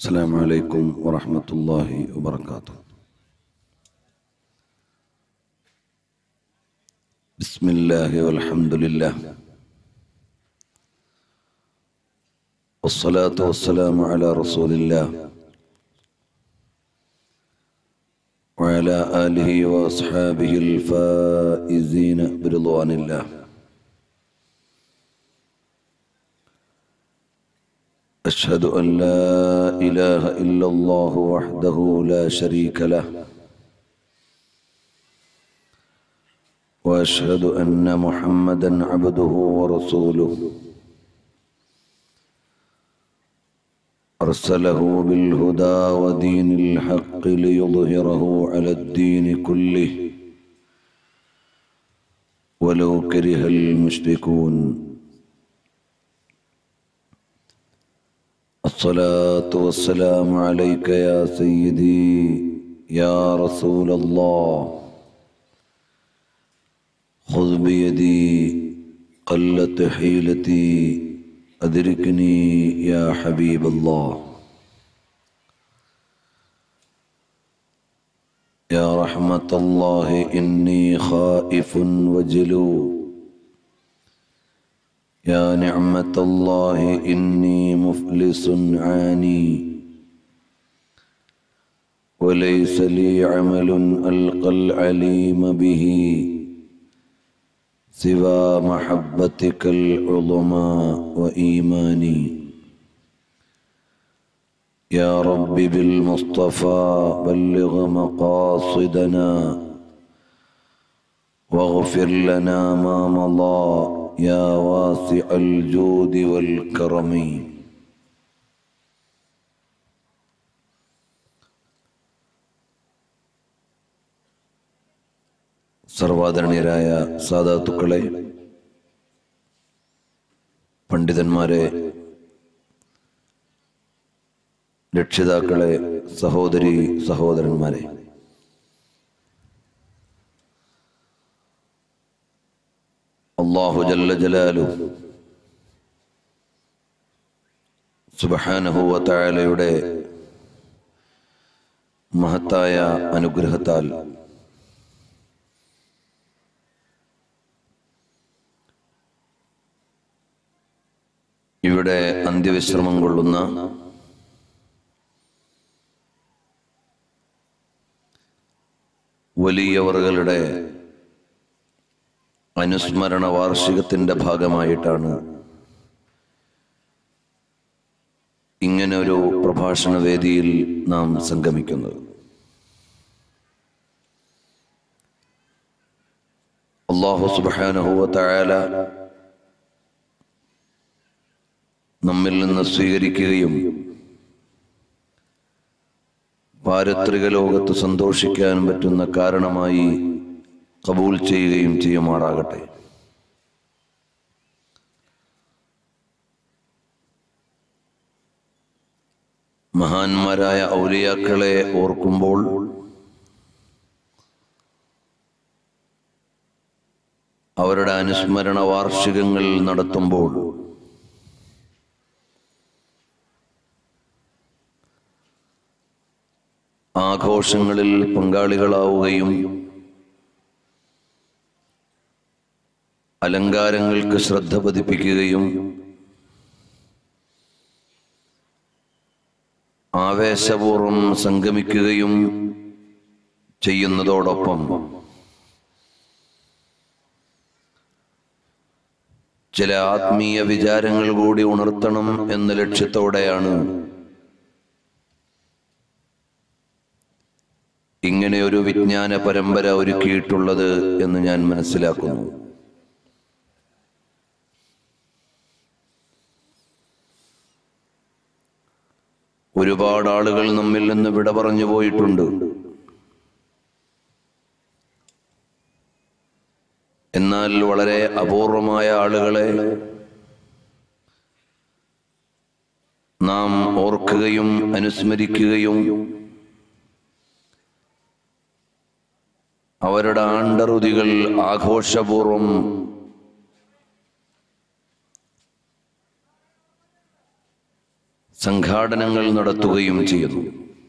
السلام عليكم ورحمة الله وبركاته بسم الله والحمد لله والصلاة والسلام على رسول الله وعلى آله وأصحابه الفائزين برضوان الله أشهد أن لا إله إلا الله وحده لا شريك له وأشهد أن محمدا عبده ورسوله أرسله بالهدى ودين الحق ليظهره على الدين كله ولو كره المشركون الصلاة والسلام عليك يا سيدي يا رسول الله خذ بيدي قلت حيلتي أدركني يا حبيب الله يا رحمة الله إني خائف وجلو يا نعمة الله إني مفلس عاني وليس لي عمل ألقى العليم به سوى محبتك العظمى وإيماني يا رب بالمصطفى بلغ مقاصدنا واغفر لنا ما مضى يا واسع الجود والكرم സർവാദരണീയരായ സാധാത്തുക്കളെ പണ്ഡിതന്മാരെ രക്ഷിതാക്കളെ സഹോദരി സഹോദരന്മാരെ അള്ളാഹു ജല്ല ജലാലു സുബഹാനഹുവ തായാലയുടെ മഹത്തായ അനുഗ്രഹത്താൽ ഇവിടെ അന്ത്യവിശ്രമം കൊള്ളുന്ന വലിയവറുകളുടെ അനുസ്മരണ വാർഷികത്തിന്റെ ഭാഗമായിട്ടാണ് ഇങ്ങനെ ഒരു പ്രഭാഷണ വേദിയിൽ നാം സംഗമിക്കുന്നത് അള്ളാഹു സുബാനഹുവ തായാല നമ്മിൽ നിന്ന് സ്വീകരിക്കുകയും പാരത്രിക ലോകത്ത് സന്തോഷിക്കാൻ പറ്റുന്ന കാരണമായി കബൂൽ ചെയ്യുകയും ചെയ്യുമാറാകട്ടെ മഹാന്മാരായ ഔലിയാക്കളെ ഓർക്കുമ്പോൾ അവരുടെ അനുസ്മരണ വാർഷികങ്ങൾ നടത്തുമ്പോൾ ആഘോഷങ്ങളിൽ പങ്കാളികളാവുകയും അലങ്കാരങ്ങൾക്ക് ശ്രദ്ധ പതിപ്പിക്കുകയും ആവേശപൂർവം സംഗമിക്കുകയും ചെയ്യുന്നതോടൊപ്പം ചില ആത്മീയ വിചാരങ്ങൾ കൂടി ഉണർത്തണം എന്ന ലക്ഷ്യത്തോടെയാണ് ഇങ്ങനെ ഒരു വിജ്ഞാന പരമ്പര ഒരുക്കിയിട്ടുള്ളത് എന്ന് ഞാൻ മനസ്സിലാക്കുന്നു ഒരുപാട് ആളുകൾ നമ്മിൽ നിന്ന് വിട പറഞ്ഞു പോയിട്ടുണ്ട് എന്നാൽ വളരെ അപൂർവമായ ആളുകളെ നാം ഓർക്കുകയും അനുസ്മരിക്കുകയും അവരുടെ ആണ്ടറുതികൾ ആഘോഷപൂർവം സംഘാടനങ്ങൾ നടത്തുകയും ചെയ്യുന്നു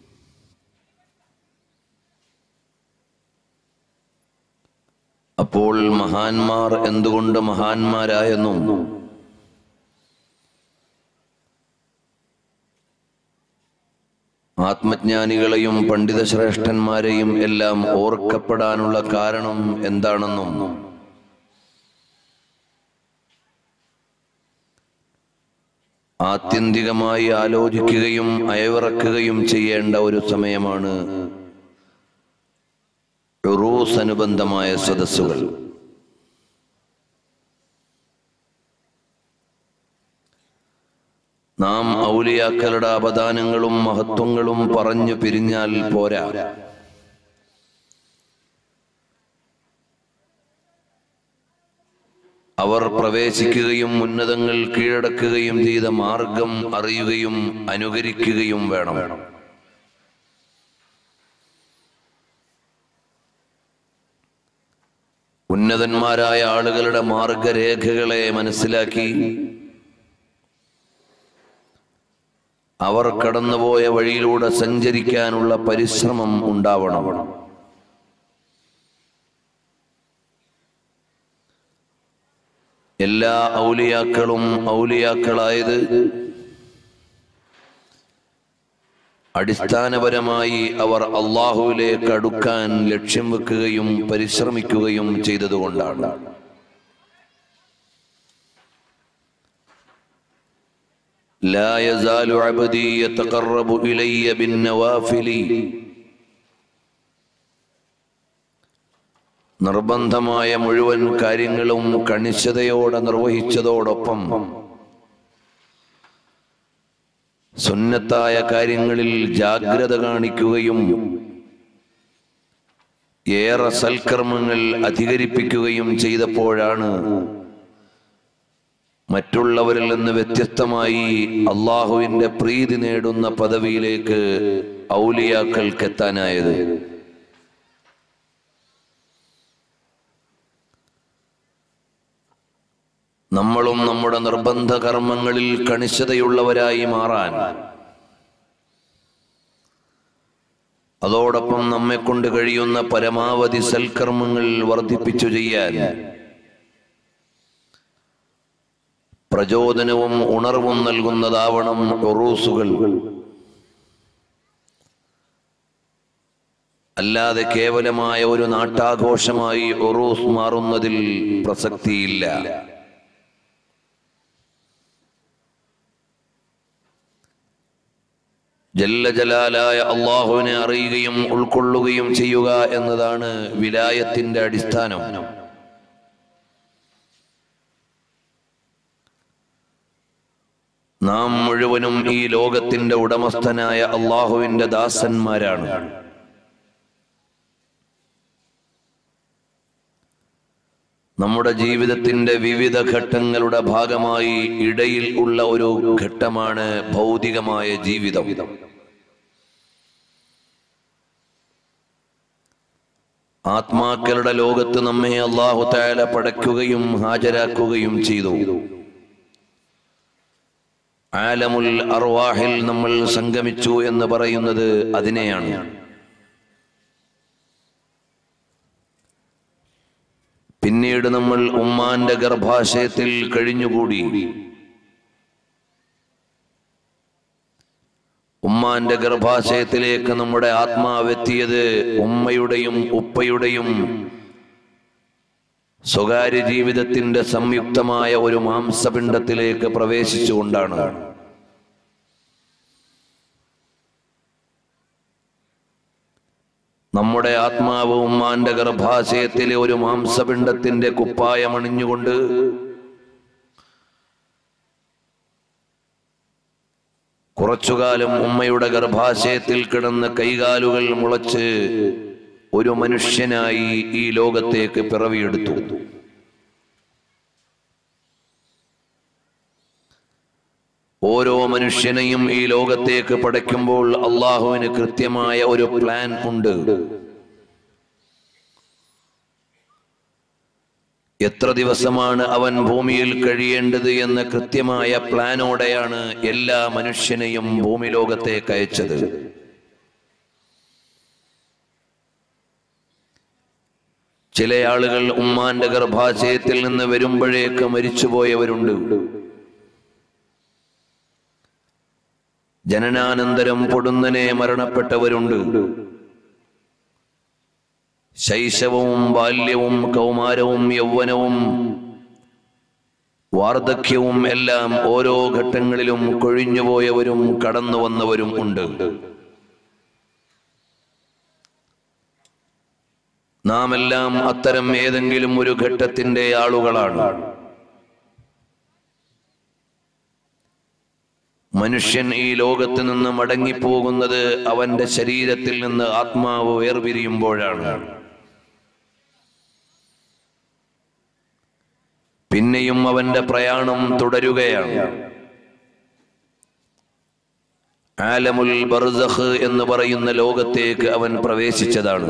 അപ്പോൾ മഹാന്മാർ എന്തുകൊണ്ട് മഹാന്മാരായെന്നും ആത്മജ്ഞാനികളെയും പണ്ഡിതശ്രേഷ്ഠന്മാരെയും എല്ലാം ഓർക്കപ്പെടാനുള്ള കാരണം എന്താണെന്നും ആത്യന്തികമായി ആലോചിക്കുകയും അയവിറക്കുകയും ചെയ്യേണ്ട ഒരു സമയമാണ് ഉറൂസ് അനുബന്ധമായ സദസ്സുകൾ നാം ഔലിയാക്കളുടെ അപദാനങ്ങളും മഹത്വങ്ങളും പറഞ്ഞു പിരിഞ്ഞാൽ പോരാ അവർ പ്രവേശിക്കുകയും ഉന്നതങ്ങൾ കീഴടക്കുകയും ചെയ്ത മാർഗം അറിയുകയും അനുകരിക്കുകയും വേണം ഉന്നതന്മാരായ ആളുകളുടെ മാർഗരേഖകളെ മനസ്സിലാക്കി അവർ കടന്നുപോയ വഴിയിലൂടെ സഞ്ചരിക്കാനുള്ള പരിശ്രമം ഉണ്ടാവണം എല്ലാ ഔലിയാക്കളും ഔലിയാക്കളായത് അടിസ്ഥാനപരമായി അവർ അള്ളാഹുവിലേക്ക് അടുക്കാൻ ലക്ഷ്യം വെക്കുകയും പരിശ്രമിക്കുകയും ചെയ്തതുകൊണ്ടാണ് لا يزال عبدي يتقرب إلي بالنوافل നിർബന്ധമായ മുഴുവൻ കാര്യങ്ങളും കണിശതയോടെ നിർവഹിച്ചതോടൊപ്പം സുന്നത്തായ കാര്യങ്ങളിൽ ജാഗ്രത കാണിക്കുകയും ഏറെ സൽക്കർമ്മങ്ങൾ അധികരിപ്പിക്കുകയും ചെയ്തപ്പോഴാണ് മറ്റുള്ളവരിൽ നിന്ന് വ്യത്യസ്തമായി അള്ളാഹുവിന്റെ പ്രീതി നേടുന്ന പദവിയിലേക്ക് ഔലിയാക്കൾക്ക് എത്താനായത് നമ്മളും നമ്മുടെ നിർബന്ധ കർമ്മങ്ങളിൽ കണിശതയുള്ളവരായി മാറാൻ അതോടൊപ്പം നമ്മെ കൊണ്ട് കഴിയുന്ന പരമാവധി സൽക്കർമ്മങ്ങൾ വർദ്ധിപ്പിച്ചു ചെയ്യാൻ പ്രചോദനവും ഉണർവും നൽകുന്നതാവണം ഒറൂസുകൾ അല്ലാതെ കേവലമായ ഒരു നാട്ടാഘോഷമായി ഒറൂസ് മാറുന്നതിൽ പ്രസക്തിയില്ല ജല്ല ജലാലായ അള്ളാഹുവിനെ അറിയുകയും ഉൾക്കൊള്ളുകയും ചെയ്യുക എന്നതാണ് വിലായത്തിന്റെ അടിസ്ഥാനം നാം മുഴുവനും ഈ ലോകത്തിന്റെ ഉടമസ്ഥനായ അള്ളാഹുവിന്റെ ദാസന്മാരാണ് നമ്മുടെ ജീവിതത്തിന്റെ വിവിധ ഘട്ടങ്ങളുടെ ഭാഗമായി ഇടയിൽ ഉള്ള ഒരു ഘട്ടമാണ് ഭൗതികമായ ജീവിതം ആത്മാക്കളുടെ ലോകത്ത് നമ്മെ അള്ളാഹു താല പടയ്ക്കുകയും ഹാജരാക്കുകയും ചെയ്തു ആലമുൽ അർവാഹിൽ നമ്മൾ സംഗമിച്ചു എന്ന് പറയുന്നത് അതിനെയാണ് പിന്നീട് നമ്മൾ ഉമ്മാന്റെ ഗർഭാശയത്തിൽ കഴിഞ്ഞുകൂടി ഉമ്മാന്റെ ഗർഭാശയത്തിലേക്ക് നമ്മുടെ ആത്മാവെത്തിയത് ഉമ്മയുടെയും ഉപ്പയുടെയും സ്വകാര്യ ജീവിതത്തിന്റെ സംയുക്തമായ ഒരു മാംസപിണ്ഡത്തിലേക്ക് പ്രവേശിച്ചുകൊണ്ടാണ് നമ്മുടെ ആത്മാവ് ഉമ്മാന്റെ ഗർഭാശയത്തിലെ ഒരു മാംസപിണ്ഡത്തിന്റെ കുപ്പായമണിഞ്ഞുകൊണ്ട് കുറച്ചുകാലം ഉമ്മയുടെ ഗർഭാശയത്തിൽ കിടന്ന് കൈകാലുകൾ മുളച്ച് ഒരു മനുഷ്യനായി ഈ ലോകത്തേക്ക് പിറവിയെടുത്തു ഓരോ മനുഷ്യനെയും ഈ ലോകത്തേക്ക് പടയ്ക്കുമ്പോൾ അള്ളാഹുവിന് കൃത്യമായ ഒരു പ്ലാൻ ഉണ്ട് എത്ര ദിവസമാണ് അവൻ ഭൂമിയിൽ കഴിയേണ്ടത് എന്ന കൃത്യമായ പ്ലാനോടെയാണ് എല്ലാ മനുഷ്യനെയും ഭൂമി ലോകത്തേക്ക് അയച്ചത് ചില ആളുകൾ ഉമ്മാന്റെ ഗർഭാശയത്തിൽ നിന്ന് വരുമ്പോഴേക്ക് മരിച്ചുപോയവരുണ്ട് ജനനാനന്തരം പൊടുന്നനെ മരണപ്പെട്ടവരുണ്ട് ശൈശവവും ബാല്യവും കൗമാരവും യൗവനവും വാർദ്ധക്യവും എല്ലാം ഓരോ ഘട്ടങ്ങളിലും കൊഴിഞ്ഞുപോയവരും കടന്നു വന്നവരും ഉണ്ട് നാം എല്ലാം അത്തരം ഏതെങ്കിലും ഒരു ഘട്ടത്തിന്റെ ആളുകളാണ് മനുഷ്യൻ ഈ ലോകത്ത് നിന്ന് മടങ്ങിപ്പോകുന്നത് അവന്റെ ശരീരത്തിൽ നിന്ന് ആത്മാവ് വേർപിരിയുമ്പോഴാണ് പിന്നെയും അവന്റെ പ്രയാണം തുടരുകയാണ് ആലമുൽ ബർസഖ് എന്ന് പറയുന്ന ലോകത്തേക്ക് അവൻ പ്രവേശിച്ചതാണ്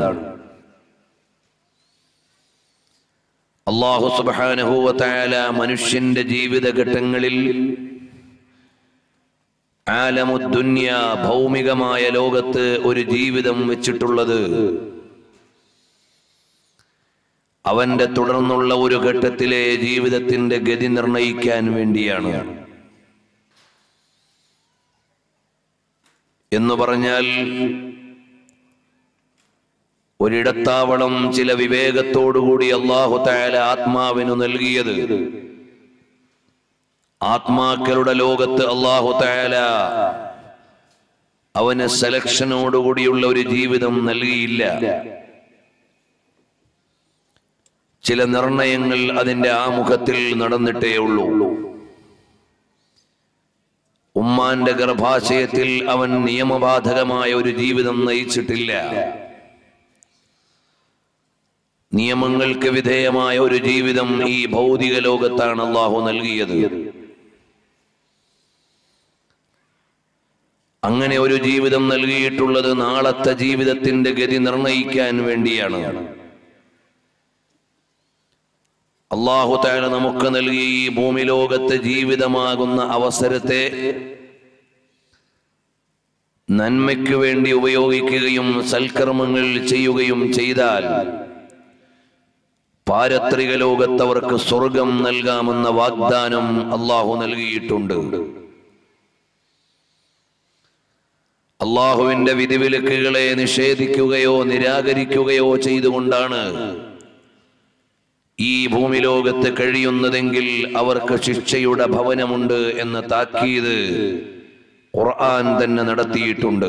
അള്ളാഹു സുബാനഹുവല മനുഷ്യന്റെ ജീവിതഘട്ടങ്ങളിൽ ആലമുദ്ദുന്യ ഭൗമികമായ ലോകത്ത് ഒരു ജീവിതം വെച്ചിട്ടുള്ളത് അവന്റെ തുടർന്നുള്ള ഒരു ഘട്ടത്തിലെ ജീവിതത്തിന്റെ ഗതി നിർണയിക്കാൻ വേണ്ടിയാണ് എന്ന് പറഞ്ഞാൽ ഒരിടത്താവളം ചില വിവേകത്തോടുകൂടി അള്ളാഹു താല ആത്മാവിനു നൽകിയത് ആത്മാക്കളുടെ ലോകത്ത് അള്ളാഹു താല അവന് സെലക്ഷനോടുകൂടിയുള്ള ഒരു ജീവിതം നൽകിയില്ല ചില നിർണയങ്ങൾ അതിന്റെ ആമുഖത്തിൽ നടന്നിട്ടേ ഉള്ളൂ ഉമ്മാന്റെ ഗർഭാശയത്തിൽ അവൻ നിയമബാധകമായ ഒരു ജീവിതം നയിച്ചിട്ടില്ല നിയമങ്ങൾക്ക് വിധേയമായ ഒരു ജീവിതം ഈ ഭൗതിക ലോകത്താണ് അള്ളാഹു നൽകിയത് അങ്ങനെ ഒരു ജീവിതം നൽകിയിട്ടുള്ളത് നാളത്തെ ജീവിതത്തിന്റെ ഗതി നിർണയിക്കാൻ വേണ്ടിയാണ് അള്ളാഹു താല നമുക്ക് നൽകിയ ഈ ഭൂമി ലോകത്തെ ജീവിതമാകുന്ന അവസരത്തെ നന്മയ്ക്ക് വേണ്ടി ഉപയോഗിക്കുകയും സൽക്കർമ്മങ്ങൾ ചെയ്യുകയും ചെയ്താൽ പാരത്രിക ലോകത്തവർക്ക് സ്വർഗം നൽകാമെന്ന വാഗ്ദാനം അള്ളാഹു നൽകിയിട്ടുണ്ട് അള്ളാഹുവിന്റെ വിധിവിലക്കുകളെ നിഷേധിക്കുകയോ നിരാകരിക്കുകയോ ചെയ്തുകൊണ്ടാണ് ഈ ഭൂമി ലോകത്ത് കഴിയുന്നതെങ്കിൽ അവർക്ക് ശിക്ഷയുടെ ഭവനമുണ്ട് എന്ന താക്കീത് ഖുർആൻ തന്നെ നടത്തിയിട്ടുണ്ട്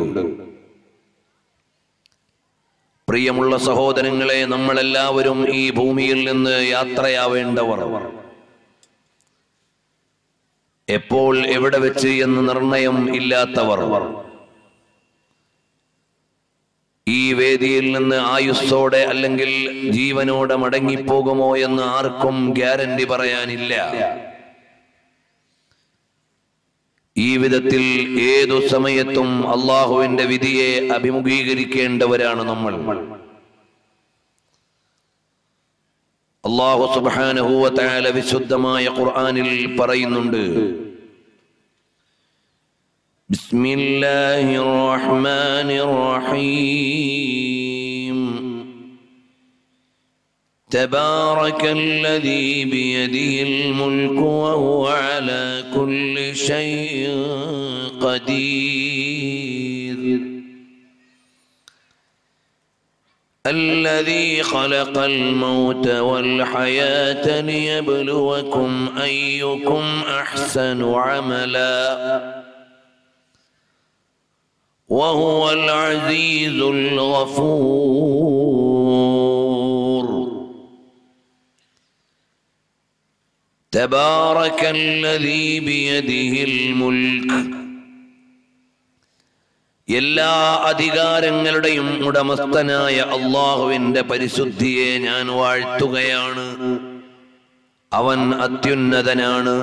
പ്രിയമുള്ള സഹോദരങ്ങളെ നമ്മളെല്ലാവരും ഈ ഭൂമിയിൽ നിന്ന് യാത്രയാവേണ്ടവർ എപ്പോൾ എവിടെ വെച്ച് എന്ന് നിർണയം ഇല്ലാത്തവർ ഈ വേദിയിൽ നിന്ന് ആയുസ്സോടെ അല്ലെങ്കിൽ ജീവനോടെ മടങ്ങിപ്പോകുമോ എന്ന് ആർക്കും ഗ്യാരണ്ടി പറയാനില്ല ഈ വിധത്തിൽ ഏതു സമയത്തും അള്ളാഹുവിന്റെ വിധിയെ അഭിമുഖീകരിക്കേണ്ടവരാണ് നമ്മൾ അള്ളാഹു സുബാനഹുവല വിശുദ്ധമായ ഖുർആനിൽ പറയുന്നുണ്ട് بسم الله الرحمن الرحيم تبارك الذي بيده الملك وهو على كل شيء قدير الذي خلق الموت والحياة ليبلوكم أيكم أحسن عملاً وهو العزيز الغفور تبارك الذي بيده الملك എല്ലാ അധികാരങ്ങളുടെയും ഉടമസ്ഥനായ അള്ളാഹുവിന്റെ പരിശുദ്ധിയെ ഞാൻ വാഴ്ത്തുകയാണ് അവൻ അത്യുന്നതനാണ്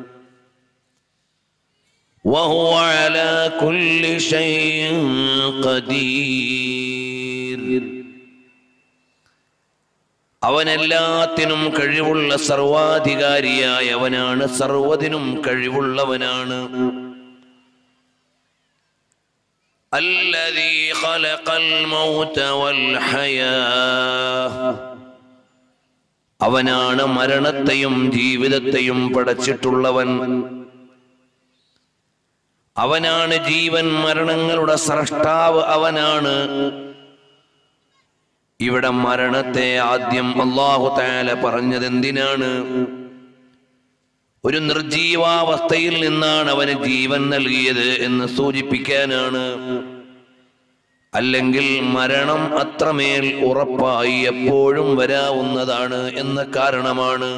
وهو على كل شيء قدير അവനെല്ലാത്തിനും കഴിവുള്ള സർവാധികാരിയായ അവനാണ് സർവതിനും കഴിവുള്ളവനാണ് الذي خلق الموت والحياة അവനാണ് മരണത്തെയും ജീവിതത്തെയും പടച്ചിട്ടുള്ളവൻ അവനാണ് ജീവൻ മരണങ്ങളുടെ സ്രഷ്ടാവ് അവനാണ് ഇവിടെ മരണത്തെ ആദ്യം അള്ളാഹു താല പറഞ്ഞത് എന്തിനാണ് ഒരു നിർജീവാവസ്ഥയിൽ നിന്നാണ് അവന് ജീവൻ നൽകിയത് എന്ന് സൂചിപ്പിക്കാനാണ് അല്ലെങ്കിൽ മരണം അത്രമേൽ ഉറപ്പായി എപ്പോഴും വരാവുന്നതാണ് എന്ന കാരണമാണ്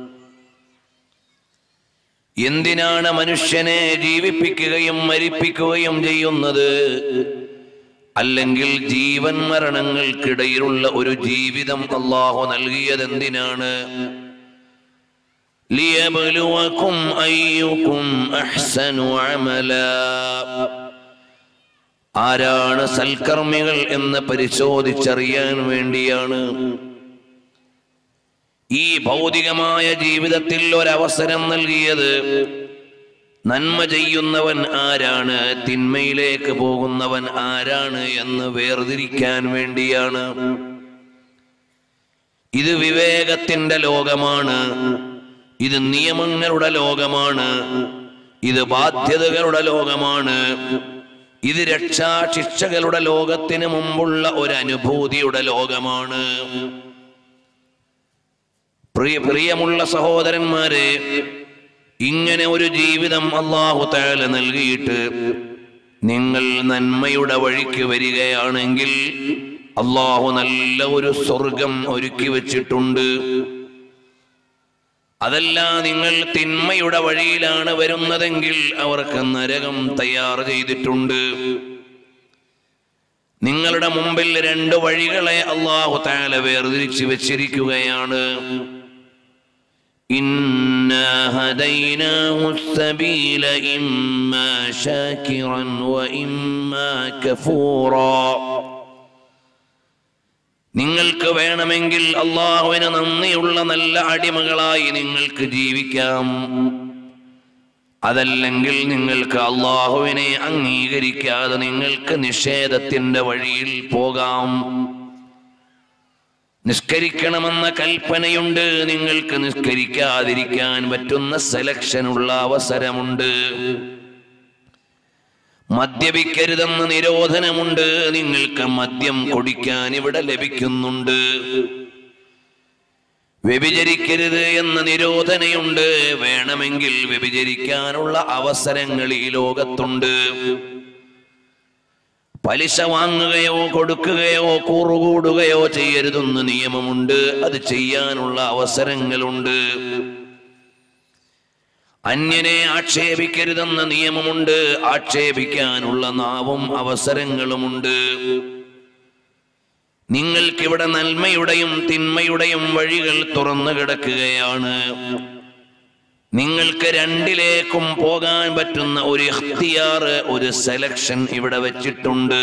എന്തിനാണ് മനുഷ്യനെ ജീവിപ്പിക്കുകയും മരിപ്പിക്കുകയും ചെയ്യുന്നത് അല്ലെങ്കിൽ ജീവൻ മരണങ്ങൾക്കിടയിലുള്ള ഒരു ജീവിതം അള്ളാഹു നൽകിയത് എന്തിനാണ് ലിയബലുവക്കും അയ്യുക്കും അഹ്സനു അമലാ ആരാണ് സൽക്കർമ്മികൾ എന്ന് പരിശോധിച്ചറിയാൻ വേണ്ടിയാണ് ഈ ഭൗതികമായ ജീവിതത്തിൽ ഒരവസരം നൽകിയത് നന്മ ചെയ്യുന്നവൻ ആരാണ് തിന്മയിലേക്ക് പോകുന്നവൻ ആരാണ് എന്ന് വേർതിരിക്കാൻ വേണ്ടിയാണ് ഇത് വിവേകത്തിന്റെ ലോകമാണ് ഇത് നിയമങ്ങളുടെ ലോകമാണ് ഇത് ബാധ്യതകളുടെ ലോകമാണ് ഇത് രക്ഷാശിക്ഷകളുടെ ലോകത്തിന് മുമ്പുള്ള ഒരു അനുഭൂതിയുടെ ലോകമാണ് പ്രിയ പ്രിയമുള്ള സഹോദരന്മാരെ ഇങ്ങനെ ഒരു ജീവിതം അള്ളാഹു താല നൽകിയിട്ട് നിങ്ങൾ നന്മയുടെ വഴിക്ക് വരികയാണെങ്കിൽ അള്ളാഹു നല്ല ഒരു സ്വർഗം ഒരുക്കി വെച്ചിട്ടുണ്ട് അതല്ല നിങ്ങൾ തിന്മയുടെ വഴിയിലാണ് വരുന്നതെങ്കിൽ അവർക്ക് നരകം തയ്യാർ ചെയ്തിട്ടുണ്ട് നിങ്ങളുടെ മുമ്പിൽ രണ്ട് വഴികളെ അള്ളാഹു താല വേർതിരിച്ച് വെച്ചിരിക്കുകയാണ് إنا هديناه السبيل إما شاكرا وإما كفورا നിങ്ങൾക്ക് വേണമെങ്കിൽ അള്ളാഹുവിന് നന്ദിയുള്ള നല്ല അടിമകളായി നിങ്ങൾക്ക് ജീവിക്കാം അതല്ലെങ്കിൽ നിങ്ങൾക്ക് അള്ളാഹുവിനെ അംഗീകരിക്കാതെ നിങ്ങൾക്ക് നിഷേധത്തിന്റെ വഴിയിൽ പോകാം നിസ്കരിക്കണമെന്ന കൽപ്പനയുണ്ട് നിങ്ങൾക്ക് നിസ്കരിക്കാതിരിക്കാൻ പറ്റുന്ന സെലക്ഷനുള്ള അവസരമുണ്ട് മദ്യപിക്കരുതെന്ന് നിരോധനമുണ്ട് നിങ്ങൾക്ക് മദ്യം കുടിക്കാൻ ഇവിടെ ലഭിക്കുന്നുണ്ട് വ്യഭിചരിക്കരുത് എന്ന നിരോധനയുണ്ട് വേണമെങ്കിൽ വ്യഭിചരിക്കാനുള്ള അവസരങ്ങൾ ഈ ലോകത്തുണ്ട് പലിശ വാങ്ങുകയോ കൊടുക്കുകയോ കൂറുകൂടുകയോ ചെയ്യരുതെന്ന് നിയമമുണ്ട് അത് ചെയ്യാനുള്ള അവസരങ്ങളുണ്ട് അന്യനെ ആക്ഷേപിക്കരുതെന്ന നിയമമുണ്ട് ആക്ഷേപിക്കാനുള്ള നാവും അവസരങ്ങളുമുണ്ട് നിങ്ങൾക്കിവിടെ നന്മയുടെയും തിന്മയുടെയും വഴികൾ തുറന്നു കിടക്കുകയാണ് നിങ്ങൾക്ക് രണ്ടിലേക്കും പോകാൻ പറ്റുന്ന ഒരു ഇഖ്തിയാർ ഒരു സെലക്ഷൻ ഇവിടെ വെച്ചിട്ടുണ്ട്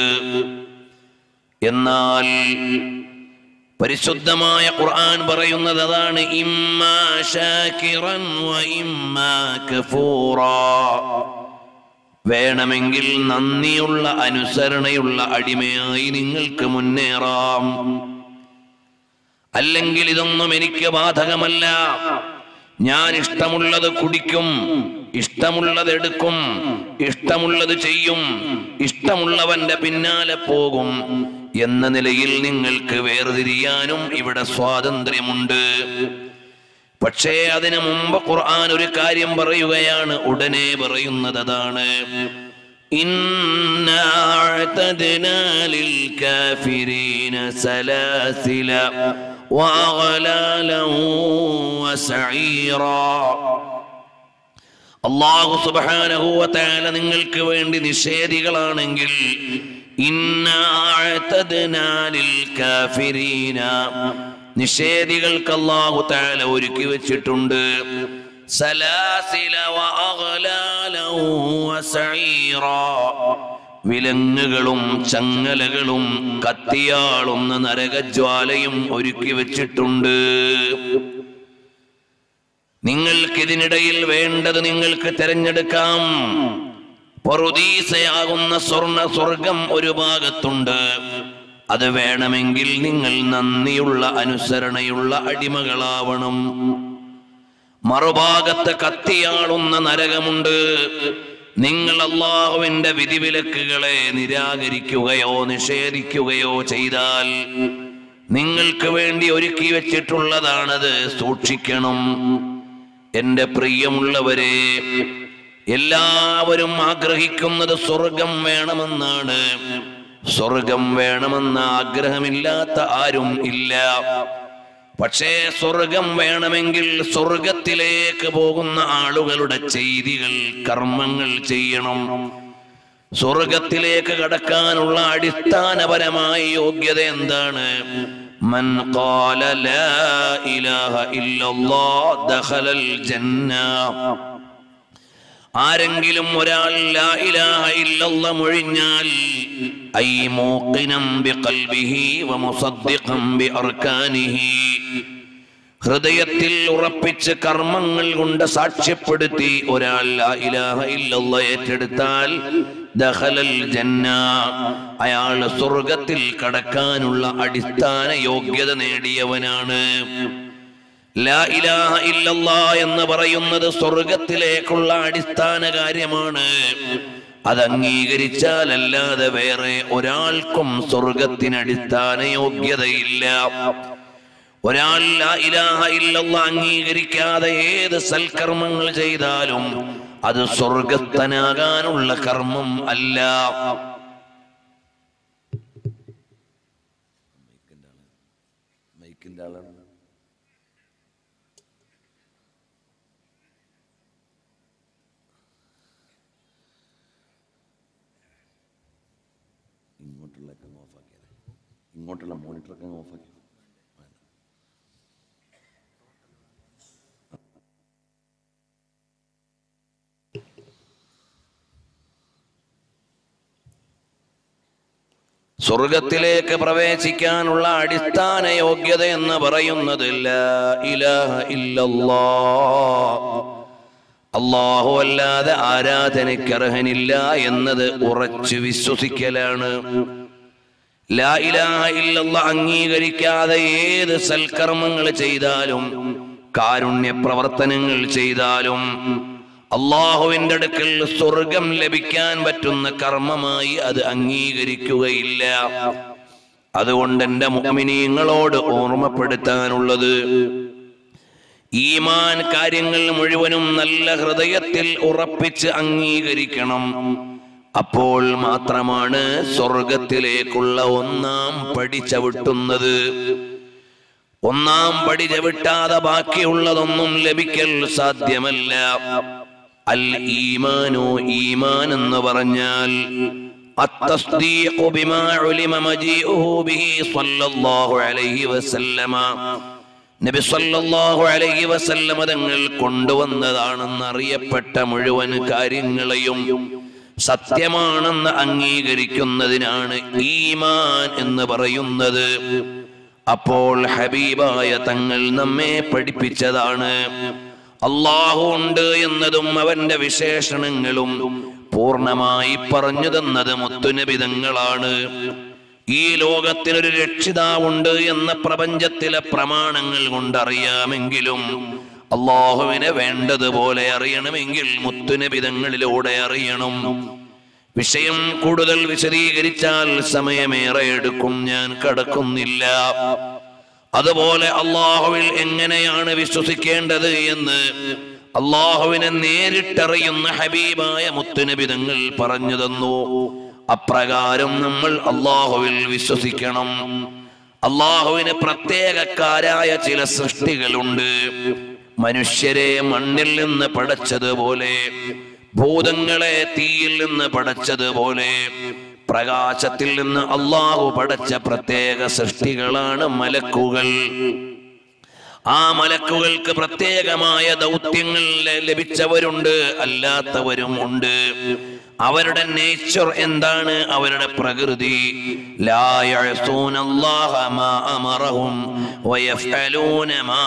എന്നാൽ പരിശുദ്ധമായ ഖുർആൻ പറയുന്നത് അതാണ് ഇമ്മാ ശാകിറൻ വ ഇമ്മാ കഫൂറാ വേണമെങ്കിൽ നന്ദിയുള്ള അനുസരണയുള്ള അടിമയായി നിങ്ങൾക്ക് മുന്നേറാം അല്ലെങ്കിൽ ഇതൊന്നും എനിക്ക് ബാധകമല്ല ഞാൻ ഇഷ്ടമുള്ളത് കുടിക്കും ഇഷ്ടമുള്ളത് എടുക്കും ഇഷ്ടമുള്ളത് ചെയ്യും ഇഷ്ടമുള്ളവന്റെ പിന്നാലെ പോകും എന്ന നിലയിൽ നിങ്ങൾക്ക് വേർതിരിയാനും ഇവിടെ സ്വാതന്ത്ര്യമുണ്ട് പക്ഷേ അതിനു മുമ്പ് ഖുർആൻ ഒരു കാര്യം പറയുകയാണ് ഉടനെ പറയുന്നത് അതാണ് إنا أعتدنا للكافرين سلاسل وأغلالا وسعيرا അള്ളാഹു സുബ്ഹാനഹു വതആല നിങ്ങൾക്ക് വേണ്ടി നിഷേധികളാണെങ്കിൽ ഇന്നാ അഅ്തദ്നാ ലിൽ കാഫിരീന നിഷേധികൾക്ക് അള്ളാഹു തആല ഒരുക്കി വെച്ചിട്ടുണ്ട് സലാസില വഅഗ്ലാല വസഈറ വിലങ്ങുകളും ചങ്ങലകളും കത്തിയാളുന്ന നരകജ്വാലയും ഒരുക്കി വെച്ചിട്ടുണ്ട് നിങ്ങൾക്കിതിനിടയിൽ വേണ്ടത് നിങ്ങൾക്ക് തിരഞ്ഞെടുക്കാം പൊറുദീസയാകുന്ന സ്വർണ സ്വർഗം ഒരു ഭാഗത്തുണ്ട് അത് വേണമെങ്കിൽ നിങ്ങൾ നന്ദിയുള്ള അനുസരണയുള്ള അടിമകളാവണം മറുഭാഗത്ത് കത്തിയാളുന്ന നരകമുണ്ട് നിങ്ങൾ അള്ളാഹുവിന്റെ വിധിവിലക്കുകളെ നിരാകരിക്കുകയോ നിഷേധിക്കുകയോ ചെയ്താൽ നിങ്ങൾക്ക് വേണ്ടി ഒരുക്കി വെച്ചിട്ടുള്ളതാണത് സൂക്ഷിക്കണം എന്റെ പ്രിയമുള്ളവരെ എല്ലാവരും ആഗ്രഹിക്കുന്നത് സ്വർഗം വേണമെന്നാണ് സ്വർഗം വേണമെന്ന ആഗ്രഹമില്ലാത്ത ആരും ഇല്ല പക്ഷേ സ്വർഗം വേണമെങ്കിൽ സ്വർഗത്തിലേക്ക് പോകുന്ന ആളുകളുടെ ചെയ്തികൾ കർമ്മങ്ങൾ ചെയ്യണം സ്വർഗത്തിലേക്ക് കടക്കാനുള്ള അടിസ്ഥാനപരമായ യോഗ്യത എന്താണ് മൻ ഖാല ലാ ഇലാഹ ഇല്ലല്ലാഹ് ദഖലൽ ജന്ന ആരെങ്കിലും ഒരാൾ ലാ ഇലാഹ ഇല്ലല്ലാഹ് മൊഴിഞ്ഞാൽ ഐ മൂഖിനം ബിഖൽബിഹി വമുസദ്ദിഖൻ ബിഅർകാനിഹി ഹൃദയത്തിൽ ഉറപ്പിച്ച് കർമ്മങ്ങൾ കൊണ്ട് സാക്ഷ്യപ്പെടുത്തി ഒരാൾ ലാ ഇലാഹ ഇല്ലല്ലാഹ് ഏറ്റെടുത്താൽ ദഖലൽ ജന്ന അയാൾ സ്വർഗത്തിൽ കടക്കാനുള്ള അടിസ്ഥാന യോഗ്യത നേടിയവനാണ് ലാ ഇലാഹ ഇല്ലല്ലാ എന്ന് പറയുന്നത് സ്വർഗത്തിലേക്കുള്ള അടിസ്ഥാന കാര്യമാണ് അത് അംഗീകരിച്ചാൽ അല്ലാതെ വേറെ ഒരാൾക്കും സ്വർഗത്തിന് അടിസ്ഥാന യോഗ്യതയില്ല ഒരാൾ ലാ ഇലാഹ ഇല്ലല്ലാ അംഗീകരിക്കാതെ ഏത് സൽക്കർമ്മങ്ങൾ ചെയ്താലും അത് സ്വർഗത്തനാകാനുള്ള കർമ്മം അല്ല മൈക്കിന്റെ ആളാണ് ഇങ്ങോട്ടുള്ളൊക്കെ ഓഫാക്കിയത് ഇങ്ങോട്ടുള്ള മോണിറ്ററൊക്കെ ഓഫാക്കി സ്വർഗത്തിലേക്ക് പ്രവേശിക്കാനുള്ള അടിസ്ഥാന യോഗ്യത എന്ന് പറയുന്നത് ലാ ഇലാഹ ഇല്ലല്ലാഹ്. അല്ലാഹു അല്ലാതെ ആരാധനയ്ക്ക് അർഹനില്ല എന്നത് ഉറച്ചു വിശ്വസിക്കലാണ് ലാ ഇലാഹ ഇല്ലല്ലാഹ് അംഗീകരിക്കാതെ ഏത് സൽക്കർമ്മങ്ങൾ ചെയ്താലും കാരുണ്യ പ്രവർത്തനങ്ങൾ ചെയ്താലും അള്ളാഹുവിന്റെ അടുക്കൽ സ്വർഗം ലഭിക്കാൻ പറ്റുന്ന കർമ്മമായി അത് അംഗീകരിക്കുകയില്ല അതുകൊണ്ട് എന്റെ മുഅ്മിനീങ്ങളോട് ഓർമ്മപ്പെടുത്താനുള്ളത് ഈമാൻ കാര്യങ്ങൾ മുഴുവനും നല്ല ഹൃദയത്തിൽ ഉറപ്പിച്ച് അംഗീകരിക്കണം അപ്പോൾ മാത്രമാണ് സ്വർഗത്തിലേക്കുള്ള ഒന്നാം പടി ചവിട്ടുന്നത് ഒന്നാം പടി ചവിട്ടാതെ ബാക്കിയുള്ളതൊന്നും ലഭിക്കൽ സാധ്യമല്ല അൽ ഈമാനു ഈമാൻ എന്ന് പറഞ്ഞാൽ التصديق بما علم مجيئه به صلى الله عليه وسلم നബി സല്ലല്ലാഹു അലൈഹി വസല്ലമ തങ്ങൾ കൊണ്ടുവന്നതാണെന്ന് അറിയപ്പെട്ട മുഴുവൻ കാര്യങ്ങളെയും സത്യമാണെന്ന് അംഗീകരിക്കുന്നതിനാണ് ഈമാൻ എന്ന് പറയുന്നത് അപ്പോൾ ഹബീബായ തങ്ങൾ നമ്മെ പഠിപ്പിച്ചതാണ് അള്ളാഹു ഉണ്ട് എന്നതും അവന്റെ വിശേഷണങ്ങളും പൂർണ്ണമായി പറഞ്ഞു തന്നത് മുത്തുനബിതങ്ങളാണ് ഈ ലോകത്തിനൊരു രക്ഷിതാവുണ്ട് എന്ന പ്രപഞ്ചത്തിലെ പ്രമാണങ്ങൾ കൊണ്ടറിയാമെങ്കിലും അള്ളാഹുവിനെ വേണ്ടതുപോലെ അറിയണമെങ്കിൽ മുത്തുനബിതങ്ങളിലൂടെ അറിയണം വിഷയം കൂടുതൽ വിശദീകരിച്ചാൽ സമയമേറെ എടുക്കും ഞാൻ കടക്കുന്നില്ല അതുപോലെ അള്ളാഹുവിൽ എങ്ങനെയാണ് വിശ്വസിക്കേണ്ടത് എന്ന് അള്ളാഹുവിനെ നേരിട്ടറിയുന്ന ഹബീബായ മുത്തുനബിതങ്ങൾ പറഞ്ഞു തന്നു അപ്രകാരം നമ്മൾ അള്ളാഹുവിൽ വിശ്വസിക്കണം അള്ളാഹുവിന് പ്രത്യേകക്കാരായ ചില സൃഷ്ടികളുണ്ട് മനുഷ്യരെ മണ്ണിൽ നിന്ന് പടച്ചതുപോലെ ഭൂതങ്ങളെ തീയിൽ നിന്ന് പടച്ചതുപോലെ പ്രകാശത്തിൽ നിന്ന് അള്ളാഹു പടച്ച പ്രത്യേക സൃഷ്ടികളാണ് മലക്കുകൾ ആ മലക്കുകൾക്ക് പ്രത്യേകമായ ദൗത്യങ്ങൾ ല- ലഭിച്ചവരുണ്ട് അല്ലാത്തവരും ഉണ്ട് അവരുടെ നേച്ചർ എന്താണ് അവരുടെ പ്രകൃതി ലാ യഅസൂനല്ലാഹ മാ അമറഹും വയഫ്അലൂന മാ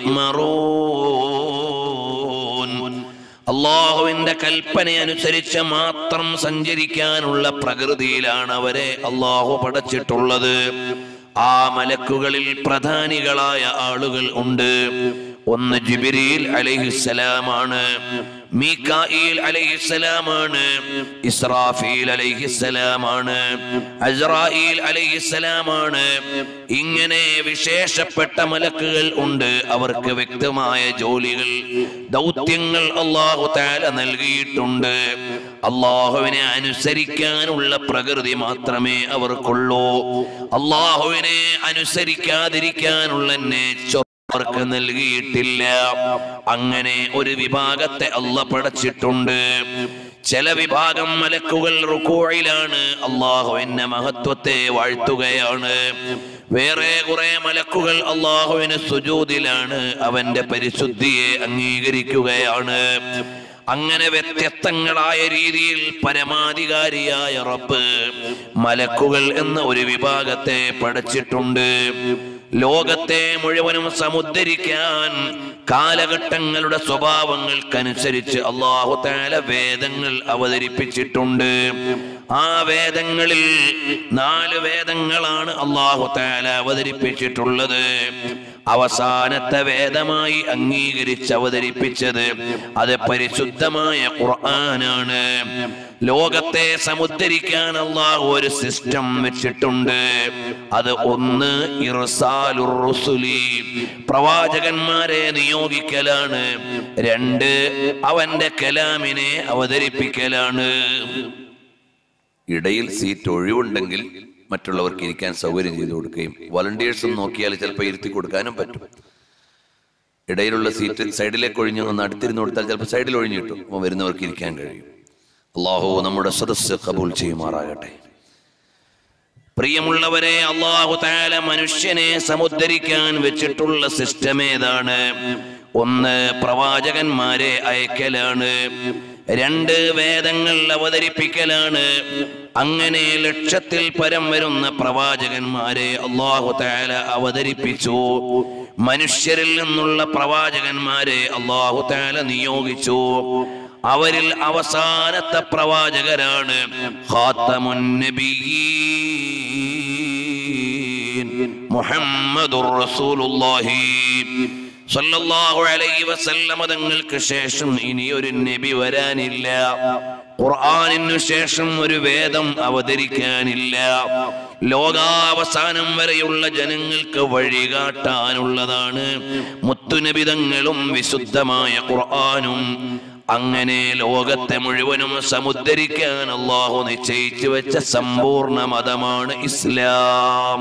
യുഅ്മറൂൻ അള്ളാഹുവിന്റെ കൽപ്പന അനുസരിച്ച് മാത്രം സഞ്ചരിക്കാനുള്ള പ്രകൃതിയിലാണ് അവരെ അള്ളാഹു പടച്ചിട്ടുള്ളത് ആ മലക്കുകളിൽ പ്രധാനികളായ ആളുകൾ ഉണ്ട് ഒന്ന് ജിബിരിൽ അലൈഹിസ്സലാമാണ് മീക്കായിൽ അലൈഹിസ്സലാമാണ് ഇസ്രാഫീൽ അലൈഹിസ്സലാമാണ് അസ്രായിൽ അലൈഹിസ്സലാമാണ് ഇങ്ങനെ വിശേഷപ്പെട്ട മലക്കുകൾ ഉണ്ട് അവർക്ക് വ്യക്തമായ ജോലികൾ ദൗത്യങ്ങൾ അള്ളാഹു താല നൽകിയിട്ടുണ്ട് അള്ളാഹുവിനെ അനുസരിക്കാനുള്ള പ്രകൃതി മാത്രമേ അവർക്കുള്ളൂ അള്ളാഹുവിനെ അനുസരിക്കാതിരിക്കാനുള്ള നേച്ചർ അവർക്ക് നൽകിയിട്ടില്ല അങ്ങനെ ഒരു വിഭാഗത്തെ അല്ല പടച്ചിട്ടുണ്ട് ചില വിഭാഗം മലക്കുകൾ റുക്കോയിലാണ് അള്ളാഹുവിന്റെ മഹത്വത്തെ വാഴ്ത്തുകയാണ് വേറെ കുറെ മലക്കുകൾ അള്ളാഹുവിന് സുജൂതിലാണ് അവന്റെ പരിശുദ്ധിയെ അംഗീകരിക്കുകയാണ് അങ്ങനെ വ്യത്യസ്തങ്ങളായ രീതിയിൽ പരമാധികാരിയായ റബ്ബ് മലക്കുകൾ എന്ന ഒരു വിഭാഗത്തെ പഠിച്ചിട്ടുണ്ട് ലോകത്തെ മുഴുവനും സമുദ്ധരിക്കാൻ കാലഘട്ടങ്ങളുടെ സ്വഭാവങ്ങൾക്കനുസരിച്ച് അള്ളാഹു താല വേദങ്ങൾ അവതരിപ്പിച്ചിട്ടുണ്ട് ആ വേദങ്ങളിൽ നാല് വേദങ്ങളാണ് അള്ളാഹു താല അവതരിപ്പിച്ചിട്ടുള്ളത് അവസാനത്തെ വേദമായി അംഗീകരിച്ച് അവതരിപ്പിച്ചത് അത് പരിശുദ്ധമായ ഖുർആനാണ് ലോകത്തെ സമുദ്ധരിക്കാൻ അള്ളാഹു ഒരു സിസ്റ്റം വെച്ചിട്ടുണ്ട് അത് ഒന്ന് ഇർസാലുർ റുസുലി പ്രവാചകന്മാരെ നിയോഗിക്കലാണ് രണ്ട് അവന്റെ കലാമിനെ അവതരിപ്പിക്കലാണ് ഇടയിൽ സീറ്റ് ഒഴിവുണ്ടെങ്കിൽ മറ്റുള്ളവർക്ക് ഇരിക്കാൻ സൗകര്യം ചെയ്തു കൊടുക്കുകയും വളണ്ടിയേഴ്സും നോക്കിയാൽ ചിലപ്പോൾ ഇരുത്തി കൊടുക്കാനും പറ്റും ഇടയിലുള്ള സീറ്റ് സൈഡിലേക്ക് ഒഴിഞ്ഞ് ഒന്ന് അടുത്തിരുന്ന് കൊടുത്താൽ ചിലപ്പോൾ സൈഡിൽ ഒഴിഞ്ഞു കിട്ടും അപ്പോൾ വരുന്നവർക്ക് ഇരിക്കാൻ കഴിയും അള്ളാഹു നമ്മുടെ സദസ്സ് കബൂൽ ചെയ്യുമാറാകട്ടെ പ്രിയമുള്ളവരെ അള്ളാഹു താല മനുഷ്യനെ സമുദ്ധരിക്കാൻ വെച്ചിട്ടുള്ള സിസ്റ്റം ഏതാണ് ഒന്ന് പ്രവാചകന്മാരെ അയക്കലാണ് രണ്ട് വേദങ്ങൾ അവതരിപ്പിക്കലാണ് അങ്ങനെ ലക്ഷത്തിൽ പരം വരുന്ന പ്രവാചകന്മാരെ അള്ളാഹു താല അവതരിപ്പിച്ചു മനുഷ്യരിൽ നിന്നുള്ള പ്രവാചകന്മാരെ അള്ളാഹു താല നിയോഗിച്ചു അവരിൽ അവസാനത്തെ പ്രവാചകരാണ് ഖാത്തമുൻ നബിയീൻ മുഹമ്മദുർ റസൂലുള്ളാഹി സല്ലല്ലാഹു അലൈഹി വസല്ലമ തങ്ങൾക്ക് ശേഷം ഇനി ഒരു നബി വരാനില്ല ഖുർആനിനു ശേഷം ഒരു വേദം അവതരിക്കാനില്ല ലോകാവസാനം വരെയുള്ള ജനങ്ങൾക്ക് വഴികാട്ടാനുള്ളതാണ് മുത്തുനബിതങ്ങളും വിശുദ്ധമായ ഖുർആനും അങ്ങനെ ലോകത്തെ മുഴുവനും സമുദ്ധരിക്കാൻ അള്ളാഹു നിശ്ചയിച്ചു വെച്ച സമ്പൂർണ്ണ മതമാണ് ഇസ്ലാം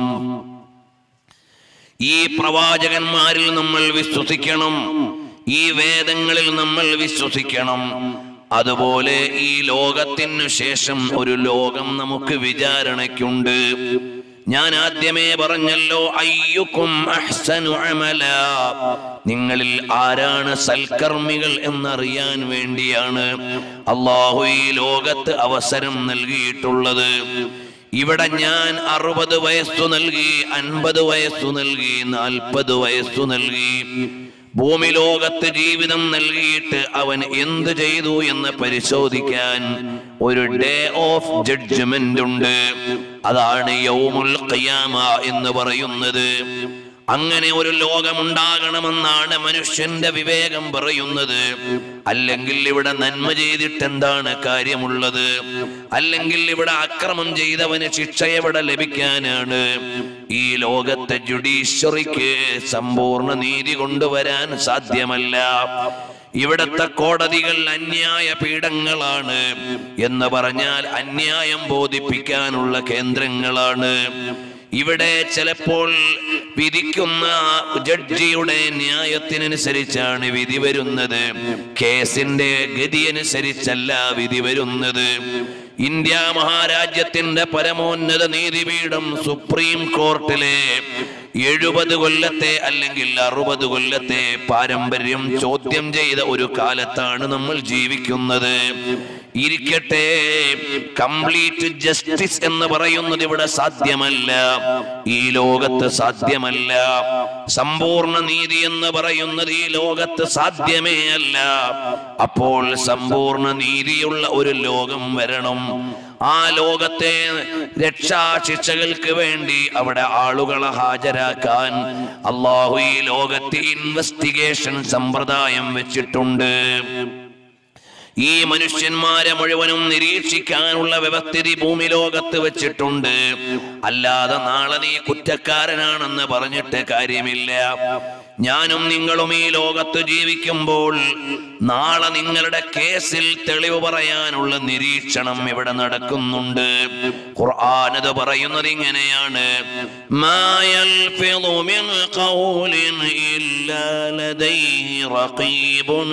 ഈ പ്രവാചകന്മാരിൽ നമ്മൾ വിശ്വസിക്കണം ഈ വേദങ്ങളിൽ നമ്മൾ വിശ്വസിക്കണം അതുപോലെ ഈ ലോകത്തിനു ശേഷം ഒരു ലോകം നമുക്ക് വിചാരണയ്ക്കുണ്ട് ഞാൻ ആദ്യമേ പറഞ്ഞല്ലോ അയ്യുക്കും അഹ്സനു അമല നിങ്ങളിൽ ആരാണ് സൽക്കർമ്മികൾ എന്നറിയാൻ വേണ്ടിയാണ് അള്ളാഹു ഈ ലോകത്ത് അവസരം നൽകിയിട്ടുള്ളത് ഇവിടെ ഞാൻ അറുപത് വയസ്സു നൽകി അൻപത് വയസ്സു നൽകി നാൽപ്പത് വയസ്സു നൽകി ഭൂമി ലോകത്ത് ജീവിതം നൽകിയിട്ട് അവൻ എന്ത് ചെയ്തു എന്ന് പരിശോധിക്കാൻ ഒരു ഡേ ഓഫ് ജഡ്ജ്മെന്റ് ഉണ്ട് അതാണ് യൗമുൽ ഖിയാമ എന്ന് പറയുന്നത് അങ്ങനെ ഒരു ലോകമുണ്ടാകണമെന്നാണ് മനുഷ്യന്റെ വിവേകം പറയുന്നത് അല്ലെങ്കിൽ ഇവിടെ നന്മ ചെയ്തിട്ട് എന്താണ് കാര്യമുള്ളത് അല്ലെങ്കിൽ ഇവിടെ അക്രമം ചെയ്തവന് ശിക്ഷ എവിടെ ലഭിക്കാനാണ് ഈ ലോകത്തെ ജുഡീഷ്യറിക്ക് സമ്പൂർണ്ണ നീതി കൊണ്ടുവരാൻ സാധ്യമല്ല ഇവിടത്തെ കോടതികൾ അന്യായ പീഠങ്ങളാണ് എന്ന് പറഞ്ഞാൽ അന്യായം ബോധിപ്പിക്കാനുള്ള കേന്ദ്രങ്ങളാണ് ഇവിടെ ചിലപ്പോൾ വിധിക്കുന്ന ജഡ്ജിയുടെ ന്യായത്തിനനുസരിച്ചാണ് വിധി വരുന്നത് കേസിന്റെ ഗതി അനുസരിച്ചല്ല വിധി വരുന്നത് ഇന്ത്യ മഹാരാജ്യത്തിന്റെ പരമോന്നത നീതിപീഠം സുപ്രീം കോർട്ടിലെ എഴുപത് കൊല്ലത്തെ അല്ലെങ്കിൽ അറുപത് കൊല്ലത്തെ പാരമ്പര്യം ചോദ്യം ചെയ്ത ഒരു കാലത്താണ് നമ്മൾ ജീവിക്കുന്നത് ഇരിക്കട്ടെ കംപ്ലീറ്റ് ജസ്റ്റിസ് എന്ന് പറയുന്നത് ഇവിടെ സാധ്യമല്ല ഈ ലോകത്ത് സാധ്യമല്ല സമ്പൂർണ്ണ നീതി എന്ന് പറയുന്നത് ഈ ലോകത്ത് സാധ്യമേ അല്ല അപ്പോൾ സമ്പൂർണ്ണ നീതിയുള്ള ഒരു ലോകം വരണം ആ ലോകത്തെ രക്ഷാശിക്ഷകൾക്ക് വേണ്ടി അവിടെ ആളുകളെ ഹാജരാക്കാൻ അള്ളാഹു ഈ ലോകത്തെ ഇൻവെസ്റ്റിഗേഷൻ സമ്പ്രദായം വെച്ചിട്ടുണ്ട് ഈ മനുഷ്യന്മാരെ മുഴുവനും നിരീക്ഷിക്കാനുള്ള വ്യവസ്ഥിതി ഭൂമി ലോകത്ത് വെച്ചിട്ടുണ്ട് അല്ലാതെ നാളെ നീ കുറ്റക്കാരനാണെന്ന് പറഞ്ഞിട്ട് കാര്യമില്ല ഞാനും നിങ്ങളും ഈ ലോകത്ത് ജീവിക്കുമ്പോൾ നാളെ നിങ്ങളുടെ കേസിൽ തെളിവ് പറയാനുള്ള നിരീക്ഷണം ഇവിടെ നടക്കുന്നുണ്ട് ഖുർആനത് പറയുന്നത് ഇങ്ങനെയാണ് മാ യൽഫിളു മിൻ ഖൗലിൻ ഇല്ലാ ലദൈഹി റഖീബുൻ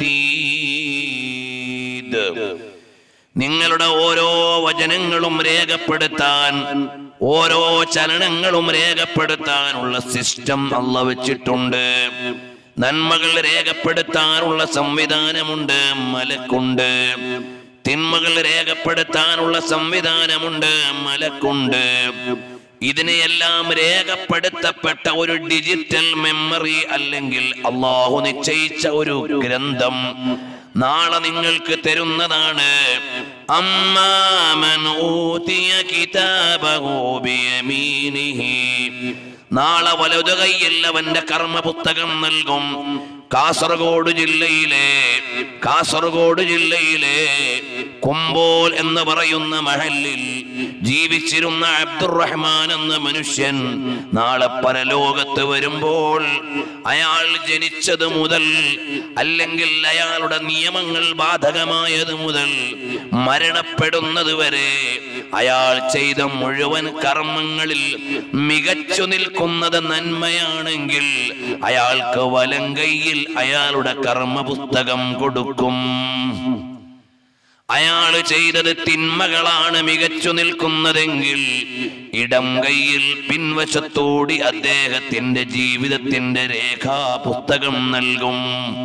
അതീദ് നിങ്ങളുടെ ഓരോ വചനങ്ങളും രേഖപ്പെടുത്താൻ ഓരോ ചലനങ്ങളും രേഖപ്പെടുത്താനുള്ള സിസ്റ്റം അല്ല വെച്ചിട്ടുണ്ട് നന്മകൾ രേഖപ്പെടുത്താനുള്ള സംവിധാനമുണ്ട് മലക്കുണ്ട് തിന്മകൾ രേഖപ്പെടുത്താനുള്ള സംവിധാനമുണ്ട് മലക്കുണ്ട് ഇതിനെയെല്ലാം രേഖപ്പെടുത്തപ്പെട്ട ഒരു ഡിജിറ്റൽ മെമ്മറി അല്ലെങ്കിൽ അള്ളാഹു നിശ്ചയിച്ച ഒരു ഗ്രന്ഥം നാളെ നിങ്ങൾക്ക് തരുന്നതാണ് അമ്മാമൻ ഊതിയ കിതാബഹു ബിയമീനിഹി നാളെ വലതു കൈയിൽ അവന്റെ കർമ്മപുസ്തകം നൽകും കാസർഗോഡ് ജില്ലയിലെ കാസർഗോഡ് ജില്ലയിലെ കുമ്പോൽ എന്ന് പറയുന്ന മഹലിൽ ജീവിച്ചിരുന്ന അബ്ദുറഹ്മാൻ എന്ന മനുഷ്യൻ നാളെ പരലോകത്ത് വരുമ്പോൾ അയാൾ ജനിച്ചത് മുതൽ അല്ലെങ്കിൽ അയാളുടെ നിയമങ്ങൾ ബാധകമായത് മുതൽ മരണപ്പെടുന്നത് വരെ അയാൾ ചെയ്ത മുഴുവൻ കർമ്മങ്ങളിൽ മികച്ചു നിൽക്കുന്നത് നന്മയാണെങ്കിൽ അയാൾക്ക് വലങ്കയിൽ അയാളുടെ കർമ്മപുസ്തകം കൊടുക്കും അയാൾ ചെയ്തത് തിന്മകളാണ് മികച്ചു നിൽക്കുന്നതെങ്കിൽ ഇടം കൈയിൽ പിൻവശത്തോടി അദ്ദേഹത്തിന്റെ ജീവിതത്തിന്റെ രേഖാ പുസ്തകം നൽകും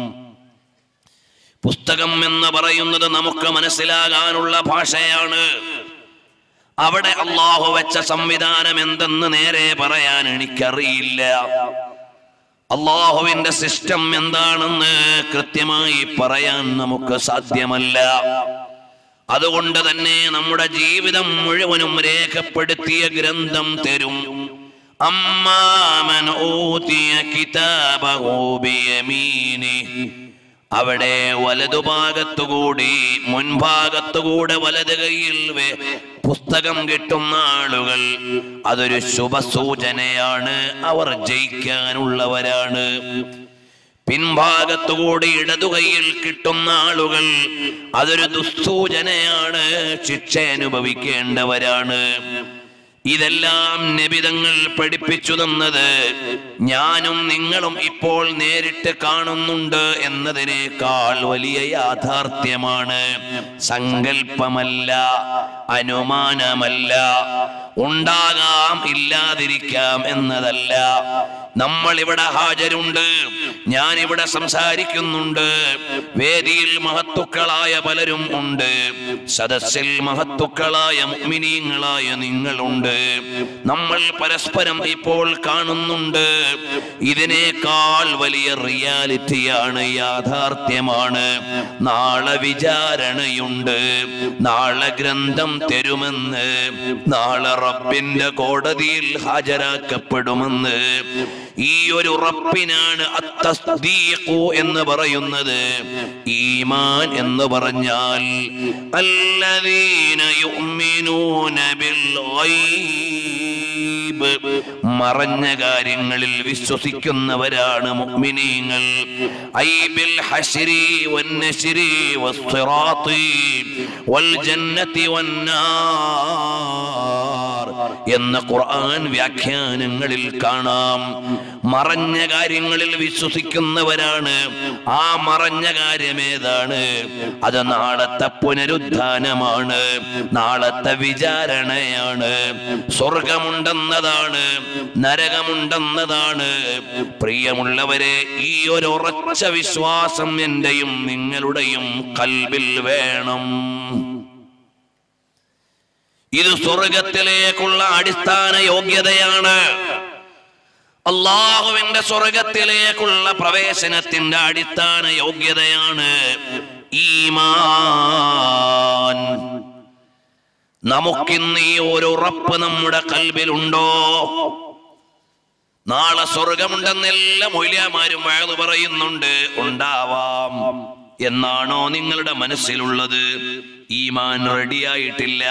പുസ്തകം എന്ന് പറയുന്നത് നമുക്ക് മനസ്സിലാകാനുള്ള ഭാഷയാണ് അവിടെ അള്ളാഹു വെച്ച സംവിധാനം എന്തെന്ന് നേരെ പറയാൻ എനിക്കറിയില്ല അള്ളാഹുവിന്റെ സിസ്റ്റം എന്താണെന്ന് കൃത്യമായി പറയാൻ നമുക്ക് സാധ്യമല്ല അതുകൊണ്ട് തന്നെ നമ്മുടെ ജീവിതം മുഴുവനും രേഖപ്പെടുത്തിയ ഗ്രന്ഥം തരും അമ്മാമൻ ഊതിയ കിതാബഹു ബിയമീനിഹി അവിടെ വലതുഭാഗത്തുകൂടി മുൻഭാഗത്തുകൂടെ വലത് കൈയിൽ വെ- പുസ്തകം കിട്ടുന്ന ആളുകൾ അതൊരു ശുഭസൂചനയാണ് അവർ ജയിക്കാനുള്ളവരാണ് പിൻഭാഗത്തുകൂടി ഇടതു കൈയിൽ കിട്ടുന്ന ആളുകൾ അതൊരു ദുസ്സൂചനയാണ് ശിക്ഷ അനുഭവിക്കേണ്ടവരാണ് ഇതെല്ലാം നബിതങ്ങൾ പഠിപ്പിച്ചു തന്നത് ഞാനും നിങ്ങളും ഇപ്പോൾ നേരിട്ട് കാണുന്നുണ്ട് എന്നതിനേക്കാൾ വലിയ യാഥാർത്ഥ്യമാണ് സങ്കല്പമല്ല അനുമാനമല്ല ഉണ്ടാകാം ഇല്ലാതിരിക്കാം എന്നതല്ല നമ്മൾ ഇവിടെ ഹാജരുണ്ട് ഞാൻ ഇവിടെ സംസാരിക്കുന്നുണ്ട് വേദിയിൽ മഹത്തുക്കളായ പലരും ഉണ്ട് സദസ്സിൽ മഹത്തുക്കളായ മുഅ്മിനീങ്ങളായ നിങ്ങളുണ്ട് നമ്മൾ പരസ്പരം ഇപ്പോൾ കാണുന്നുണ്ട് ഇതിനേക്കാൾ വലിയ റിയാലിറ്റിയാണ് യാഥാർത്ഥ്യമാണ് നാളെ വിചാരണയുണ്ട് നാളെ ഗ്രന്ഥം തരുമെന്ന് നാളെ റബ്ബിന്റെ കോടതിയിൽ ഹാജരാക്കപ്പെടുമെന്ന് ഈ ഒരു റബ്ബിനാണ് അത്തസ്ദീഖു എന്ന് പറയുന്നത് ഈമാൻ എന്ന് പറഞ്ഞാൽ അല്ലദീന യുഅ്മിനൂന ബിൽ ഗൈബ് മറഞ്ഞ കാര്യങ്ങളിൽ വിശ്വസിക്കുന്നവരാണ് മുഅ്മിനീങ്ങൾ ഐ ബിൽ ഹശ്രി വന്നശ്രി വസ്സിറാത്തി വൽ ജന്നതി വന്നാർ എന്ന് ഖുർആൻ വ്യാഖ്യാനങ്ങളിൽ കാണാം മറഞ്ഞ കാര്യങ്ങളിൽ വിശ്വസിക്കുന്നവരാണ് ആ മറഞ്ഞ കാര്യം ഏതാണ് അത് നാളത്തെ പുനരുദ്ധാനമാണ് നാളത്തെ വിചാരണയാണ് സ്വർഗമുണ്ടെന്നതാണ് നരകമുണ്ടെന്നതാണ് പ്രിയമുള്ളവരെ ഈ ഒരു ഉറച്ച വിശ്വാസം എന്റെയും നിങ്ങളുടെയും കൽവിൽ വേണം ഇത് സ്വർഗത്തിലേക്കുള്ള അടിസ്ഥാന യോഗ്യതയാണ് അള്ളാഹുവിന്റെ സ്വർഗത്തിലേക്കുള്ള പ്രവേശനത്തിന്റെ അടിസ്ഥാന യോഗ്യതയാണ് ഈമാൻ നമുക്കിന്ന് ഈ ഒരു ഉറപ്പ് നമ്മുടെ കൽബിലുണ്ടോ നാളെ സ്വർഗമുണ്ടെന്ന് എല്ലാ മൊയ്ലിയാമാരും വയത് പറയുന്നുണ്ട് ഉണ്ടാവാം എന്നാണോ നിങ്ങളുടെ മനസ്സിലുള്ളത് ഈമാൻ റെഡിയായിട്ടില്ല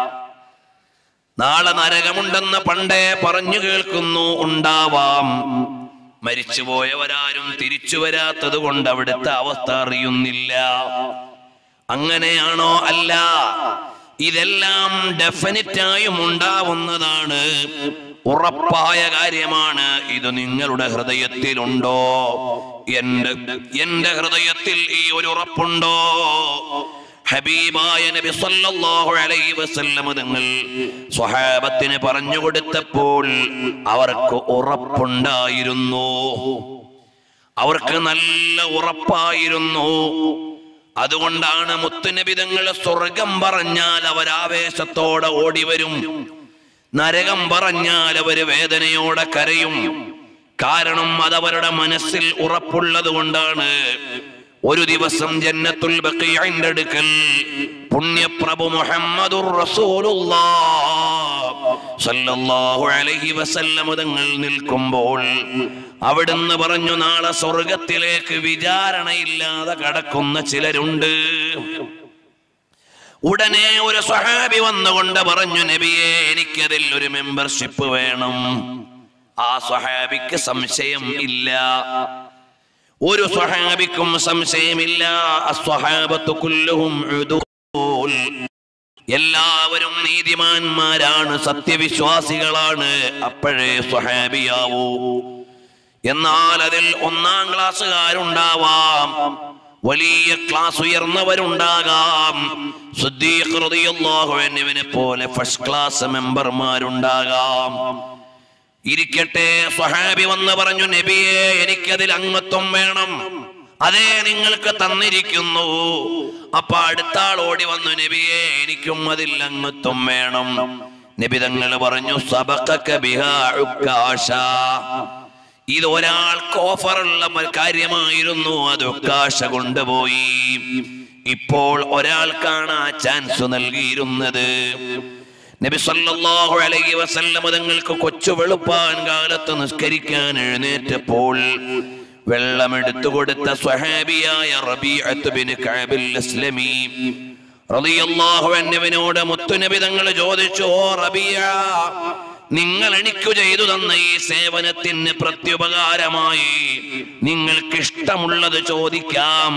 നാളെ നരകമുണ്ടെന്ന് പണ്ടേ പറഞ്ഞു കേൾക്കുന്നു ഉണ്ടാവാം മരിച്ചുപോയവരാരും തിരിച്ചു വരാത്തത് കൊണ്ട് അവിടുത്തെ അവസ്ഥ അറിയുന്നില്ല അങ്ങനെയാണോ അല്ല ഇതെല്ലാം ഡെഫിനറ്റായും ഉണ്ടാവുന്നതാണ് ഉറപ്പായ കാര്യമാണ് ഇത് നിങ്ങളുടെ ഹൃദയത്തിലുണ്ടോ എന്റെ എന്റെ ഹൃദയത്തിൽ ഈ ഒരു ഉറപ്പുണ്ടോ ഹബീബായ നബി സല്ലല്ലാഹു അലൈഹി വസല്ലം തങ്ങൾ സ്വഹാബത്തിന് പറഞ്ഞു കൊടുത്തപ്പോൾ അവർക്ക് ഉറപ്പുണ്ടായിരുന്നു അവർക്ക് നല്ല ഉറപ്പായിരുന്നു അതുകൊണ്ടാണ് മുത്തുനബിതങ്ങൾ സ്വർഗം പറഞ്ഞാൽ അവർ ആവേശത്തോടെ ഓടി വരും നരകം പറഞ്ഞാൽ അവര് വേദനയോടെ കരയും കാരണം അതവരുടെ മനസ്സിൽ ഉറപ്പുള്ളത് കൊണ്ടാണ് ഒരു ദിവസം ജന്നത്തുൽ ബഖീഇന്റെ അടുക്കൽ പുണ്യപ്രഭു മുഹമ്മദുർ റസൂലുള്ളാഹ് സല്ലല്ലാഹു അലൈഹി വസല്ലം തങ്ങൾ നിൽക്കുമ്പോൾ അവിടുന്ന് പറഞ്ഞു നാളെ സ്വർഗത്തിലേക്ക് വിചാരണയില്ലാതെ കടക്കുന്ന ചിലരുണ്ട് ഉടനെ ഒരു സ്വഹാബി വന്നുകൊണ്ട് പറഞ്ഞു നബിയെ എനിക്കതിൽ ഒരു മെമ്പർഷിപ്പ് വേണം ആ സ്വഹാബിക്ക് സംശയം ഇല്ല ഒരു സ്വഹാബിക്കും സംശയമില്ല അസ്വഹാബത്തു കുല്ലുഹും ഉദൂൽ. എല്ലാവരും നീതിമാന്മാരാണ് സത്യവിശ്വാസികളാണ് അപ്പോഴേ സ്വഹാബിയാവൂ എന്നാൽ അതിൽ ഒന്നാം ക്ലാസ്സുകാരുണ്ടാവാം വലിയ ക്ലാസ് ഉയർന്നവരുണ്ടാകാം സിദ്ദീഖ് റളിയല്ലാഹു അൻഹുവിനെ പോലെ ഫസ്റ്റ് ക്ലാസ് മെമ്പർമാരുണ്ടാകാം ഇരിക്കട്ടെ സ്വഹാബി വന്ന് പറഞ്ഞു നബിയെ എനിക്കതിൽ അംഗത്വം വേണം അതേ നിങ്ങൾക്ക് തന്നിരിക്കുന്നു അപ്പൊ അടുത്ത ആൾ ഓടി വന്നു നബിയെ എനിക്കും അതിൽ അംഗത്വം വേണം നബി തങ്ങൾ പറഞ്ഞു സബക്കക ബിഹാ ഉക്കാശ ഇത് ഒരാൾക്ക് ഓഫറുള്ള മ- കാര്യമായിരുന്നു അത് ഉക്കാശ കൊണ്ടുപോയി ഇപ്പോൾ ഒരാൾക്കാണ് ആ ചാൻസ് നൽകിയിരുന്നത് നബി സല്ലല്ലാഹു അലൈഹി വസല്ലം തങ്ങൾക്ക് കൊച്ചു വെളുപ്പാൻ കാലത്ത് നിസ്കരിക്കാൻ എഴുന്നേറ്റപ്പോൾ വെള്ളമെടുത്തു കൊടുത്ത സ്വഹാബിയായ റബീഅത്ത് ബിൻ കഅബിൽ അസ്ലമി റളിയല്ലാഹു അൻഹുവിനോട് മുത്തുനബി തങ്ങൾ ചോദിച്ചു ഓ റബിയ നിങ്ങൾ എനിക്ക് ചെയ്തു തന്ന ഈ സേവനത്തിന് പ്രത്യുപകാരമായി നിങ്ങൾക്ക് ഇഷ്ടമുള്ളത് ചോദിക്കാം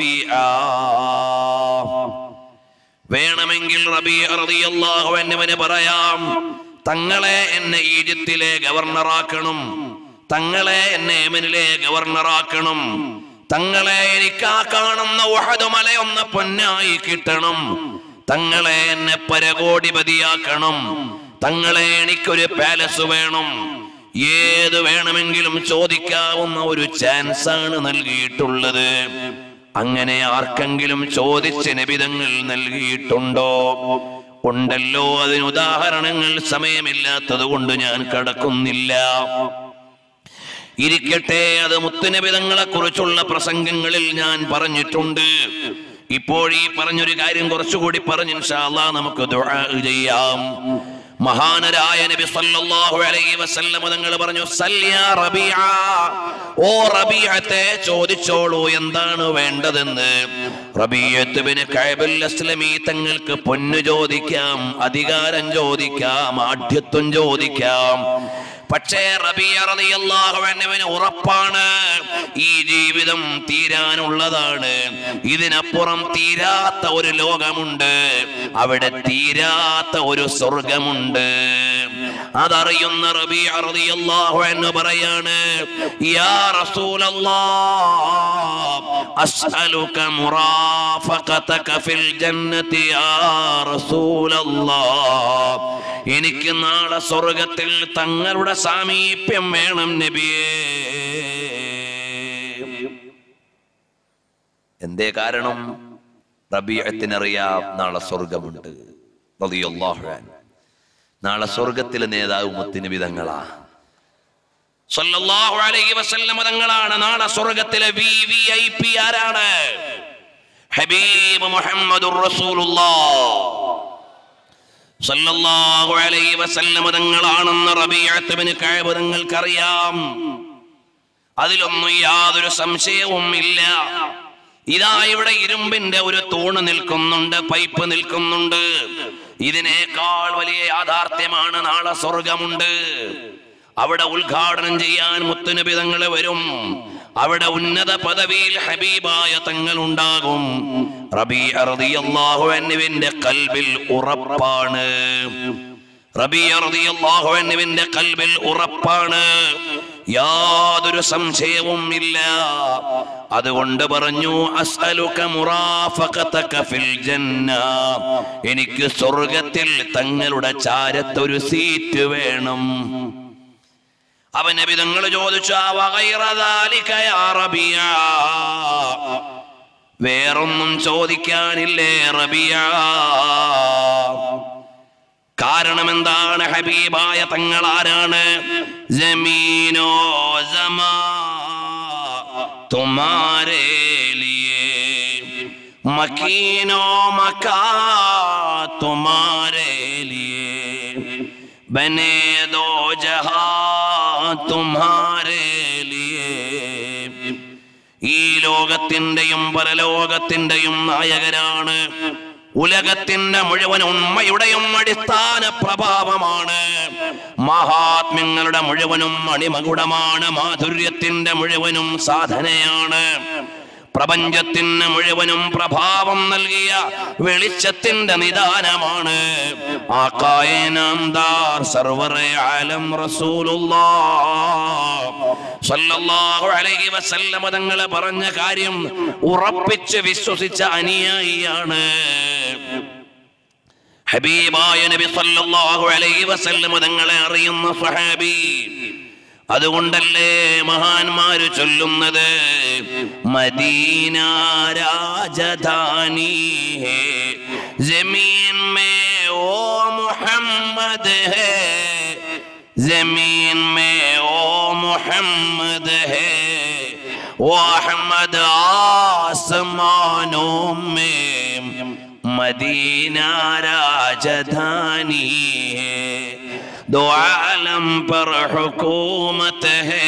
റബിയ വേണമെങ്കിൽ റബീ റളിയല്ലാഹു അൻഹുവിന് പറയാം തങ്ങളെ എന്നെ ഈജിപ്തിലെ ഗവർണറാക്കണം തങ്ങളെ എന്നെ യമനിലെ ഗവർണറാക്കണം തങ്ങളെ എനിക്ക് ആ കാണുന്ന ഉഹദ് മലയൊന്ന് പൊന്നായി കിട്ടണം തങ്ങളെ എന്നെ പരകോടിപതിയാക്കണം തങ്ങളെ എനിക്കൊരു പാലസ് വേണം ഏത് വേണമെങ്കിലും ചോദിക്കാവുന്ന ഒരു ചാൻസ് ആണ് നൽകിയിട്ടുള്ളത് അങ്ങനെ ആർക്കെങ്കിലും ചോദിച്ച് നിബിതങ്ങൾ നൽകിയിട്ടുണ്ടോ ഉണ്ടല്ലോ അതിന് ഉദാഹരണങ്ങൾ സമയമില്ലാത്തത് കൊണ്ട് ഞാൻ കടക്കുന്നില്ല ഇരിക്കട്ടെ അത് മുത്തുനബിതങ്ങളെ കുറിച്ചുള്ള പ്രസംഗങ്ങളിൽ ഞാൻ പറഞ്ഞിട്ടുണ്ട് ഇപ്പോൾ ഈ പറഞ്ഞൊരു കാര്യം കുറച്ചുകൂടി പറഞ്ഞ് ഇൻഷാ അല്ലാഹ് നമുക്ക് ദുആ ചെയ്യാം മഹാനരായ നബി സല്ലല്ലാഹു അലൈഹി വസല്ലം തങ്ങൾ പറഞ്ഞു സല്യാ റബീഅ ഓ റബീഅത്തെ ചോദിച്ചോളൂ എന്താണ് വേണ്ടതെന്ന് റബീഅത്ത് ബിൻ കഅബുൽ അസ്ലമി തങ്ങൾക്ക് പൊന്നു ചോദിക്കാം അധികാരം ചോദിക്കാം ആഢ്യത്വം ചോദിക്കാം പക്ഷേ റബീഅ റളിയല്ലാഹു അൻഹുവിന് ഉറപ്പാണ് ഈ ജീവിതം തീരാനുള്ളതാണ് ഇതിനപ്പുറം തീരാത്ത ഒരു ലോകമുണ്ട് അവിടെ തീരാത്ത ഒരു സ്വർഗമുണ്ട് അതറിയുന്ന റബീഅ റളിയല്ലാഹു അൻഹു പറയാണ് യാ റസൂലല്ലാഹ് അസ്അലുക മുറാഫഖതക ഫിൽ ജന്നതി യാ റസൂലല്ലാഹ് എനിക്ക് നാളെ സ്വർഗത്തിൽ തങ്ങളുടെ സാമീപ്യം വേണം നബിയേ എന്തേ കാരണം റബീഅത്തിനറിയാം നാളെ സ്വർഗമുണ്ട് റളിയല്ലാഹു അൻഹു. നാളെ സ്വർഗത്തിലെ നേതാവ് മുത്തിന് വിധങ്ങളാ സല്ലല്ലാഹു അലൈഹി വസല്ലം തങ്ങളാണ് നാളെ സ്വർഗത്തിലെ വി വി ഐ പി ആരാണ് ഹബീബ് മുഹമ്മദുർ റസൂലുള്ളാഹ് സല്ലല്ലാഹു അലൈഹി വസല്ലം തങ്ങളാണെന്ന് റബീഅത്ത് ബിൻ കഅബ് തങ്ങൾക്കറിയാം അതിലൊന്നും യാതൊരു സംശയവും ഇല്ല ഇതാ ഇവിടെ ഇരുമ്പിന്റെ ഒരു തൂണ് നിൽക്കുന്നുണ്ട് പൈപ്പ് നിൽക്കുന്നുണ്ട് ഇതിനേക്കാൾ വലിയ യാഥാർത്ഥ്യമാണ് നാളെ സ്വർഗമുണ്ട് അവിടെ ഉദ്ഘാടനം ചെയ്യാൻ മുത്തുനബി തങ്ങൾ വരും അവിടെ ഉന്നത പദവിയിൽ ഹബീബായ തങ്ങൾ ഉണ്ടാകും റബീഅ റളിയല്ലാഹു അൻഹുവിന്റെ കൽബിൽ ഉറപ്പാണ് റബീഅ റളിയല്ലാഹു അൻഹുവിന്റെ കൽബിൽ ഉറപ്പാണ് യാതൊരു സംശയവും ഇല്ല അതുകൊണ്ട് പറഞ്ഞു അസ്അലുക മുറാഫഖതക ഫിൽ ജന്ന എനിക്ക് സ്വർഗത്തിൽ തങ്ങളുടെ ചാരത്തൊരു സീറ്റ് വേണം അവൻ നബി തങ്ങൾ ചോദിച്ചു "അവ ഗൈറ ദാലിക യാ റബിയ വേറൊന്നും ചോദിക്കാനില്ലേ റബിയ കാരണം എന്താണ് ഹബീബായ തങ്ങൾ ആരാണ് ജമീനോ ജമാ തുമാരേ ലിയേ മക്കീനോ മക്കാ തുമാരേ ലിയേ ബനെ ദോ ജഹാ തുമ്ഹാരേ ലിയേ ഈ ലോകത്തിന്റെയും പരലോകത്തിന്റെയും നായകരാണ് ഉലകത്തിന്റെ മുഴുവൻ ഉണ്മയുടെയും അടിസ്ഥാന പ്രഭാവമാണ് മഹാത്മ്യങ്ങളുടെ മുഴുവനും മണിമകുടമാണ് മാധുര്യത്തിന്റെ മുഴുവനും സാധനയാണ് പ്രപഞ്ചത്തിന് മുഴുവനും പ്രഭാവം നൽകിയ വെളിച്ചത്തിന്റെ നിദാനമാണ് ആക്കായ നാംദാർ സർവറെ ആലം റസൂലുള്ളാഹ് സല്ലല്ലാഹു അലൈഹി വസല്ലമ തങ്ങൾ പറഞ്ഞ കാര്യം ഉറപ്പിച്ച് വിശ്വസിച്ച അനുയായിയാണ് ഹബീബായ നബി സല്ലല്ലാഹു അലൈഹി വസല്ലമ തങ്ങളെ അറിയുന്ന സ്വഹാബി അതുകൊണ്ടല്ലേ മഹാന്മാര് ചൊല്ലുന്നത് മദീന രാജധാനി ഹേ ജമീൻ മേ ഓ മുഹമ്മദ് ഹേ जमीन में ओ मोहम्मद है वो अहमद आसमानों में मदीना राजधानी है दो आलम पर हुकूमत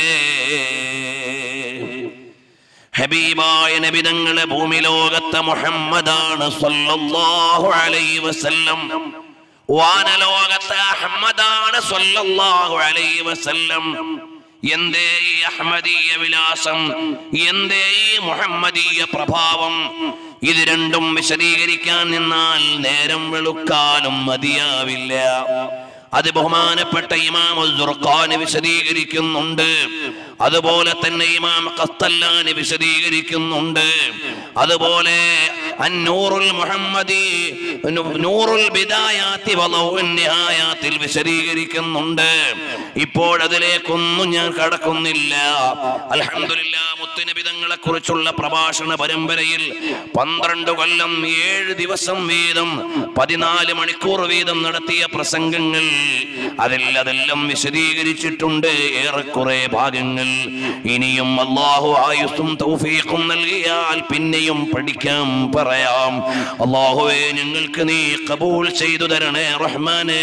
है ഹബീബായ നബിതങ്ങളെ ഭൂമി ലോകത്തെ മുഹമ്മദാണ് സല്ലല്ലാഹു അലൈഹി വസല്ലം വാനലോകത്തെ അഹമ്മദാണ് സല്ലല്ലാഹു അലൈഹി വസല്ലം എന്തേ ഈ അഹമ്മദീയ വിലാസം എന്തേ ഈ മുഹമ്മദീയ പ്രഭാവം ഇത് രണ്ടും വിശദീകരിക്കാൻ നിന്നാൽ നേരം വെളുക്കാനും മതിയാവില്ല അത് ബഹുമാനപ്പെട്ട ഇമാം ദുർഖാന് വിശദീകരിക്കുന്നുണ്ട് അതുപോലെ തന്നെ ഇമാം ഖസ്തല്ലാന് വിശദീകരിക്കുന്നുണ്ട് അതുപോലെ അന്നൂറുൽ മുഹമ്മദി നൂറുൽ ബിദായാത്തി വലൗൻ നിഹായാത്തിൽ വിശദീകരിക്കുന്നുണ്ട് ഇപ്പോഴതിലേക്കൊന്നും ഞാൻ കടക്കുന്നില്ല അൽഹംദുലില്ലാ മുത്തുനബി തങ്ങളെ കുറിച്ചുള്ള പ്രഭാഷണ പരമ്പരയിൽ പന്ത്രണ്ട് കൊല്ലം ഏഴ് ദിവസം വീതം പതിനാല് മണിക്കൂർ വീതം നടത്തിയ പ്രസംഗങ്ങൾ അതിൽ അതെല്ലാം വിശദീകരിച്ചിട്ടുണ്ട് ഏറെക്കുറെ ഭാഗങ്ങൾ ഇനിയും അള്ളാഹു ആയുസ്സും തൗഫീഖും നൽകിയാൽ പിന്നെയും പഠിക്കാം പറയാം അള്ളാഹുവെ ഞങ്ങൾക്ക് നീ കബൂൽ ചെയ്തു തരണേ റഹ്മാനേ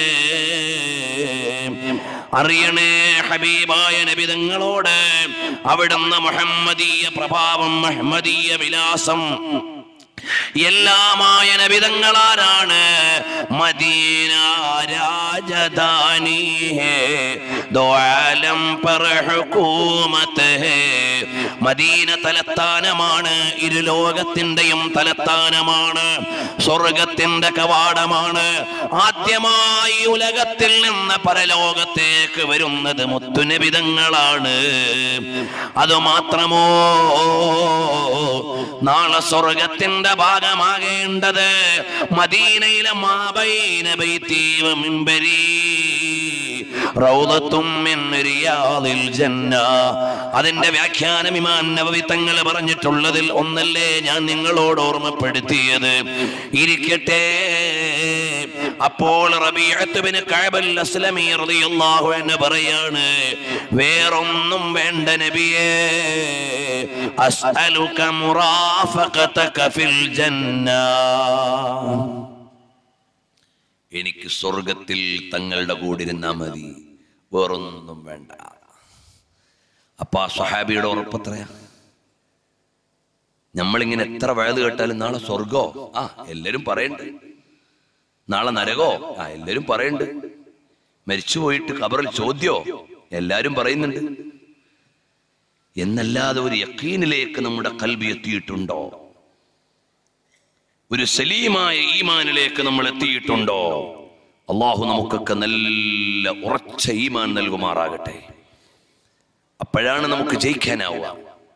അറിയണേ ഹബീബായ നബിതങ്ങളോട് അവിടുന്ന് മുഹമ്മദീയ പ്രഭാവം മുഹമ്മദീയ വിലാസം എല്ലാമായ നബിതങ്ങളാരാണ് മദീന രാജധാനി ഹേ ദോ ആലം പർ ഹുകൂമത്ത് ഹേ മദീന തലസ്ഥാനമാണ് ഇരുലോകത്തിന്റെയും തലസ്ഥാനമാണ് സ്വർഗത്തിന്റെ കവാടമാണ് ആദ്യമായി ഉലകത്തിൽ നിന്ന് പരലോകത്തേക്ക് വരുന്നത് മുത്തുനിബിതങ്ങളാണ് അതുമാത്രമോ നാളെ സ്വർഗത്തിന്റെ ഭാഗമാകേണ്ടത് മദീനയിലെ മാബൈന ബൈത്തീവ മിമ്പരി റൗദത്തും മിൻ റിയാദിൽ ജന്ന അതിന്റെ വ്യാഖ്യാനം ഇമാൻ നബവി തങ്ങൾ പറഞ്ഞിട്ടുള്ളതിൽ ഒന്നല്ലേ ഞാൻ നിങ്ങളോട് ഓർമ്മപ്പെടുത്തിയത് ഇരിക്കട്ടെ അപ്പോൾ റബീഅത്ത് ബിൻ കഅബൽ അസ്ലമി റളിയല്ലാഹു അൻഹു പറയാണ് വേറൊന്നും വേണ്ട നബിയേ അസ്അലുക മുറാഫഖതക ഫിൽ ജന്ന എനിക്ക് സ്വർഗത്തിൽ തങ്ങളുടെ കൂടെ ഇരുന്നാ മതി വേറൊന്നും വേണ്ട അപ്പൊ ആ സ്വഹാബിയുടെ ഉറപ്പത്രയാ നമ്മളിങ്ങനെ എത്ര വയത് കേട്ടാലും നാളെ സ്വർഗോ ആ എല്ലാരും പറയണ്ട് നാളെ നരകോ ആ എല്ലാരും പറയണ്ട് മരിച്ചു പോയിട്ട് കബറിൽ ചോദ്യോ എല്ലാരും പറയുന്നുണ്ട് എന്നല്ലാതെ ഒരു യക്കീനിലേക്ക് നമ്മുടെ കൽബി എത്തിയിട്ടുണ്ടോ ഒരു സലീമായ ഈമാനിലേക്ക് നമ്മൾ എത്തിയിട്ടുണ്ടോ അള്ളാഹു നമുക്കൊക്കെ നല്ല ഉറച്ച ഈമാൻ നൽകുമാറാകട്ടെ അപ്പോഴാണ് നമുക്ക് ജയിക്കാനാവുക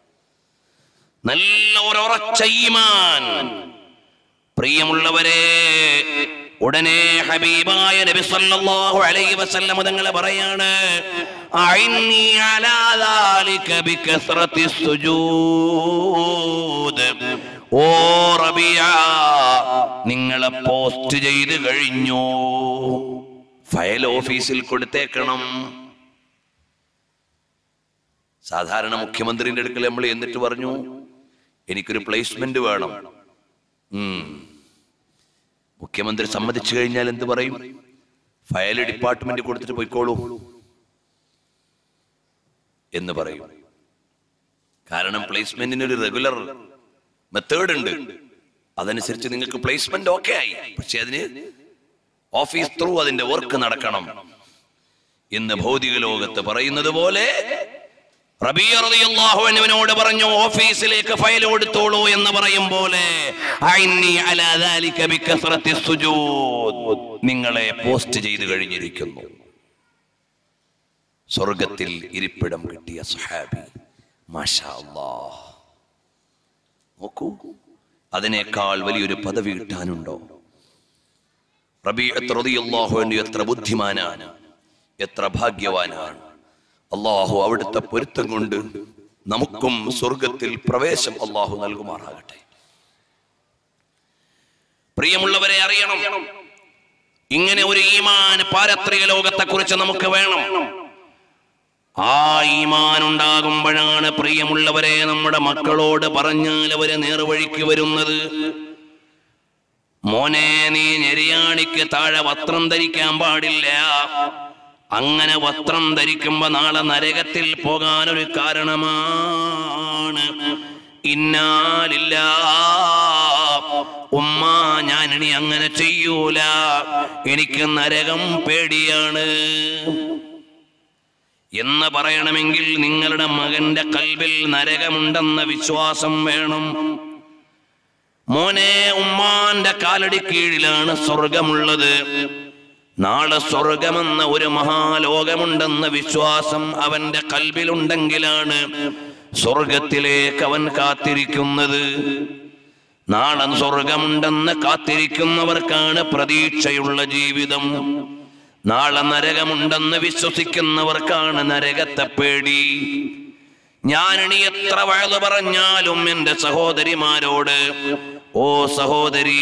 നല്ല ഒരു ഉറച്ച ഈമാൻ പ്രിയമുള്ളവരെ ഉടനെ ഹബീബായ നബി സല്ലല്ലാഹു അലൈഹി വസല്ലം തങ്ങൾ പറയാണ് അഇന്നി അലാ ദാലിക ബികസ്റത്തി സുജൂദ് ഓ റബിയ നിങ്ങളെ പോസ്റ്റ് ചെയ്ത് കഴിഞ്ഞു ഫയൽ ഓഫീസിൽ കൊടുത്തേക്കണം സാധാരണ മുഖ്യമന്ത്രിന്റെ അടുക്കൽ നമ്മൾ എന്നിട്ട് പറഞ്ഞു എനിക്കൊരു പ്ലേസ്മെന്റ് വേണം ഉം. മുഖ്യമന്ത്രി സമ്മതിച്ചു കഴിഞ്ഞാൽ എന്ത് പറയും ഫയൽ ഡിപ്പാർട്ട്മെന്റ് കൊടുത്തിട്ട് പോയിക്കോളൂ എന്ന് പറയും കാരണം പ്ലേസ്മെന്റിന് ഒരു റെഗുലർ മെത്തേഡ് ഉണ്ട് അതനുസരിച്ച് നിങ്ങൾക്ക് പ്ലേസ്മെന്റ് ഓക്കെ ആയി പക്ഷെ അതിന് ഓഫീസ് ത്രൂ അതിന്റെ വർക്ക് നടക്കണം എന്ന് ഭൗതിക ലോകത്ത് പറയുന്നത് പോലെ റബീഅ റളിയല്ലാഹു അൻഹുവിനോട് പറഞ്ഞു ഓഫീസിലേക്ക് ഫയൽ കൊടുത്തോളൂ എന്ന് പറയും പോലെ അഇന്നി അലാ ദാലിക ബികസ്റത്തി സുജൂദ് നിങ്ങളെ പോസ്റ്റ് ചെയ്തു കഴിഞ്ഞിരിക്കുന്നു സ്വർഗത്തിൽ ഇരിപ്പിടം കിട്ടിയ സുഹാബി മാഷാ അല്ലാഹ് നോക്കൂ അതിനേക്കാൾ വലിയൊരു പദവി കിട്ടാനുണ്ടോ റബീഅത്ത് റളിയല്ലാഹു അൻഹു എത്ര ബുദ്ധിമാനാണ് എത്ര ഭാഗ്യവാനാണ് അള്ളാഹു അവിടുത്തെ പൊരുത്തം കൊണ്ട് നമുക്കും സ്വർഗത്തിൽ പ്രവേശം അള്ളാഹു നൽകുമാറാകട്ടെ പ്രിയമുള്ളവരെ അറിയണം ഇങ്ങനെ ഒരു ഈമാൻ പാരത്രിക ലോകത്തെ കുറിച്ച് നമുക്ക് വേണം ആ ഈമാൻ ഉണ്ടാകുമ്പോഴാണ് പ്രിയമുള്ളവരെ നമ്മുടെ മക്കളോട് പറഞ്ഞാൽ അവര് നേർവഴിക്ക് വരുന്നത് മോനെ നീ ഞെരിയാണിക്ക് താഴെ വസ്ത്രം ധരിക്കാൻ പാടില്ല അങ്ങനെ വസ്ത്രം ധരിക്കുമ്പോ നാളെ നരകത്തിൽ പോകാനൊരു കാരണമാണ് ഇന്നാലില്ല ഉമ്മ ഞാൻ ഇനി അങ്ങനെ ചെയ്യൂല എനിക്ക് നരകം പേടിയാണ് എന്ന് പറയണമെങ്കിൽ നിങ്ങളുടെ മകന്റെ കൽവിൽ നരകമുണ്ടെന്ന വിശ്വാസം വേണം മോനെ ഉമ്മാന്റെ കാലടി കീഴിലാണ് സ്വർഗമുള്ളത് നാളെ സ്വർഗമെന്ന ഒരു മഹാലോകമുണ്ടെന്ന വിശ്വാസം അവന്റെ കൽവിലുണ്ടെങ്കിലാണ് സ്വർഗത്തിലേക്ക് അവൻ കാത്തിരിക്കുന്നത് നാളെ സ്വർഗമുണ്ടെന്ന് കാത്തിരിക്കുന്നവർക്കാണ് പ്രതീക്ഷയുള്ള ജീവിതം നാളെ നരകമുണ്ടെന്ന് വിശ്വസിക്കുന്നവർക്കാണ് നരകത്തെ പേടി ഞാനിനി എത്ര വയത് പറഞ്ഞാലും എന്റെ സഹോദരിമാരോട് ഓ സഹോദരി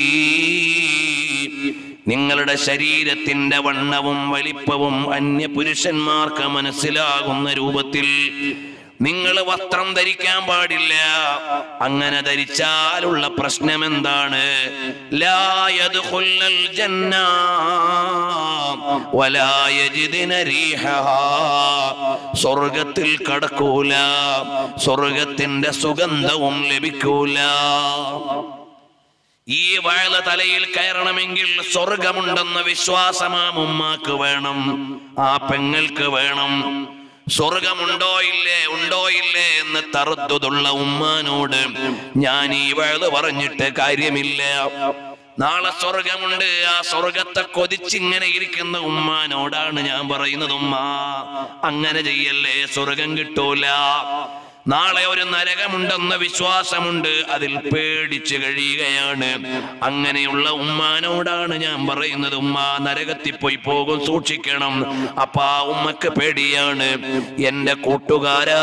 നിങ്ങളുടെ ശരീരത്തിന്റെ വണ്ണവും വലിപ്പവും അന്യ പുരുഷന്മാർക്ക് മനസ്സിലാകുന്ന രൂപത്തിൽ നിങ്ങൾ വസ്ത്രം ധരിക്കാൻ പാടില്ല അങ്ങനെ ധരിച്ചാലുള്ള പ്രശ്നം എന്താണ് ലാ യദ്ഖുല്ലൽ ജന്ന വലാ യജിദിന റീഹഹാ. സ്വർഗത്തിൽ കടക്കൂല സ്വർഗത്തിന്റെ സുഗന്ധവും ലഭിക്കൂല ഈ വയല തലയിൽ കയറണമെങ്കിൽ സ്വർഗമുണ്ടെന്ന വിശ്വാസം ആ ഉമ്മാക്ക് വേണം ആ പെങ്ങൾക്ക് വേണം സ്വർഗമുണ്ടോ ഇല്ലേ ഉണ്ടോ ഇല്ലേ എന്ന് തറുതുള്ള ഉമ്മാനോട് ഞാൻ ഈ വഴുത് പറഞ്ഞിട്ട് കാര്യമില്ല നാളെ സ്വർഗമുണ്ട് ആ സ്വർഗത്തെ കൊതിച്ചിങ്ങനെ ഇരിക്കുന്ന ഉമ്മാനോടാണ് ഞാൻ പറയുന്നത് ഉമ്മ അങ്ങനെ ചെയ്യല്ലേ സ്വർഗം കിട്ടൂല നാളെ ഒരു നരകമുണ്ടെന്ന വിശ്വാസമുണ്ട് അതിൽ പേടിച്ച് കഴിയുകയാണ് അങ്ങനെയുള്ള ഉമ്മാനോടാണ് ഞാൻ പറയുന്നത് ഉമ്മ നരകത്തിൽ പോയി പോകും സൂക്ഷിക്കണം അപ്പൊ ആ ഉമ്മക്ക് പേടിയാണ് എന്റെ കൂട്ടുകാരാ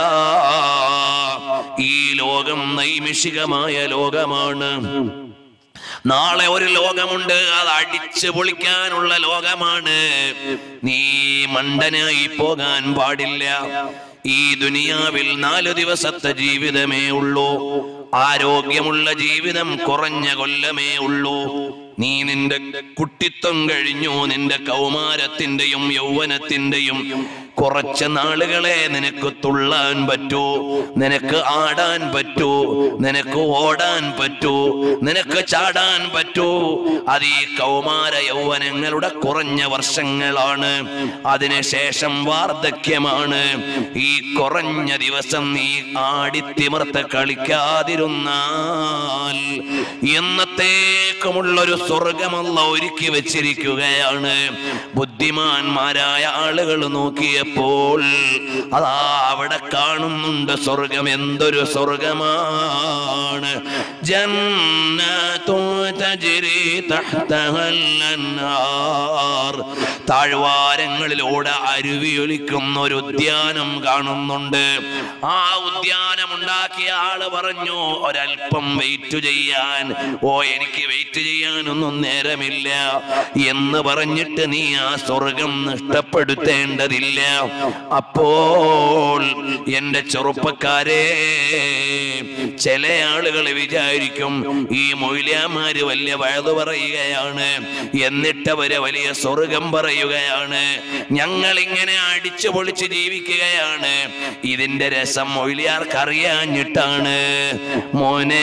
ഈ ലോകം നൈമിഷികമായ ലോകമാണ് നാളെ ഒരു ലോകമുണ്ട് അത് അടിച്ചു പൊളിക്കാനുള്ള ലോകമാണ് നീ മണ്ടനായി പോകാൻ പാടില്ല ഈ ദുനിയാവിൽ നാലു ദിവസത്തെ ജീവിതമേ ഉള്ളൂ ആരോഗ്യമുള്ള ജീവിതം കുറഞ്ഞ കൊല്ലമേ ഉള്ളൂ നീ നിന്റെ കുട്ടിത്വം കഴിഞ്ഞു നിന്റെ കൗമാരത്തിന്റെയും യൗവനത്തിന്റെയും കുറച്ച് നാളുകളെ നിനക്ക് തുള്ളാൻ പറ്റൂ നിനക്ക് ആടാൻ പറ്റൂ നിനക്ക് ഓടാൻ പറ്റൂ നിനക്ക് ചാടാൻ പറ്റൂ അത് ഈ കൗമാര യൗവനങ്ങളുടെ കുറഞ്ഞ വർഷങ്ങളാണ് അതിനുശേഷം വാർദ്ധക്യമാണ് ഈ കുറഞ്ഞ ദിവസം നീ ആടിത്തിമർത്ത് കളിക്കാതിരുന്നാൽ എന്നത്തേക്കുമുള്ളൊരു സ്വർഗമല്ല ഒരുക്കി വെച്ചിരിക്കുകയാണ് ബുദ്ധിമാന്മാരായ ആളുകൾ നോക്കിയപ്പോൾ അതാ അവിടെ കാണുന്നുണ്ട് സ്വർഗം എന്തൊരു സ്വർഗമാണ് ജന്നത്തു തജ്രി തഹ്തഹൽ അൻഹാർ. താഴ്വാരങ്ങളിലൂടെ അരുവിയൊലിക്കുന്ന ഒരു ഉദ്യാനം കാണുന്നുണ്ട് ആ ഉദ്യാനം ഉണ്ടാക്കിയ ആള് പറഞ്ഞു ഒരല്പം വെയിറ്റ് ചെയ്യാൻ ഓ എനിക്ക് വെയിറ്റ് ചെയ്യാനൊന്നും നേരമില്ല എന്ന് പറഞ്ഞിട്ട് നീ ആ സ്വർഗം നഷ്ടപ്പെടുത്തേണ്ടതില്ല അപ്പോൾ എന്റെ ചെറുപ്പക്കാരെ ചില ആളുകൾ വിചാരിക്കും ഈ മൊയിലാമാര് വലിയ വഴുതു പറയുകയാണ് എന്നിട്ട് അവര് വലിയ സ്വർഗം പറയുകയാണ് ഞങ്ങൾ ഇങ്ങനെ അടിച്ചു പൊളിച്ച് ജീവിക്കുകയാണ് ഇതിന്റെ രസം മൊയിലിയാർക്ക് അറിയാഞ്ഞിട്ടാണ് മോനെ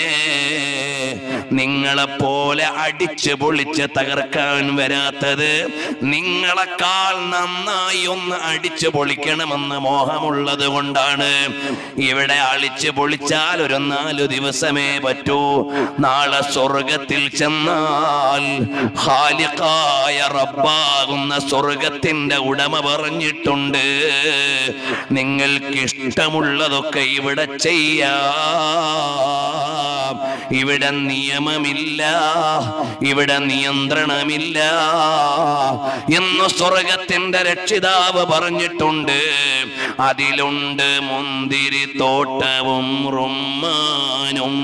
നിങ്ങളെ പോലെ അടിച്ചു പൊളിച്ച് തകർക്കാൻ വരാത്തത് നിങ്ങളെക്കാൾ നന്നായി ഒന്ന് അടിച്ചു പൊളിക്കണമെന്ന് മോഹമുള്ളത് കൊണ്ടാണ് ഇവിടെ അളിച്ചു പൊളിച്ചാൽ ഒരു നാലു ദിവസമേ പറ്റൂ നാളെ സ്വർഗത്തിൽ ചെന്നാൽ ഖാലിഖായ റബ്ബാകുന്ന സ്വർഗത്തിന്റെ ഉടമ പറഞ്ഞിട്ടുണ്ട് നിങ്ങൾക്ക് ഇഷ്ടമുള്ളതൊക്കെ ഇവിടെ ചെയ്യാം ഇവിടെ നിയമമില്ല ഇവിടെ നിയന്ത്രണമില്ല എന്ന് സ്വർഗത്തിന്റെ രക്ഷിതാവ് പറഞ്ഞിട്ടുണ്ട് അതിലുണ്ട് മുന്തിരി തോട്ടവും റുമ്മാനും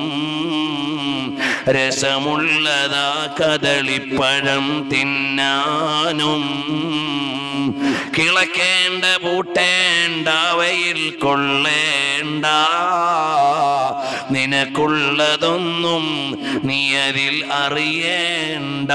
രസമുള്ളതാ കദളിപ്പഴം തിന്നാനും കിളക്കേണ്ട പൂട്ടേണ്ട അവയിൽ കൊള്ളേണ്ട നിനക്കുള്ളതൊന്നും നീ അതിൽ അറിയേണ്ട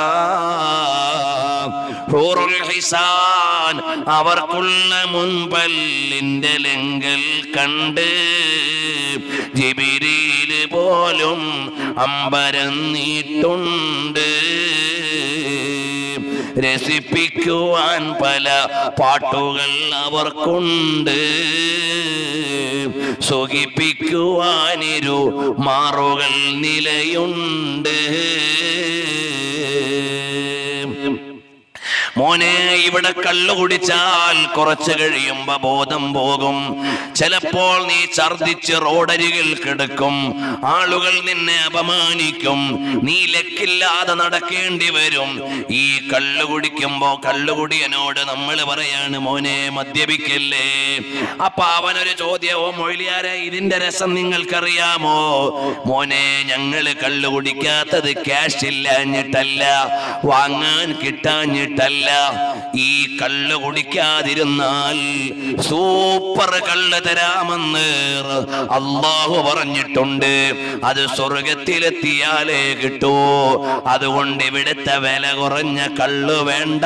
ഹൂറുൽ ഹിസാൻ അവർക്കുള്ള മുൻപല്ലിന്റെ ലെങ്കൽ കണ്ട് ജിബിരിയില് പോലും അമ്പരന്നിട്ടുണ്ട് രസിപ്പിക്കുവാൻ പല പാട്ടുകൾ അവർക്കുണ്ട് സുഖിപ്പിക്കുവാനിരു മാറുകൾ നിലയുണ്ട് മോനെ ഇവിടെ കള്ളു കുടിച്ചാൽ കുറച്ച് കഴിയുമ്പോ ബോധം പോകും ചിലപ്പോൾ നീ ഛർദിച്ച് റോഡരികിൽ കിടക്കും ആളുകൾ നിന്നെ അപമാനിക്കും നീ ലക്കില്ലാതെ നടക്കേണ്ടി വരും ഈ കള്ളു കുടിക്കുമ്പോ കള്ളുകുടിയനോട് നമ്മൾ പറയാണ് മോനെ മദ്യപിക്കല്ലേ അപ്പൊ അവനൊരു ചോദ്യവും മൊഴിയാരെ ഇതിന്റെ രസം നിങ്ങൾക്കറിയാമോ മോനെ ഞങ്ങള് കള്ളു കുടിക്കാത്തത് ക്യാഷ് ഇല്ലാഞ്ഞിട്ടല്ല വാങ്ങാൻ കിട്ടാഞ്ഞിട്ടല്ല ഈ കള്ള് കുടിക്കാതിരുന്നാൽ സൂപ്പർ കള്ള് തരാമെന്ന് അള്ളാഹു പറഞ്ഞിട്ടുണ്ട് അത് സ്വർഗത്തിലെത്തിയാലേ കിട്ടൂ അതുകൊണ്ട് ഇവിടുത്തെ വില കുറഞ്ഞ കള്ള് വേണ്ട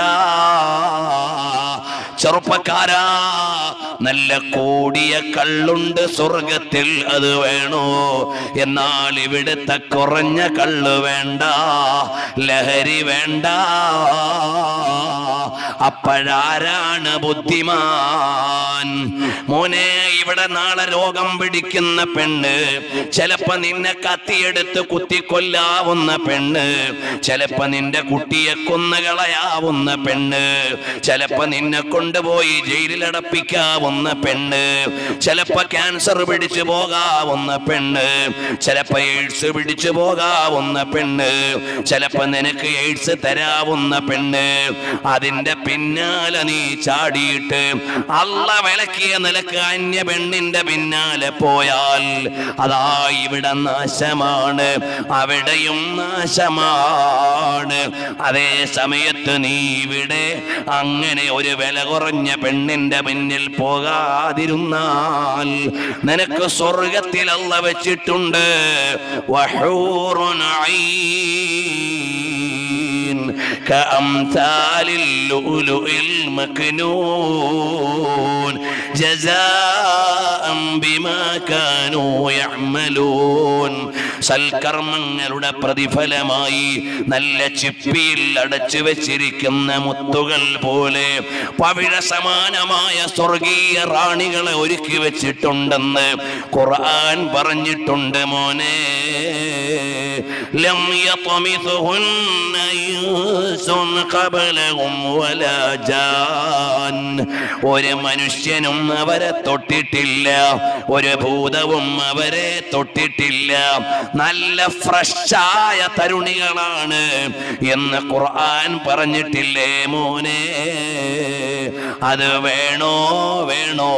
ചെറുപ്പക്കാരാ നല്ല കൂടിയ കള്ളുണ്ട് സ്വർഗത്തിൽ അത് വേണോ എന്നാൽ ഇവിടുത്തെ കുറഞ്ഞ കള്ള് വേണ്ട ലഹരി വേണ്ട അപ്പോഴാരാണ് ബുദ്ധിമാൻ മോനെ ഇവിടെ നാളെ രോഗം പിടിക്കുന്ന പെണ്ണ് ചിലപ്പോ നിന്നെ കത്തിയെടുത്ത് കുത്തിക്കൊല്ലാവുന്ന പെണ്ണ് ചിലപ്പോ നിന്റെ കുട്ടിയെ കൊന്നുകളയാവുന്ന പെണ്ണ് ചിലപ്പോ നിന്നെ കൊണ്ടുപോയി ജയിലിലടപ്പിക്കാവുന്ന പെണ്ണ് ചിലപ്പോ ക്യാൻസർ പിടിച്ചു പോകാവുന്ന പെണ്ണ് ചിലപ്പോ എയ്ഡ്സ് പിടിച്ചു പോകാവുന്ന പെണ്ണ് ചിലപ്പോ നിനക്ക് എയ്ഡ്സ് തരാവുന്ന പെണ്ണ് അതിന്റെ പിന്നാലെ നീ ചാടിയിട്ട് അള്ള വിളക്കിയ നിലക്ക് അന്യ പെണ്ണിന്റെ പിന്നാലെ പോയാൽ അതാ ഇവിടെ നാശമാണ് അവിടെയും നാശമാണ് അതേ സമയത്ത് നീ ഇവിടെ അങ്ങനെ ഒരു വില കുറഞ്ഞ പെണ്ണിന്റെ പിന്നിൽ പോകാതിരുന്നാൽ നിനക്ക് സ്വർഗത്തിൽ അല്ല വെച്ചിട്ടുണ്ട് വഹൂറുൻ ഐൻ كأمثال اللؤلؤ المكنون جزاء بما كانوا يعملون സൽക്കർമ്മങ്ങളുടെ പ്രതിഫലമായി നല്ല ചിപ്പിയിൽ അടച്ചു വെച്ചിരിക്കുന്ന മുത്തുകൾ പോലെ പവിഴ സമാനമായ സ്വർഗീയ റാണികളെ ഒരുക്കി വെച്ചിട്ടുണ്ടെന്ന് ഖുർആൻ പറഞ്ഞിട്ടുണ്ട് മോനെ ലം യത്മിഥുഹുന്ന ഇൻസുൻ ഖബലഹും വലാ ജാൻ ഒരു മനുഷ്യനും അവരെ തൊട്ടിട്ടില്ല ഒരു ഭൂതവും അവരെ തൊട്ടിട്ടില്ല നല്ല ഫ്രഷായ തരുണികളാണ് എന്ന് ഖുർആൻ പറഞ്ഞിട്ടില്ലേ മോനെ അത് വേണോ വേണോ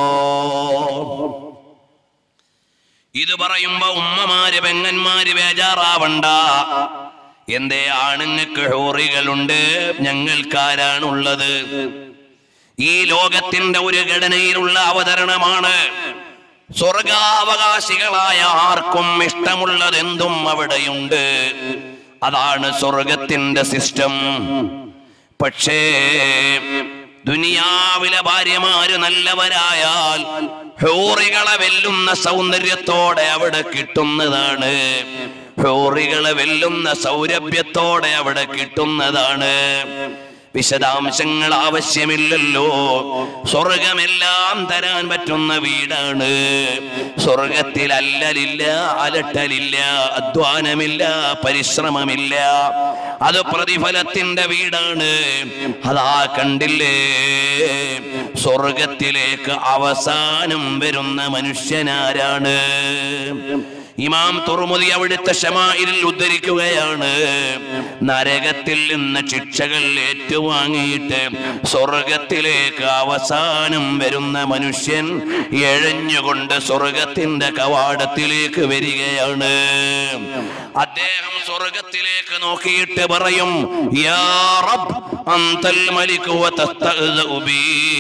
ഇത് പറയുമ്പോ ഉമ്മമാര് പെങ്ങന്മാര് ബേജാറാവണ്ട എന്തേ ആണുങ്ങൾക്ക് ഹോറികളുണ്ട് ഞങ്ങൾക്കാരാണുള്ളത് ഈ ലോകത്തിന്റെ ഒരു ഘടനയിലുള്ള അവതരണമാണ് സ്വർഗാവകാശികളായ ആർക്കും ഇഷ്ടമുള്ളതെന്തും അവിടെയുണ്ട് അതാണ് സ്വർഗത്തിന്റെ സിസ്റ്റം പക്ഷേ ദുനിയാവിലെ ഭാര്യമാര് നല്ലവരായാൽ ഹോറികളെ വെല്ലുന്ന സൗന്ദര്യത്തോടെ അവിടെ കിട്ടുന്നതാണ് ഹോറികളെ വെല്ലുന്ന സൗരഭ്യത്തോടെ അവിടെ കിട്ടുന്നതാണ് വിശദാംശങ്ങൾ ആവശ്യമില്ലല്ലോ സ്വർഗമെല്ലാം തരാൻ പറ്റുന്ന വീടാണ് സ്വർഗത്തിൽ അല്ലലില്ല അലട്ടലില്ല അധ്വാനമില്ല പരിശ്രമമില്ല അത് പ്രതിഫലത്തിന്റെ വീടാണ് അതാ കണ്ടില്ലേ സ്വർഗത്തിലേക്ക് അവസാനം വരുന്ന മനുഷ്യനാരാണ് ഇമാം തുറമുതി അവിടുത്തെ ഷമായിൽ ഉദ്ധരിക്കുകയാണ് നരകത്തിൽ നിന്ന് ശിക്ഷകൾ ഏറ്റുവാങ്ങിയിട്ട് സ്വർഗത്തിലേക്ക് അവസാനം വരുന്ന മനുഷ്യൻ എഴഞ്ഞുകൊണ്ട് സ്വർഗത്തിന്റെ കവാടത്തിലേക്ക് വരികയാണ് അദ്ദേഹം സ്വർഗത്തിലേക്ക് നോക്കിയിട്ട് പറയും യാ റബ്ബ് അന്തൽ മലിക് വതസ്തഅ്ദഉ ബീ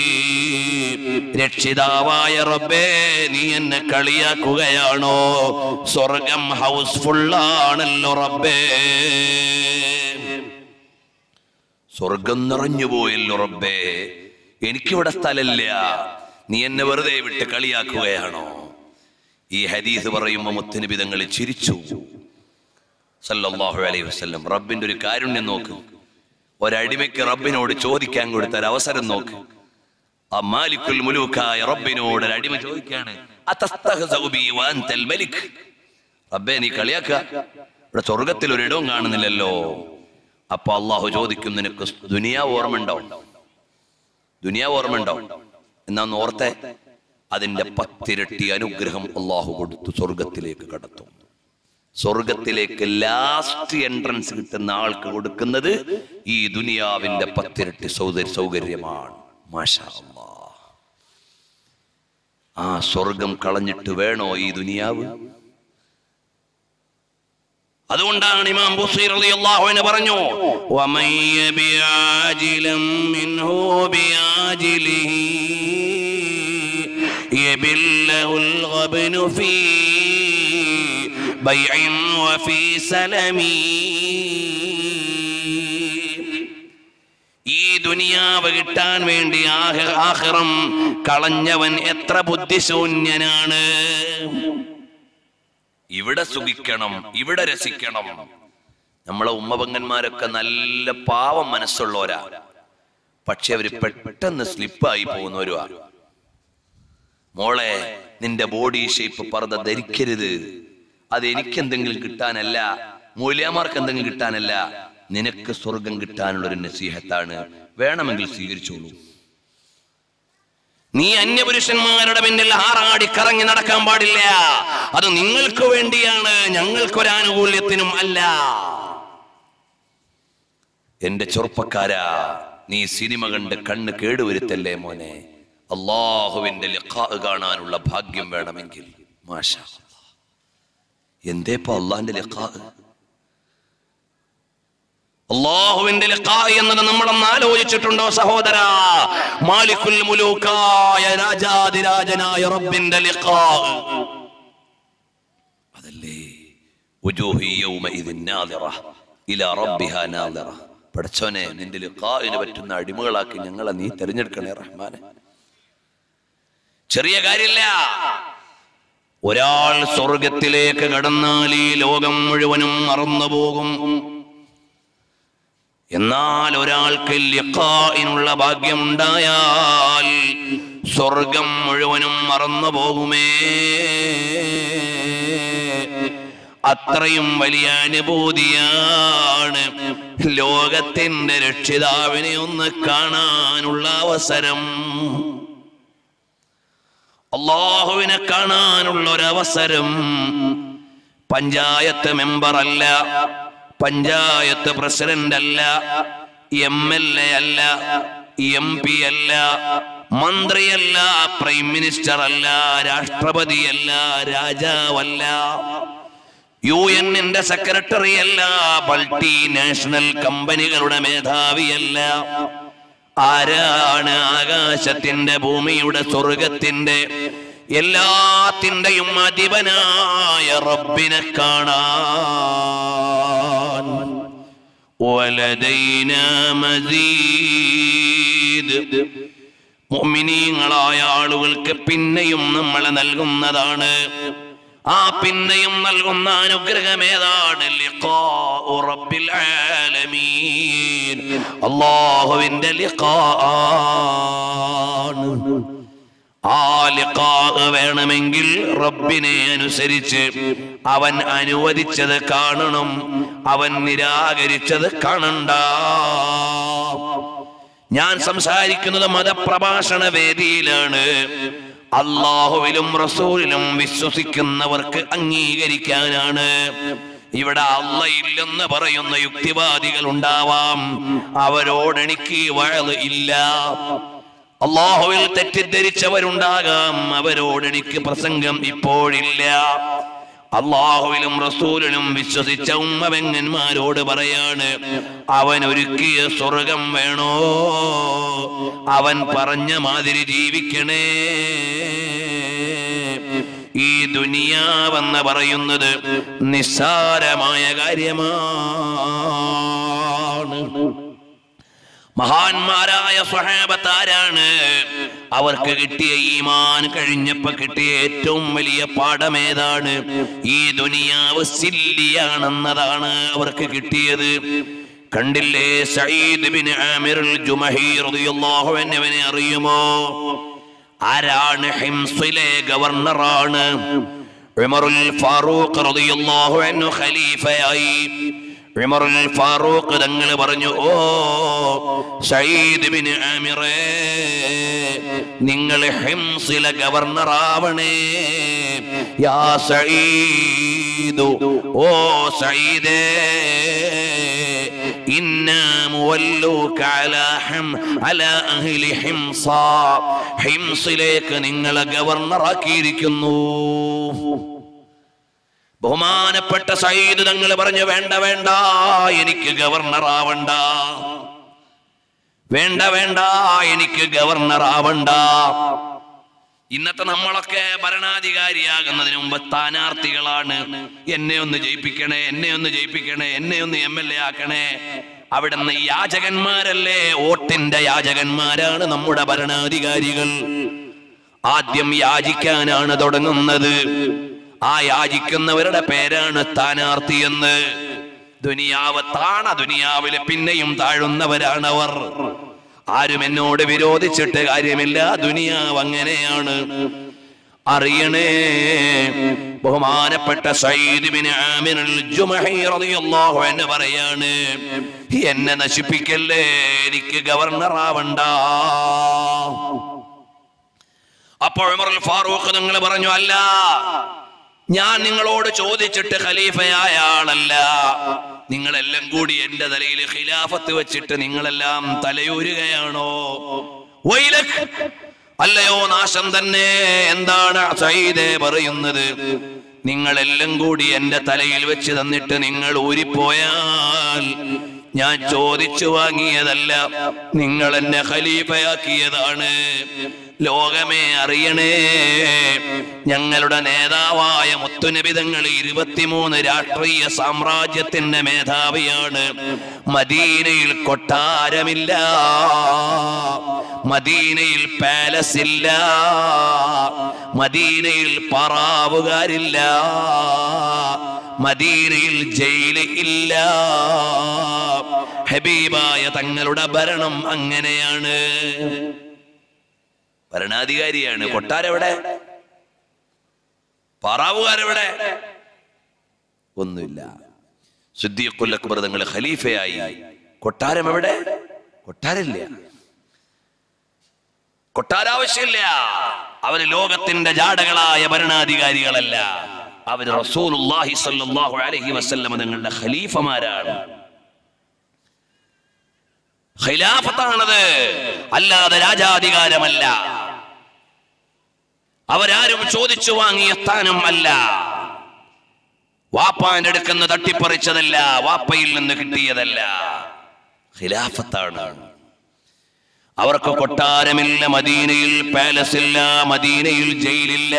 രക്ഷിതാവായ റബ്ബേ നീ എന്നെ കളിയാക്കുകയാണോ സ്വർഗം ഹൗസ്ഫുള്ളാണല്ലോ റബ്ബേ സ്വർഗം നിറഞ്ഞു പോയല്ലോ റബ്ബേ എനിക്കിവിടെ സ്ഥലമില്ല നീ എന്നെ വെറുതെ വിട്ട് കളിയാക്കുകയാണോ ഈ ഹദീസ് പറയുമ്പോ മുത്തനിബിതങ്ങൾ ചിരിച്ചു സല്ലല്ലാഹു അലൈഹി വസല്ലം റബ്ബിന്റെ ഒരു കാരുണ്യം നോക്ക് ഒരടിമയ്ക്ക് റബ്ബിനോട് ചോദിക്കാൻ കൊടുത്ത ഒരു അവസരം നോക്ക് ആ മാലിക്കുൽ മുലൂക്കായ റബ്ബിനോട് ഒരു അടിമ ചോദിക്കാണ് "അതസ്തഹ്സഉ ബി വഅൻതൽ മലിക്?" റബ്ബേ നീ കളിയാക്ക ഇവിടെ സ്വർഗത്തിൽ ഒരിടവും കാണുന്നില്ലല്ലോ അപ്പൊ അള്ളാഹു ചോദിക്കും നിനക്ക് ദുനിയാവ് ഓർമ്മയുണ്ടോ ദുനിയാവ് ഓർമ്മയുണ്ടോ എന്നാ ഒന്ന് ഓർത്തെ അതിന്റെ പത്തിരട്ടി അനുഗ്രഹം അള്ളാഹു കൊടുത്തു സ്വർഗത്തിലേക്ക് കടത്തും സ്വർഗത്തിലേക്ക് ലാസ്റ്റ് എൻട്രൻസ് കിട്ടുന്ന ആൾക്ക് കൊടുക്കുന്നത് ഈ ദുനിയാവിന്റെ പത്തിരട്ടി സൗകര്യ സൗകര്യമാണ് മാഷാ അല്ലാ. ആ സ്വർഗം കളഞ്ഞിട്ട് വേണോ ഈ ദുനിയാവ് അതുകൊണ്ടാണ് ഇമാം ബുസീർ റളിയല്ലാഹു അൻഹു പറഞ്ഞു വമൻ യബിആജിലം മിൻഹു ബിആജിലിഹി യബില്ലഹുൽ ഗബ്നു ഫീ ബൈഇൻ വഫീ സലമി ഈ ദുനിയാവ് കിട്ടാൻ വേണ്ടി ആഹ- ആഖിറം കളഞ്ഞവൻ എത്ര ബുദ്ധിശൂന്യനാണ് ഇവിടെ സുഖിക്കണം ഇവിടെ രസിക്കണം നമ്മളെ ഉമ്മപങ്ങന്മാരൊക്കെ നല്ല പാവം മനസ്സുള്ളവരാ പക്ഷെ അവര് പെട്ടെന്ന് സ്ലിപ്പായി പോകുന്നവരുവാ മോളെ നിന്റെ ബോഡി ഷേപ്പ് പർദ്ദ ധരിക്കരുത് അത് എനിക്ക് എന്തെങ്കിലും കിട്ടാനല്ല മൂല്യമാർക്ക് എന്തെങ്കിലും കിട്ടാനല്ല നിനക്ക് സ്വർഗം കിട്ടാനുള്ള ഒരു നസീഹത്താണ് വേണമെങ്കിൽ സ്വീകരിച്ചോളൂ നീ അന്യപുരുഷന്മാരുടെ പിന്നിൽ ആറാടി കറങ്ങി നടക്കാൻ പാടില്ല അത് നിങ്ങൾക്ക് വേണ്ടിയാണ് ഞങ്ങൾക്കൊരാനുകൂല്യത്തിനും അല്ല എന്റെ ചെറുപ്പക്കാരാ നീ സിനിമ കണ്ട് കണ്ണ് കേടുവരുത്തല്ലേ മോനെ അള്ളാഹുവിന്റെ ലിഖാ കാണാനുള്ള ഭാഗ്യം വേണമെങ്കിൽ മാഷാ അല്ലാ. എന്തേപ്പോ അള്ളാഹിന്റെ ലിഖാ അള്ളാഹുവിന്റെ ലിഖാ എന്നത് നമ്മളൊന്ന് ആലോചിച്ചിട്ടുണ്ടോ സഹോദര മാലിക്കുൽ മുലൂക്കായ രാജാതിരാജനായ റബ്ബിന്റെ ലിഖാ അതല്ലേ വുജൂഹി യൗമഇദിൻ നാദിറ ഇലാ റബ്ബിഹാ നാദിറ പടച്ചോനെ നിന്റെ ലിഖാഇന് പറ്റുന്ന അടിമകളാക്കി ഞങ്ങളെ നീ തെരഞ്ഞെടുക്കണേ റഹ്മാനെ ചെറിയ കാര്യമില്ല ഒരാൾ സ്വർഗത്തിലേക്ക് കടന്നാൽ ഈ ലോകം മുഴുവനും മറന്നു പോകും എന്നാൽ ഒരാൾക്ക് ലിഖാഇനുള്ള ഭാഗ്യമുണ്ടായാൽ സ്വർഗം മുഴുവനും മറന്നു പോകുമേ അത്രയും വലിയ അനുഭൂതിയാണ് ലോകത്തിന്റെ രക്ഷിതാവിനെ ഒന്ന് കാണാനുള്ള അവസരം അള്ളാഹുവിനെ കാണാനുള്ള ഒരവസരം പഞ്ചായത്ത് മെമ്പർ അല്ല പഞ്ചായത്ത് പ്രസിഡന്റ് അല്ല എം എൽ എ അല്ല എം പി അല്ല മന്ത്രിയല്ല പ്രൈം മിനിസ്റ്റർ അല്ല രാഷ്ട്രപതിയല്ല രാജാവല്ല യു എന്നിന്റെ സെക്രട്ടറി അല്ല മൾട്ടി നാഷണൽ കമ്പനികളുടെ മേധാവിയല്ല ആരാണ് ആകാശത്തിന്റെ ഭൂമിയുടെ സ്വർഗത്തിന്റെ എല്ലാത്തിന്റെയും അധിപനായ റബ്ബിനെ കാണാൻ വലദൈന മസീദ് മുഅ്മിനീങ്ങളായ ആളുകൾക്ക് പിന്നെയും നമ്മളെ നൽകുന്നതാണ് ആ പിന്നെയും നൽകുന്ന അനുഗ്രഹം ഏതാണ് ലിഖാഉ റബ്ബിൽ ആലമീൻ അല്ലാഹുവിന്റെ ലിഖാണ് ആ ലിഖാ വേണമെങ്കിൽ റബ്ബിനെ അനുസരിച്ച് അവൻ അനുവദിച്ചത് കാണണം അവൻ നിരാകരിച്ചത് കാണണ്ട ഞാൻ സംസാരിക്കുന്നത് മതപ്രഭാഷണ വേദിയിലാണ് അള്ളാഹുവിലും റസൂലിലും വിശ്വസിക്കുന്നവർക്ക് അംഗീകരിക്കാനാണ് ഇവിടെ അല്ല ഇല്ലെന്ന് പറയുന്ന യുക്തിവാദികൾ ഉണ്ടാവാം അവരോട് എനിക്ക് വഴല് ഇല്ല അള്ളാഹുവിൽ തെറ്റിദ്ധരിച്ചവരുണ്ടാകാം അവരോട് എനിക്ക് പ്രസംഗം ഇപ്പോഴില്ല അള്ളാഹുവിലും റസൂലിലും വിശ്വസിച്ച ഉമ്മവെങ്ങന്മാരോട് പറയാണ് അവൻ ഒരുക്കിയ സ്വർഗം വേണോ അവൻ പറഞ്ഞ മാതിരി ജീവിക്കണേ ഈ ദുനിയാവെന്ന് പറയുന്നത് നിസ്സാരമായ കാര്യമാണ് മഹാന്മാരായ സ്വഹാബത്താരാണ് അവർക്ക് കിട്ടിയ ഈമാൻ കഴിഞ്ഞപ്പോ കിട്ടിയ ഏറ്റവും വലിയ പാഠമേതാണ് ഈ ദുനിയാവ് സില്ലിയാണെന്നതാണ് അവർക്ക് കിട്ടിയത് കണ്ടില്ലേ സയ്യിദ് ബിൻ ആമിർ ജുമഹി റളിയല്ലാഹു അൻഹുവിനെ അറിയുമോ ആരാണ് ഹിംസിലെ ഗവർണറാണ് ഉമറുൽ ഫാറൂഖ് റളിയല്ലാഹു അൻഹു ഖലീഫയായി ഉമറുൽ ഫാറൂഖ് തങ്ങൾ പറഞ്ഞു ഓ സയ്യിദ് ബിൻ ആമിറേ നിങ്ങൾ ഹിംസിലെ ഗവർണർ ആവണേ യാ സയ്യിദു ഓ സയ്യിദേ ഇന്നാ മുവല്ലൂക അലാ ഹിം അലാ അഹ്ലി ഹിംസ ഹിംസിലേക്ക് നിങ്ങളെ ഗവർണറാക്കിയിരിക്കുന്നു ബഹുമാനപ്പെട്ട സയ്യിദ് തങ്ങൾ പറഞ്ഞു വേണ്ട വേണ്ട എനിക്ക് ഗവർണർ ആവണ്ട വേണ്ട വേണ്ട എനിക്ക് ഗവർണർ ആവണ്ട ഇന്നത്തെ നമ്മളൊക്കെ ഭരണാധികാരിയാകുന്നതിന് മുമ്പ് സ്ഥാനാർത്ഥികളാണ് എന്നെ ഒന്ന് ജയിപ്പിക്കണേ എന്നെ ഒന്ന് ജയിപ്പിക്കണേ എന്നെ ഒന്ന് എം എൽ എ ആക്കണേ അവിടുന്ന് യാചകന്മാരല്ലേ വോട്ടിന്റെ യാചകന്മാരാണ് നമ്മുടെ ഭരണാധികാരികൾ ആദ്യം യാചിക്കാനാണ് തുടങ്ങുന്നത് ആ യാചിക്കുന്നവരുടെ പേരാണ് സ്ഥാനാർത്ഥി എന്ന് ദുനിയാവ് താണ ദുനിയാവിലെ പിന്നെയും താഴുന്നവരാണവർ ആരും എന്നോട് വിരോധിച്ചിട്ട് കാര്യമില്ല ദുനിയാവ് അങ്ങനെയാണ് അറിയണേ ബഹുമാനപ്പെട്ട Sayyid bin Amir al Jumahi റളിയല്ലാഹു അൻഹു പറയാണ് എന്നെ നശിപ്പിക്കല്ലേ എനിക്ക് ഗവർണർ ആവണ്ട അപ്പോൾ ഉമർ അൽ ഫാറൂഖ് നിങ്ങൾ പറഞ്ഞു അല്ല ഞാൻ നിങ്ങളോട് ചോദിച്ചിട്ട് ഖലീഫയായ ആളല്ല നിങ്ങളെല്ലാം കൂടി എന്റെ തലയിൽ ഖിലാഫത്ത് വെച്ചിട്ട് നിങ്ങളെല്ലാം തലയൂരുകയാണോ വൈലക് അല്ലയോ നാശം തന്നെ എന്താണ് സയ്യിദേ പറയുന്നത് നിങ്ങളെല്ലാം കൂടി എന്റെ തലയിൽ വെച്ച് തന്നിട്ട് നിങ്ങൾ ഊരിപ്പോയാൽ ഞാൻ ചോദിച്ചു വാങ്ങിയതല്ല നിങ്ങൾ എന്നെ ഖലീഫയാക്കിയതാണ് ലോകമേ അറിയണേ ഞങ്ങളുടെ നേതാവായ മുത്തുനബിതങ്ങൾ ഇരുപത്തിമൂന്ന് രാഷ്ട്രീയ സാമ്രാജ്യത്തിന്റെ മേധാവിയാണ് മദീനയിൽ കൊട്ടാരമില്ല മദീനയിൽ പാലസ് ഇല്ല മദീനയിൽ പറാവുകാരില്ല മദീനയിൽ ജയില് ഇല്ല ഹബീബായ തങ്ങളുടെ ഭരണം അങ്ങനെയാണ് ഭരണാധികാരിയാണ് കൊട്ടാരെവിടെ പറാവുകാരെവിടെ ഒന്നുമില്ല സിദ്ദീഖുൽ അക്ബർ തങ്ങൾ ഖലീഫയായി കൊട്ടാരം എവിടെ കൊട്ടാരമില്ല കൊട്ടാരാവശ്യമില്ല അവര് ലോകത്തിന്റെ ജാടകളായ ഭരണാധികാരികളല്ല അവര് റസൂലുള്ളാഹി സ്വല്ലല്ലാഹു അലൈഹി വസല്ലം തങ്ങളുടെ ഖലീഫമാരാണ് ഖിലാഫത്താണത് അല്ലാതെ രാജാധികാരമല്ല അവരാരും ചോദിച്ചു വാങ്ങിയ സ്ഥാനം അല്ല വാപ്പാന്റെ അടുക്കുന്ന തട്ടിപ്പറിച്ചതല്ല വാപ്പയിൽ നിന്ന് കിട്ടിയതല്ല ഖിലാഫത്താണ് അവർക്ക് കൊട്ടാരമില്ല മദീനയിൽ പാലസ് ഇല്ല മദീനയിൽ ജയിലില്ല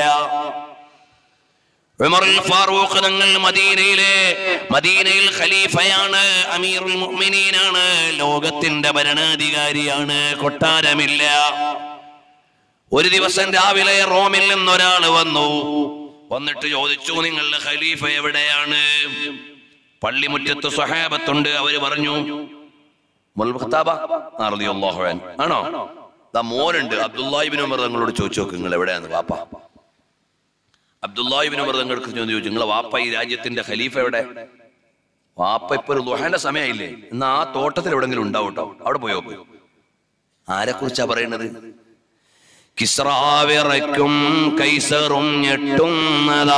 ഉമറുൽ ഫാറൂഖ് തങ്ങൾ മദീനയിലെ മദീനയിൽ ഖലീഫയാണ് അമീറുൽ മുഅ്മിനീനാണ് ലോകത്തിന്റെ ഭരണാധികാരിയാണ് കൊട്ടാരമില്ല ഒരു ദിവസം രാവിലെ റോമിൽ നിന്നൊരാൾ വന്നു വന്നിട്ട് ചോദിച്ചു നിങ്ങളുടെ ഖലീഫ എവിടെയാണ് പള്ളിമുറ്റത്ത് സ്വഹാബത്തുണ്ട് അവര് പറഞ്ഞു മുൽ ഖത്താബ ആ റളിയല്ലാഹു അൻഹു. ആണോ ദാ മോനുണ്ട് അബ്ദുല്ലാഹിബിൻ ഉമർ തങ്ങളോട് ചോദിച്ചു നോക്ക് നിങ്ങൾ എവിടെയാണ് വാപ്പ അബ്ദുല്ലാഹിബിൻ ഉമർ തങ്ങൾക്ക് ചോദിച്ചു നിങ്ങളെ വാപ്പ ഈ രാജ്യത്തിന്റെ ഖലീഫ എവിടെ വാപ്പ ഇപ്പൊ ഒരു ലുഹാന്റെ സമയമായില്ലേ എന്നാ ആ തോട്ടത്തിൽ എവിടെങ്കിലും ഉണ്ടാവും കേട്ടോ അവിടെ പോയോ പോയി ആരെ കുറിച്ചാ പറയണത് കിസ്രാവിറയ്ക്കും കൈസറും ഞെട്ടുന്നതാ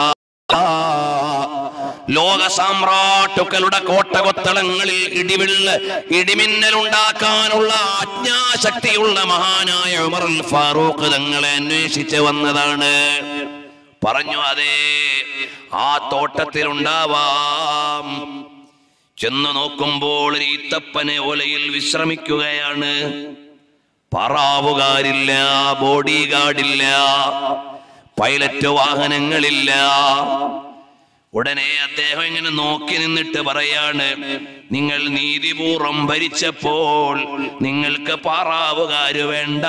ലോക സാമ്രാട്ടുക്കളുടെ കോട്ടകൊത്തളങ്ങളിൽ ഇടിവിള്ള ഇടിമിന്നൽ ഉണ്ടാക്കാനുള്ള അജ്ഞാശക്തിയുള്ള മഹാനായ ഉമറുൽ ഫാറൂഖ് തങ്ങളെ അന്വേഷിച്ച് വന്നതാണ് പറഞ്ഞു അതെ ആ തോട്ടത്തിലുണ്ടാവാം ചെന്നു നോക്കുമ്പോൾ ഒരു ഈത്തപ്പനെ ഓലയിൽ വിശ്രമിക്കുകയാണ് പറാവുകാരില്ല ബോഡി ഗാർഡില്ല പൈലറ്റ് വാഹനങ്ങളില്ല ഉടനെ അദ്ദേഹം ഇങ്ങനെ നോക്കി നിന്നിട്ട് പറയാണ് നിങ്ങൾ നീതിപൂർവം ഭരിച്ചപ്പോൾ നിങ്ങൾക്ക് പാറാവുകാര് വേണ്ട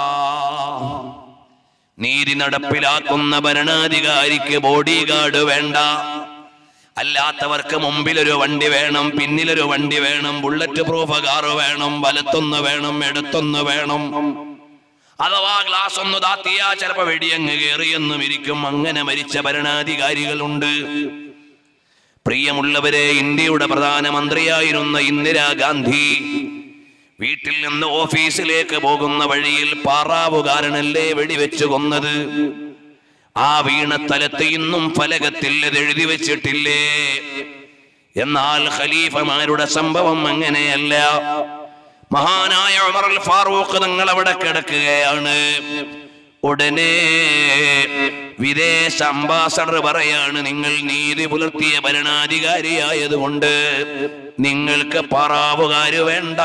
നീതി നടപ്പിലാക്കുന്ന ഭരണാധികാരിക്ക് ബോഡി ഗാർഡ് വേണ്ട അല്ലാത്തവർക്ക് മുമ്പിലൊരു വണ്ടി വേണം പിന്നിലൊരു വണ്ടി വേണം ബുള്ളറ്റ് പ്രൂഫ് കാറ് വേണം വലത്തൊന്ന് വേണം എടുത്തൊന്ന് വേണം അഥവാ ഗ്ലാസ് ഒന്ന് താത്തിയാ ചിലപ്പോ വെടിയങ്ങ് കയറിയെന്നും ഇരിക്കും അങ്ങനെ മരിച്ച ഭരണാധികാരികളുണ്ട് പ്രിയമുള്ളവരെ ഇന്ത്യയുടെ പ്രധാനമന്ത്രിയായിരുന്ന ഇന്ദിരാഗാന്ധി വീട്ടിൽ നിന്ന് ഓഫീസിലേക്ക് പോകുന്ന വഴിയിൽ പാറാവുകാരനല്ലേ വെടിവെച്ച് കൊന്നത് ആ വീണത്തലത്ത് ഇന്നും ഫലകത്തിൽ ഇത് എഴുതി വെച്ചിട്ടില്ലേ എന്നാൽ ഖലീഫമാരുടെ സംഭവം അങ്ങനെയല്ല മഹാനായ ഉമർ അൽ ഫാറൂഖ് നിങ്ങൾ അവിടെ കിടക്കുകയാണ് ഉടനെ വിദേശ അംബാസഡർ പറയാണ് നിങ്ങൾ നീതി പുലർത്തിയ ഭരണാധികാരിയായതുകൊണ്ട് നിങ്ങൾക്ക് പറാവുകാര് വേണ്ട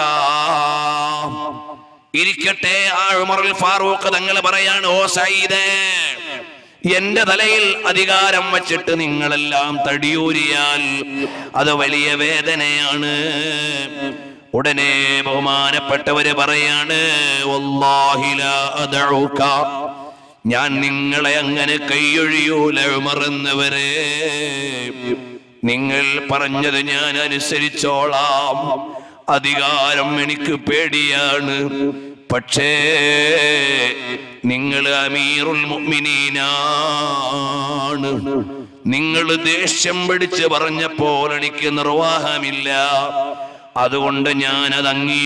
ഇരിക്കട്ടെ ആ ഉമറുൽ ഫാറൂഖ് തങ്ങൾ പറയാണ് ഓ സയ്യിദേ എന്റെ തലയിൽ അധികാരം വച്ചിട്ട് നിങ്ങളെല്ലാം തടിയൂരിയാൽ അത് വലിയ വേദനയാണ് ഉടനെ ബഹുമാനപ്പെട്ടവര് പറയാണ് "വല്ലാഹി ലാ അദഉക." ഞാൻ നിങ്ങളെ അങ്ങനെ കൈയൊഴിയൂല ഉമറന്നവരെ നിങ്ങൾ പറഞ്ഞത് ഞാൻ അനുസരിച്ചോളാം അധികാരം എനിക്ക് പേടിയാണ് പക്ഷേ നിങ്ങൾ അമീറുൽ മുഅ്മിനീനാണ് നിങ്ങൾ ദേഷ്യം പിടിച്ച് പറഞ്ഞപ്പോൾ എനിക്ക് നിർവാഹമില്ല അതുകൊണ്ട് ഞാൻ അത്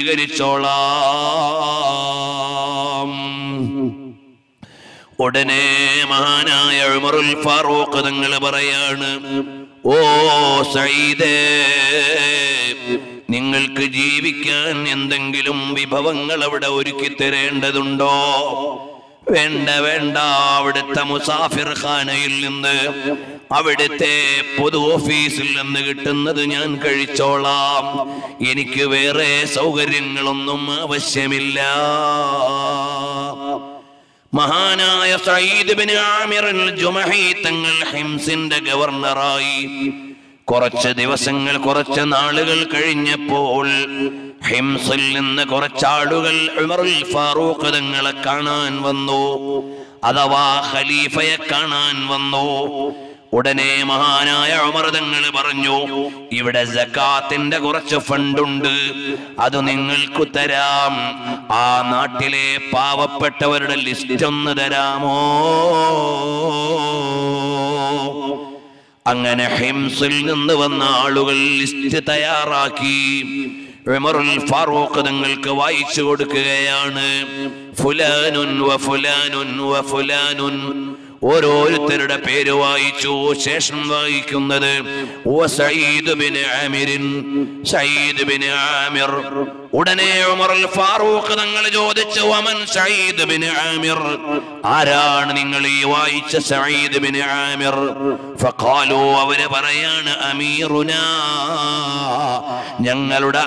അംഗീകരിച്ചോളാം ഉടനെ മഹാനായ ഉമറുൽ ഫാറൂഖ് തങ്ങൾ പറയാണ് ഓ സയ്യിദേ നിങ്ങൾക്ക് ജീവിക്കാൻ എന്തെങ്കിലും വിഭവങ്ങൾ അവിടെ ഒരുക്കി തരേണ്ടതുണ്ടോ വേണ്ട വേണ്ട അവിടുത്തെ മുസാഫിർ ഖാനയിൽ നിന്ന് അവിടുത്തെ പൊതു ഓഫീസിൽ നിന്ന് കിട്ടുന്നത് ഞാൻ കഴിച്ചോളാം എനിക്ക് വേറെ സൗകര്യങ്ങളൊന്നും ആവശ്യമില്ല മഹാനായ Sayyid bin Amir al Jumahi തങ്ങൾ ഹിംസിന്റെ ഗവർണറായി കുറച്ച് ദിവസങ്ങൾ കുറച്ച് നാളുകൾ കഴിഞ്ഞപ്പോൾ ഹിംസിൽ നിന്ന് കുറച്ചാളുകൾ ഉമറുൽ ഫാറൂഖ് തങ്ങളെ കാണാൻ വന്നു അഥവാ ഖലീഫയെ കാണാൻ വന്നു ഉടനെ മഹാനായ ഉമർ തങ്ങൾ പറഞ്ഞു ഇവിടെ സക്കാത്തിന്റെ കുറച്ച് ഫണ്ടുണ്ട് അത് നിങ്ങൾക്ക് തരാം ആ നാട്ടിലെ പാവപ്പെട്ടവരുടെ ലിസ്റ്റ് ഒന്ന് തരാമോ അങ്ങനെ ഹിംസിൽ നിന്ന് വന്ന ആളുകൾ ലിസ്റ്റ് തയ്യാറാക്കി ഉമറുൽ ഫാറൂഖ് നിങ്ങൾക്ക് വായിച്ചു കൊടുക്കുകയാണ് ഫുലാനുൻ വ ഫുലാനുൻ വ ഫുലാനുൻ ഓരോരുത്തരുടെ പേര് വായിച്ചു ശേഷം വായിക്കുന്നത് ഓ സയ്യിദ് ബിൻ ആമിരിൻ സയ്യിദ് ബിൻ ആമിർ ഉടനെ ഉമറുൽ ഫാറൂഖ് തങ്ങൾ ചോദിച്ചു വമൻ സയ്യിദ് ബിൻ ആമിർ ആരാണ് നിങ്ങൾ ഈ വായിച്ച സയ്യിദ് ബിൻ ആമിർ ഫഖാലു അവര് പറയാണ് അമീറുനാ ഞങ്ങളുടെ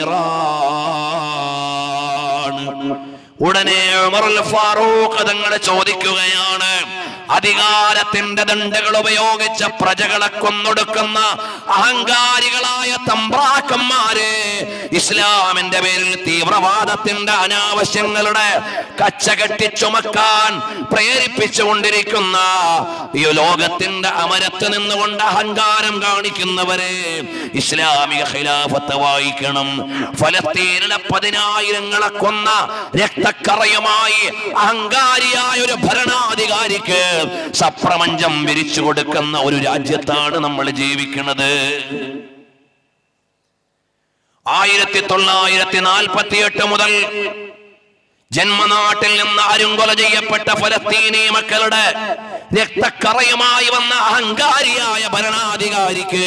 അമീറാണ് ഉടനെ ഉമറുൽ ഫാറൂഖ് തങ്ങൾ ചോദിക്കുകയാണ് അധികാരത്തിന്റെ ദണ്ഡകൾ ഉപയോഗിച്ച പ്രജകളെ കൊന്നൊടുക്കുന്ന അഹങ്കാരികളായ തമ്പ്രാക്കന്മാരെ ഇസ്ലാമിന്റെ പേരിൽ തീവ്രവാദത്തിന്റെ അനാവശ്യങ്ങളുടെ കച്ചകെട്ടി ചുമക്കാൻ പ്രേരിപ്പിച്ചുകൊണ്ടിരിക്കുന്ന ഈ ലോകത്തിന്റെ അമരത്ത് നിന്നുകൊണ്ട് അഹങ്കാരം കാണിക്കുന്നവരെ ഇസ്ലാമിക ഖിലാഫത്ത് വായിക്കണം ഫലസ്തീനിലെ പതിനായിരങ്ങളെ കൊന്ന രക്തക്കറയുമായി അഹങ്കാരിയായ ഒരു ഭരണാധികാരിക്ക് സപ്രപഞ്ചം വിരിച്ചു കൊടുക്കുന്ന ഒരു രാജ്യത്താണ് നമ്മൾ ജീവിക്കുന്നത് ആയിരത്തി തൊള്ളായിരത്തി നാൽപ്പത്തി എട്ട് മുതൽ ജന്മനാട്ടിൽ നിന്ന് അരുങ്കൊല ചെയ്യപ്പെട്ട ഫലസ്തീനി മക്കളുടെ രക്തക്കറയുമായി വന്ന അഹങ്കാരിയായ ഭരണാധികാരിക്ക്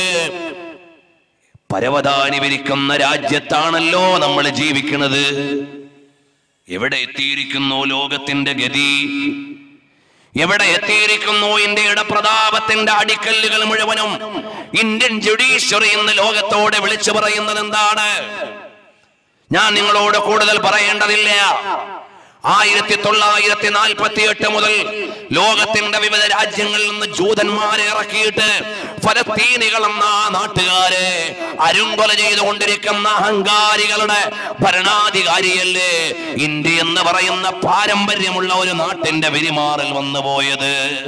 പരവതാനി വിരിക്കുന്ന രാജ്യത്താണല്ലോ നമ്മൾ ജീവിക്കുന്നത് എവിടെ എത്തിയിരിക്കുന്നു ലോകത്തിന്റെ ഗതി എവിടെ എത്തിയിരിക്കുന്നു ഇന്ത്യയുടെ പ്രതാപത്തിന്റെ അടിക്കല്ലുകൾ മുഴുവനും ഇന്ത്യൻ ജുഡീഷ്യറി എന്ന് ലോകത്തോടെ വിളിച്ചു പറയുന്നത് എന്താണ് ഞാൻ നിങ്ങളോട് കൂടുതൽ പറയേണ്ടതില്ല ആയിരത്തി തൊള്ളായിരത്തി നാൽപ്പത്തി എട്ട് മുതൽ ലോകത്തിന്റെ വിവിധ രാജ്യങ്ങളിൽ നിന്ന് ജൂതന്മാരെ ഇറക്കിയിട്ട് ഫലസ്തീനികൾ എന്ന ആ നാട്ടുകാരെ അരുങ്കൊല ചെയ്തുകൊണ്ടിരിക്കുന്ന അഹങ്കാരികളുടെ ഭരണാധികാരിയല്ലേ ഇന്ത്യ എന്ന് പറയുന്ന പാരമ്പര്യമുള്ള ഒരു നാട്ടിന്റെ പെരുമാറൽ വന്നു പോയത്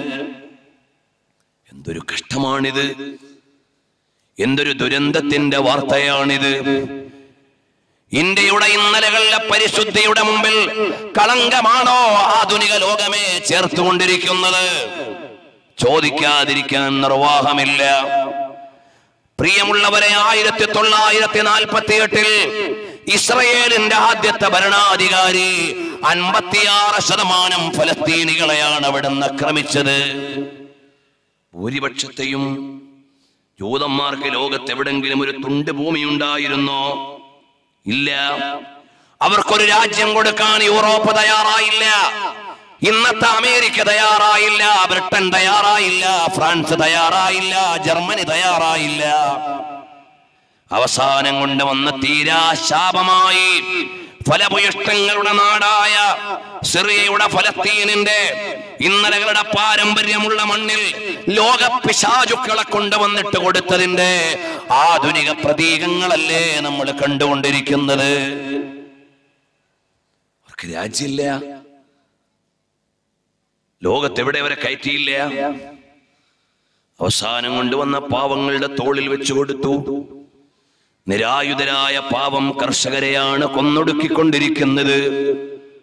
എന്തൊരു കഷ്ടമാണിത് എന്തൊരു ദുരന്തത്തിന്റെ വാർത്തയാണിത് ഇന്ത്യയുടെ ഇന്നലകളിലെ പരിശുദ്ധിയുടെ മുമ്പിൽ കളങ്കമാണോ ആധുനിക ലോകമേ ചേർത്തുകൊണ്ടിരിക്കുന്നത് ചോദിക്കാതിരിക്കാൻ നിർവാഹമില്ല പ്രിയമുള്ളവരെ ആയിരത്തി തൊള്ളായിരത്തി നാൽപ്പത്തി എട്ടിൽ ഇസ്രയേലിന്റെ ആദ്യത്തെ ഭരണാധികാരി അൻപത്തിയാറ് ശതമാനം ഫലസ്തീനികളെയാണ് അവിടുന്ന് ആക്രമിച്ചത് ഭൂരിപക്ഷത്തെയും ജൂതന്മാർക്ക് ലോകത്ത് എവിടെങ്കിലും ഒരു തുണ്ട് ഭൂമി ഉണ്ടായിരുന്നോ ഇല്ല അവർക്കൊരു രാജ്യം കൊടുക്കാൻ യൂറോപ്പ് തയ്യാറായില്ല ഇന്നത്തെ അമേരിക്ക തയ്യാറായില്ല ബ്രിട്ടൻ തയ്യാറായില്ല ഫ്രാൻസ് തയ്യാറായില്ല ജർമ്മനി തയ്യാറായില്ല അവസാനം കൊണ്ട് വന്ന തീരാ ശാപമായി ഫലഭുയിഷ്ടങ്ങളുടെ നാടായ സിറിയയുടെ ഫലസ്തീനിന്റെ ഇന്നലകളുടെ പാരമ്പര്യമുള്ള മണ്ണിൽ ലോക പിശാചുക്കളെ കൊണ്ടുവന്നിട്ട് കൊടുത്തതിന്റെ ആധുനിക പ്രതീകങ്ങളല്ലേ നമ്മൾ കണ്ടുകൊണ്ടിരിക്കുന്നത് അവർക്ക് രാജ്യമില്ല ലോകത്തെവിടെ വരെ കയറ്റിയില്ല അവസാനം കൊണ്ടുവന്ന പാവങ്ങളുടെ തോളിൽ വെച്ചു കൊടുത്തു നിരായുധരായ പാവം കർഷകരെയാണ് കൊന്നൊടുക്കിക്കൊണ്ടിരിക്കുന്നത്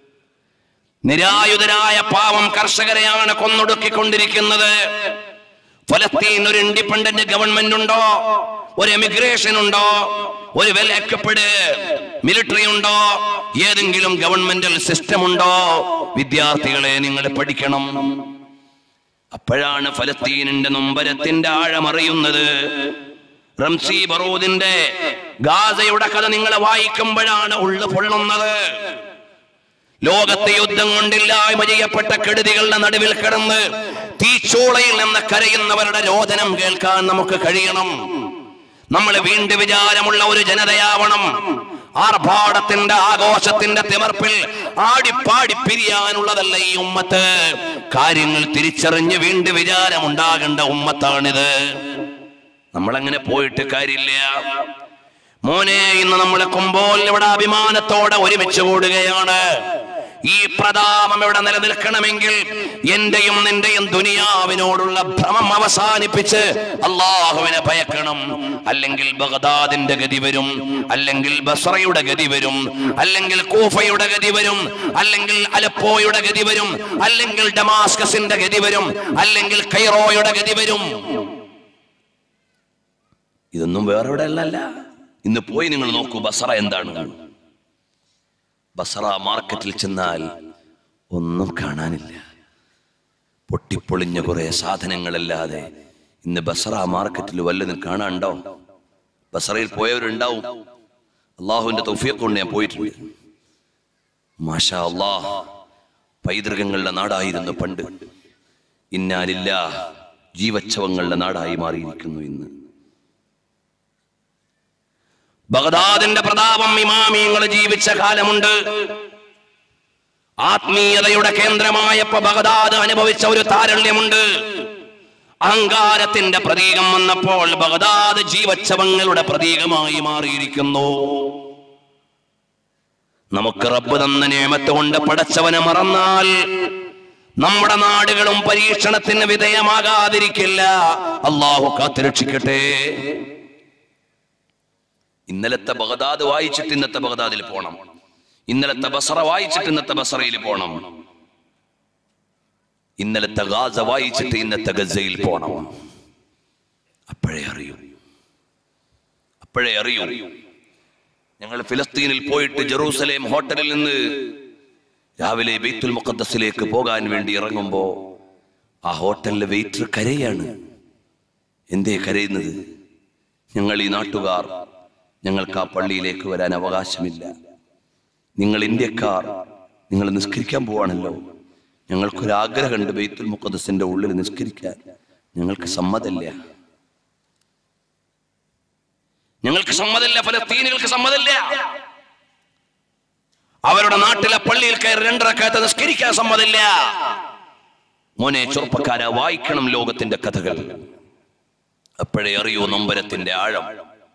നിരായുധരായ പാവം കർഷകരെയാണ് കൊന്നൊടുക്കിക്കൊണ്ടിരിക്കുന്നത് ഫലസ്തീൻ ഒരു ഇൻഡിപെൻഡന്റ് ഗവൺമെന്റ് ഉണ്ടോ ഒരു എമിഗ്രേഷൻ ഉണ്ടോ ഒരു വെൽ എക്വിപ്ഡ് മിലിറ്ററി ഉണ്ടോ ഏതെങ്കിലും ഗവൺമെന്റൽ സിസ്റ്റം ഉണ്ടോ വിദ്യാർത്ഥികളെ നിങ്ങൾ പഠിക്കണം അപ്പോഴാണ് ഫലസ്തീനിന്റെ നൊമ്പരത്തിന്റെ ആഴമറിയുന്നത് റംസി ബറൂദിന്റെ ഗാസയുടെ കഥ നിങ്ങൾ വായിക്കുമ്പോഴാണ് ഉള്ളു പൊള്ളുന്നത് ലോകത്തെ യുദ്ധം കൊണ്ടില്ലായ്മ ചെയ്യപ്പെട്ട കെടുതികളുടെ നടുവിൽ കിടന്ന് തീച്ചൂളയിൽ നിന്ന് കരയുന്നവരുടെ രോദനം കേൾക്കാൻ നമുക്ക് കഴിയണം നമ്മൾ വീണ്ടും വിചാരമുള്ള ഒരു ജനതയാവണം ആർഭാടത്തിന്റെ ആഘോഷത്തിന്റെ തിമർപ്പിൽ ആടിപ്പാടി പിരിയാനുള്ളതല്ല ഈ ഉമ്മത്ത് കാര്യങ്ങൾ തിരിച്ചറിഞ്ഞ് വീണ്ടും വിചാരമുണ്ടാകേണ്ട ഉമ്മത്താണിത് നമ്മളങ്ങനെ പോയിട്ട് കാര്യമില്ല മോനെ ഇന്ന് നമ്മളെ കുമ്പോൾ ഇവിടെ അഭിമാനത്തോടെ ഒരുമിച്ച് കൂടുകയാണ് ഈ പ്രതാപം ഇവിടെ നിലനിൽക്കണമെങ്കിൽ എന്റെയും നിന്റെയും ദുനിയാവിനോടുള്ള ഭ്രമം അവസാനിപ്പിച്ച് അള്ളാഹുവിനെ ഭയക്കണം അല്ലെങ്കിൽ ബഗദാദിന്റെ ഗതി വരും അല്ലെങ്കിൽ ബസ്രയുടെ ഗതി വരും അല്ലെങ്കിൽ കൂഫയുടെ ഗതി വരും അല്ലെങ്കിൽ അലപ്പോയുടെ ഗതി വരും അല്ലെങ്കിൽ ഡമാസ്കസിന്റെ ഗതി വരും അല്ലെങ്കിൽ കൈറോയുടെ ഗതി വരും ഇതൊന്നും വേറെ എവിടെ അല്ലല്ല ഇന്ന് പോയി നിങ്ങൾ നോക്കൂ ബസറ എന്താണ് ബസറ മാർക്കറ്റിൽ ചെന്നാൽ ഒന്നും കാണാനില്ല പൊട്ടിപ്പൊളിഞ്ഞ കുറെ സാധനങ്ങളല്ലാതെ ഇന്ന് ബസറ മാർക്കറ്റിൽ വല്ലതും കാണാനുണ്ടോ ബസറയിൽ പോയവരുണ്ടാവും അള്ളാഹുവിന്റെ തൗഫീഖ് കൊണ്ട് ഞാൻ പോയിട്ടുണ്ട് മാഷാ അള്ളാഹ് പൈതൃകങ്ങളുടെ നാടായിരുന്നു പണ്ട് ഇന്നാലില്ല ജീവച്ഛവങ്ങളുടെ നാടായി മാറിയിരിക്കുന്നു ഇന്ന് ബഗ്ദാദിന്റെ പ്രതാപം ഇമാമിയങ്ങൾ ജീവിച്ച കാലമുണ്ട് ആത്മീയതയുടെ കേന്ദ്രമായപ്പോ ബഗ്ദാദ് അനുഭവിച്ച ഒരു താരള്യമുണ്ട് അഹങ്കാരത്തിന്റെ പ്രതീകം വന്നപ്പോൾ ബഗ്ദാദ് ജീവച്ഛവങ്ങളുടെ പ്രതീകമായി മാറിയിരിക്കുന്നു നമുക്ക് റബ്ബ് തന്ന നിയമത്ത് കൊണ്ട് പടച്ചവനെ മറന്നാൽ നമ്മുടെ നാടുകളും പരീക്ഷണത്തിന് വിധേയമാകാതിരിക്കില്ല അള്ളാഹു കാത്തുരക്ഷിക്കട്ടെ ഇന്നലത്തെ ബഗദാദ് വായിച്ചിട്ട് ഇന്നത്തെ ബഗദാദിൽ പോണം ഇന്നലത്തെ ബസറ വായിച്ചിട്ട് ഇന്നത്തെ ബസറയിൽ പോണം ഇന്നലത്തെ ഗാസ വായിച്ചിട്ട് ഇന്നത്തെ ഗസയിൽ പോണം അപ്പോഴേ അറിയൂ അപ്പോഴേ അറിയൂ ഞങ്ങൾ ഫിലസ്തീനിൽ പോയിട്ട് ജെറൂസലേം ഹോട്ടലിൽ നിന്ന് രാവിലെ ബെയ്ത്തുൽ മുഖദ്ദസിലേക്ക് പോകാൻ വേണ്ടി ഇറങ്ങുമ്പോ ആ ഹോട്ടലിലെ വെയിറ്റർ കരയാണ് എന്തേ കരയുന്നത് ഞങ്ങൾ ഈ നാട്ടുകാർ ഞങ്ങൾക്ക് ആ പള്ളിയിലേക്ക് വരാൻ അവകാശമില്ല നിങ്ങൾ ഇന്ത്യക്കാർ നിങ്ങൾ നിസ്കരിക്കാൻ പോവാണല്ലോ ഞങ്ങൾക്കൊരാഗ്രഹമുണ്ട് ബെയ്ത്തുൽ മുഖദ്സിന്റെ ഉള്ളിൽ നിസ്കരിക്കാൻ ഞങ്ങൾക്ക് സമ്മതമില്ല ഞങ്ങൾക്ക് സമ്മതമില്ല ഫലസ്തീനികൾക്ക് സമ്മതമില്ല അവരുടെ നാട്ടിലെ പള്ളിയിൽ കയറി രണ്ടരക്കാലത്ത് നിസ്കരിക്കാൻ സമ്മതമില്ല മോനെ ചെറുപ്പക്കാര വായിക്കണം ലോകത്തിന്റെ കഥകൾ അപ്പോഴേ അറിയൂ നൊമ്പരത്തിന്റെ ആഴം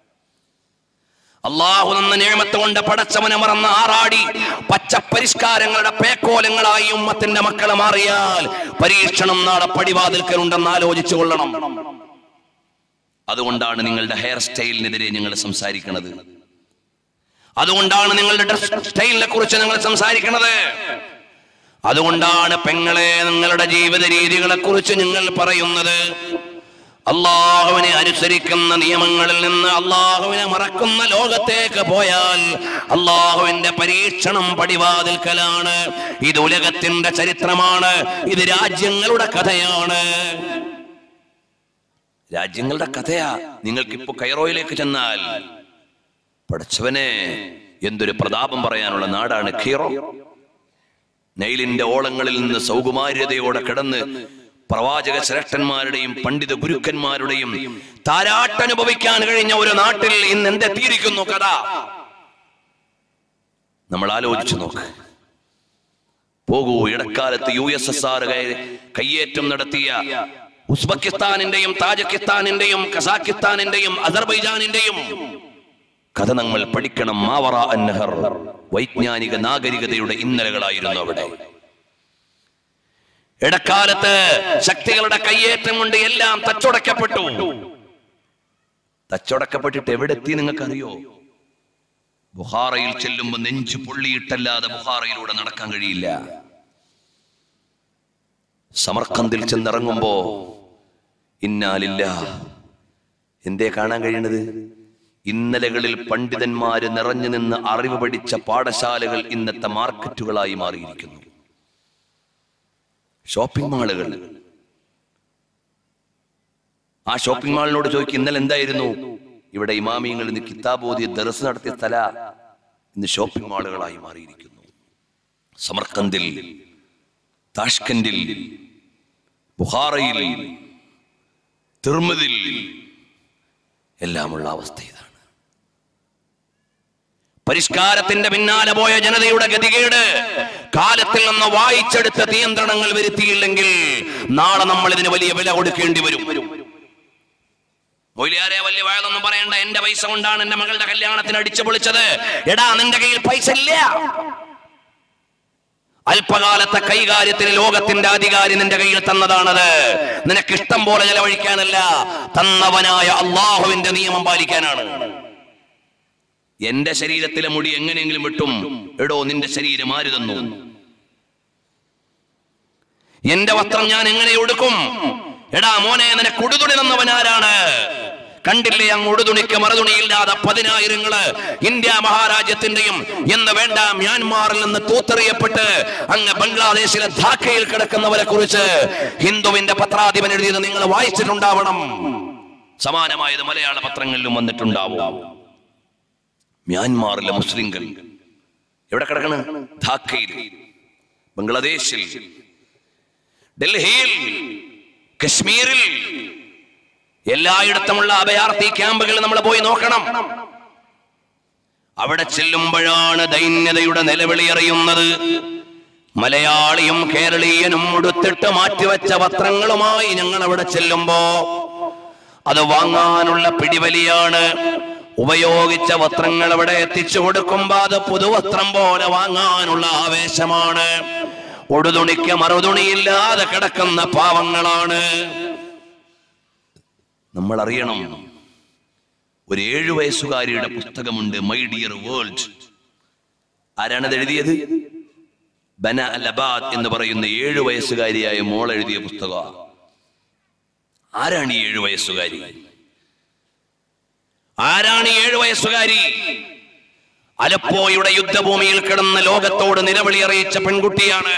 അള്ളാഹു എന്ന നിയമത്ത് കൊണ്ട് പടച്ചവനെ മറന്ന് ആറാടി പച്ച പരിഷ്കാരങ്ങളുടെ പേക്കോലങ്ങളായി ഉമ്മത്തിന്റെ മക്കളെ മാറിയാൽ പരീക്ഷണം നാളെ പടിവാതിൽക്കലുണ്ടെന്ന് ആലോചിച്ചു കൊള്ളണം അതുകൊണ്ടാണ് നിങ്ങളുടെ ഹെയർ സ്റ്റൈലിനെതിരെ ഞങ്ങൾ സംസാരിക്കുന്നത് അതുകൊണ്ടാണ് നിങ്ങളുടെ ഡ്രസ് സ്റ്റൈലിനെ കുറിച്ച് നിങ്ങൾ സംസാരിക്കുന്നത് അതുകൊണ്ടാണ് പെങ്ങളെ നിങ്ങളുടെ ജീവിത രീതികളെ കുറിച്ച് നിങ്ങൾ പറയുന്നത് അള്ളാഹുവിനെ അനുസരിക്കുന്ന നിയമങ്ങളിൽ നിന്ന് അള്ളാഹുവിനെ മറക്കുന്ന ലോകത്തേക്ക് പോയാൽ അള്ളാഹുവിന്റെ പരീക്ഷണം പടിവാതിൽക്കലാണ് ഇത് ഉലകത്തിന്റെ ചരിത്രമാണ് ഇത് രാജ്യങ്ങളുടെ കഥയാണ് രാജ്യങ്ങളുടെ കഥയാ നിങ്ങൾക്ക് ഇപ്പൊ കൈറോയിലേക്ക് ചെന്നാൽ പഠിച്ചവനെ എന്തൊരു പ്രതാപം പറയാനുള്ള നാടാണ് ഖീറോ നൈലിന്റെ ഓളങ്ങളിൽ നിന്ന് സൗകുമാര്യതയോടെ കിടന്ന് പ്രവാചക ശ്രേഷ്ഠന്മാരുടെയും പണ്ഡിത ഗുരുക്കന്മാരുടെയും താരാട്ടനുഭവിക്കാൻ കഴിഞ്ഞ ഒരു നാട്ടിൽ ഇന്ന് എന്തെത്തിയിരിക്കുന്നു കഥ നമ്മൾ ആലോചിച്ചു നോക്ക് പോകൂ ഇടക്കാലത്ത് യു എസ് എസ് ആർ കയ്യേറ്റം നടത്തിയ ഉസ്ബെക്കിസ്ഥാനിന്റെയും താജക്കിസ്ഥാനിന്റെയും കസാക്കിസ്ഥാനിന്റെയും അസർബൈജാനിന്റെയും കഥ നമ്മൾ പഠിക്കണം മാവറ അന്നഹർ വൈജ്ഞാനിക നാഗരികതയുടെ ഇന്നലകളായിരുന്നു അവിടെ ഇടക്കാലത്ത് ശക്തികളുടെ കയ്യേറ്റം കൊണ്ട് എല്ലാം തച്ചുടക്കപ്പെട്ടു തച്ചുടക്കപ്പെട്ടിട്ട് എവിടെ എത്തി നിങ്ങൾക്കറിയോ ബുഹാറയിൽ ചെല്ലുമ്പോൾ നെഞ്ചു പൊള്ളിയിട്ടല്ലാതെ ബുഹാറയിലൂടെ നടക്കാൻ കഴിയില്ല സമർക്കന്തിൽ ചെന്നിറങ്ങുമ്പോ ഇന്നാലില്ല എന്തേ കാണാൻ കഴിയണത് ഇന്നലകളിൽ പണ്ഡിതന്മാര് നിറഞ്ഞു നിന്ന് അറിവ് പഠിച്ച പാഠശാലകൾ ഇന്നത്തെ മാർക്കറ്റുകളായി മാറിയിരിക്കുന്നു ഷോപ്പിംഗ് മാളുകൾ ആ ഷോപ്പിംഗ് മാളിനോട് ചോദിക്കും ഇന്നലെ എന്തായിരുന്നു ഇവിടെ ഇമാമിയങ്ങൾ ഇന്ന് കിതാബോധി ദർസ് നടത്തിയ സ്ഥല ഇന്ന് ഷോപ്പിംഗ് മാളുകളായി മാറിയിരിക്കുന്നു സമർക്കന്തിൽ താഷ്കന്റിൽ ബുഹാറയിൽ തിർമതിൽ എല്ലാമുള്ള അവസ്ഥ ഇതാണ് പരിഷ്കാരത്തിന്റെ പിന്നാലെ പോയ ജനതയുടെ ഗതികേട് കാലത്തിൽ നിന്ന് വായിച്ചെടുത്ത നിയന്ത്രണങ്ങൾ വരുത്തിയില്ലെങ്കിൽ നാളെ നമ്മൾ ഇതിന് വലിയ വില കൊടുക്കേണ്ടി വരും മൊയിലാരെ വലിയ വയലൊന്നും പറയണ്ട എന്റെ പൈസ കൊണ്ടാണ് എന്റെ മകളുടെ കല്യാണത്തിന് അടിച്ചു പൊളിച്ചത് എടാ നിന്റെ കയ്യിൽ പൈസ ഇല്ല അല്പകാലത്തെ കൈകാര്യത്തിന് ലോകത്തിന്റെ അധികാരി നിന്റെ കയ്യിൽ തന്നതാണത് നിനക്ക് ഇഷ്ടം പോലെ ചെലവഴിക്കാനല്ല തന്നവനായ അള്ളാഹുവിന്റെ നിയമം പാലിക്കാനാണ് എന്റെ ശരീരത്തിലെ മുടി എങ്ങനെയെങ്കിലും വിട്ടും എടോ നിന്റെ ശരീരം ആര് തന്നു എന്റെ വസ്ത്രം ഞാൻ എങ്ങനെ ഉടുക്കും എടാ മോനെ നിനക്ക് ഉടുതുണി തന്നവനാരാണ് കണ്ടില്ലേ അങ്ങ് ഉടുതുണിക്ക് മറുതുണിയില്ലാതെ പതിനായിരങ്ങള് ഇന്ത്യ മഹാരാജ്യത്തിന്റെയും എന്ന് വേണ്ട മ്യാൻമാറിൽ നിന്ന് തൂത്തെറിയപ്പെട്ട് അങ്ങ് ബംഗ്ലാദേശിലെ ധാക്കയിൽ കിടക്കുന്നവരെ കുറിച്ച് ഹിന്ദുവിന്റെ പത്രാധിപൻ എഴുതിയത് നിങ്ങൾ വായിച്ചിട്ടുണ്ടാവണം സമാനമായത് മലയാള പത്രങ്ങളിലും വന്നിട്ടുണ്ടാവും മ്യാൻമാറിലെ മുസ്ലിങ്ങൾ എവിടെ കിടക്കണ് ധാക്കയിൽ ബംഗ്ലാദേശിൽ ഡൽഹിയിൽ കശ്മീരിൽ എല്ലായിടത്തുമുള്ള അഭയാർത്ഥി ക്യാമ്പുകൾ നമ്മൾ പോയി നോക്കണം അവിടെ ചെല്ലുമ്പോഴാണ് ദൈന്യതയുടെ നിലവിളി അറിയുന്നത് മലയാളിയും കേരളീയനും ഉടുത്തിട്ട് മാറ്റിവെച്ച വസ്ത്രങ്ങളുമായി ഞങ്ങൾ അവിടെ ചെല്ലുമ്പോ അത് വാങ്ങാനുള്ള പിടിവലിയാണ് ഉപയോഗിച്ച വസ്ത്രങ്ങൾ അവിടെ എത്തിച്ചു കൊടുക്കുമ്പോ അത് പുതുവസ്ത്രം പോലെ വാങ്ങാനുള്ള ആവേശമാണ് ഉടുതുണിക്ക് മറുതുണിയില്ലാതെ കിടക്കുന്ന പാവങ്ങളാണ് നമ്മൾ അറിയണം ഒരു ഏഴു വയസ്സുകാരിയുടെ പുസ്തകമുണ്ട് മൈ ഡിയർ വേൾഡ് ആരാണത് എഴുതിയത് ബന അലബാദ് എന്ന് പറയുന്ന ഏഴു വയസ്സുകാരിയായ മോൾ എഴുതിയ പുസ്തക ആരാണ് ഈ ഏഴു വയസ്സുകാരി ആരാണ് ഈ ഏഴു വയസ്സുകാരി അലപ്പോയുടെ യുദ്ധഭൂമിയിൽ കിടന്ന് ലോകത്തോട് നിലവിളി അറിയിച്ച പെൺകുട്ടിയാണ്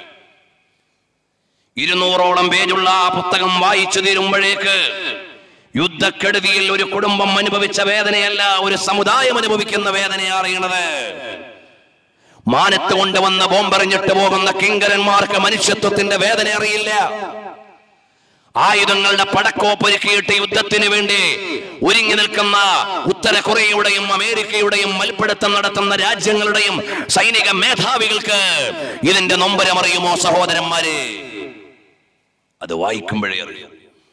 ഇരുന്നൂറോളം പേജുള്ള ആ പുസ്തകം വായിച്ചു തീരുമ്പോഴേക്ക് യുദ്ധക്കെടുതിയിൽ ഒരു കുടുംബം അനുഭവിച്ച വേദനയല്ല ഒരു സമുദായം അനുഭവിക്കുന്ന വേദനയെ അറിയണത് മാനത്ത് കൊണ്ടുവന്ന ബോംബെറിഞ്ഞിട്ട് പോകുന്ന കിങ്കരന്മാർക്ക് മനുഷ്യത്വത്തിന്റെ വേദന അറിയില്ല ആയുധങ്ങളുടെ പടക്കോപ്പൊരുക്കിയിട്ട് യുദ്ധത്തിന് വേണ്ടി ഒരുങ്ങി നിൽക്കുന്ന ഉത്തര കൊറിയയുടെയും അമേരിക്കയുടെയും മൽപ്പിടുത്തം നടത്തുന്ന രാജ്യങ്ങളുടെയും സൈനിക മേധാവികൾക്ക് ഇതിന്റെ നൊമ്പരം അറിയുമോ സഹോദരന്മാരെ അത് വായിക്കുമ്പോഴേ അറിയാം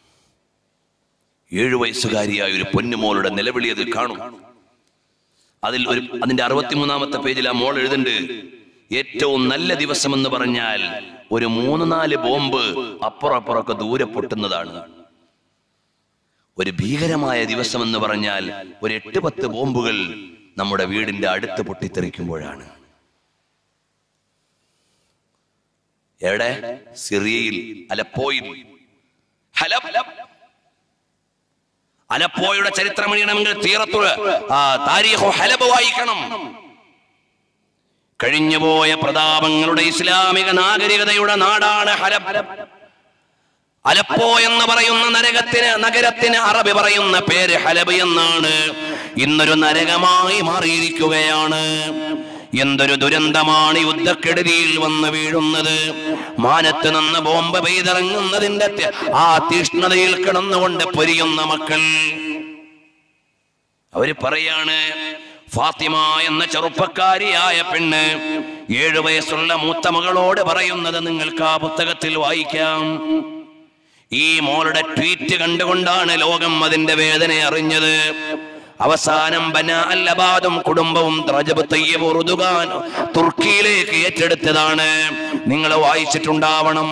ഏഴു വയസ്സുകാരിയായ ഒരു പൊന്നുമോളുടെ നിലവിളി അതിൽ കാണും അതിൽ ഒരു അതിന്റെ അറുപത്തിമൂന്നാമത്തെ പേജിൽ ആ മോൾ എഴുതുന്നുണ്ട് ഏറ്റവും നല്ല ദിവസം എന്ന് പറഞ്ഞാൽ ഒരു മൂന്ന് നാല് ബോംബ് അപ്പുറം അപ്പുറമൊക്കെ ദൂരെ പൊട്ടുന്നതാണ് ഒരു ഭീകരമായ ദിവസം എന്ന് പറഞ്ഞാൽ ഒരു എട്ട് പത്ത് ബോംബുകൾ നമ്മുടെ വീടിന്റെ അടുത്ത് പൊട്ടിത്തെറിക്കുമ്പോഴാണ് എവിടെ സിറിയയിൽ അലപ്പോയിൽ ഹലബ് അലപ്പോയുടെ ചരിത്രം അറിയണമെങ്കിൽ തീറത്തുള്ള ആ താരീഖു ഹലബ് വായിക്കണം കഴിഞ്ഞുപോയ പ്രതാപങ്ങളുടെ ഇസ്ലാമിക നാഗരികതയുടെ നാടാണ് ഹലബ് അലപ്പോ എന്ന് പറയുന്ന നരകത്തിന് നഗരത്തിന് അറബി പറയുന്ന പേര് ഹലബ് എന്നാണ് ഇന്നൊരു നരകമായി മാറിയിരിക്കുകയാണ് എന്തൊരു ദുരന്തമാണ് യുദ്ധക്കെടുതിയിൽ വന്ന് വീഴുന്നത് മാനത്ത് നിന്ന് ബോംബ് പെയ്തിറങ്ങുന്നതിന്റെ തി- ആ തീഷ്ണതയിൽ കിടന്നുകൊണ്ട് പൊരിയുന്ന മക്കൾ അവര് പറയാണ് ഫാത്തിമ എന്ന ചെറുപ്പക്കാരിയായ പെണ്ണ് ഏഴു വയസ്സുള്ള മൂത്ത മകളോട് പറയുന്നത് നിങ്ങൾക്ക് ആ പുസ്തകത്തിൽ വായിക്കാം ഈ മോളുടെ ട്വീറ്റ് കണ്ടുകൊണ്ടാണ് ലോകം അതിന്റെ വേദന അറിഞ്ഞത് അവസാനം ബന അല്ലബാദും കുടുംബവും റജബ് തയ്യബ് ഉറുദുഖാൻ തുർക്കിയിലേക്ക് ഏറ്റെടുത്തതാണ് നിങ്ങൾ വായിച്ചിട്ടുണ്ടാവണം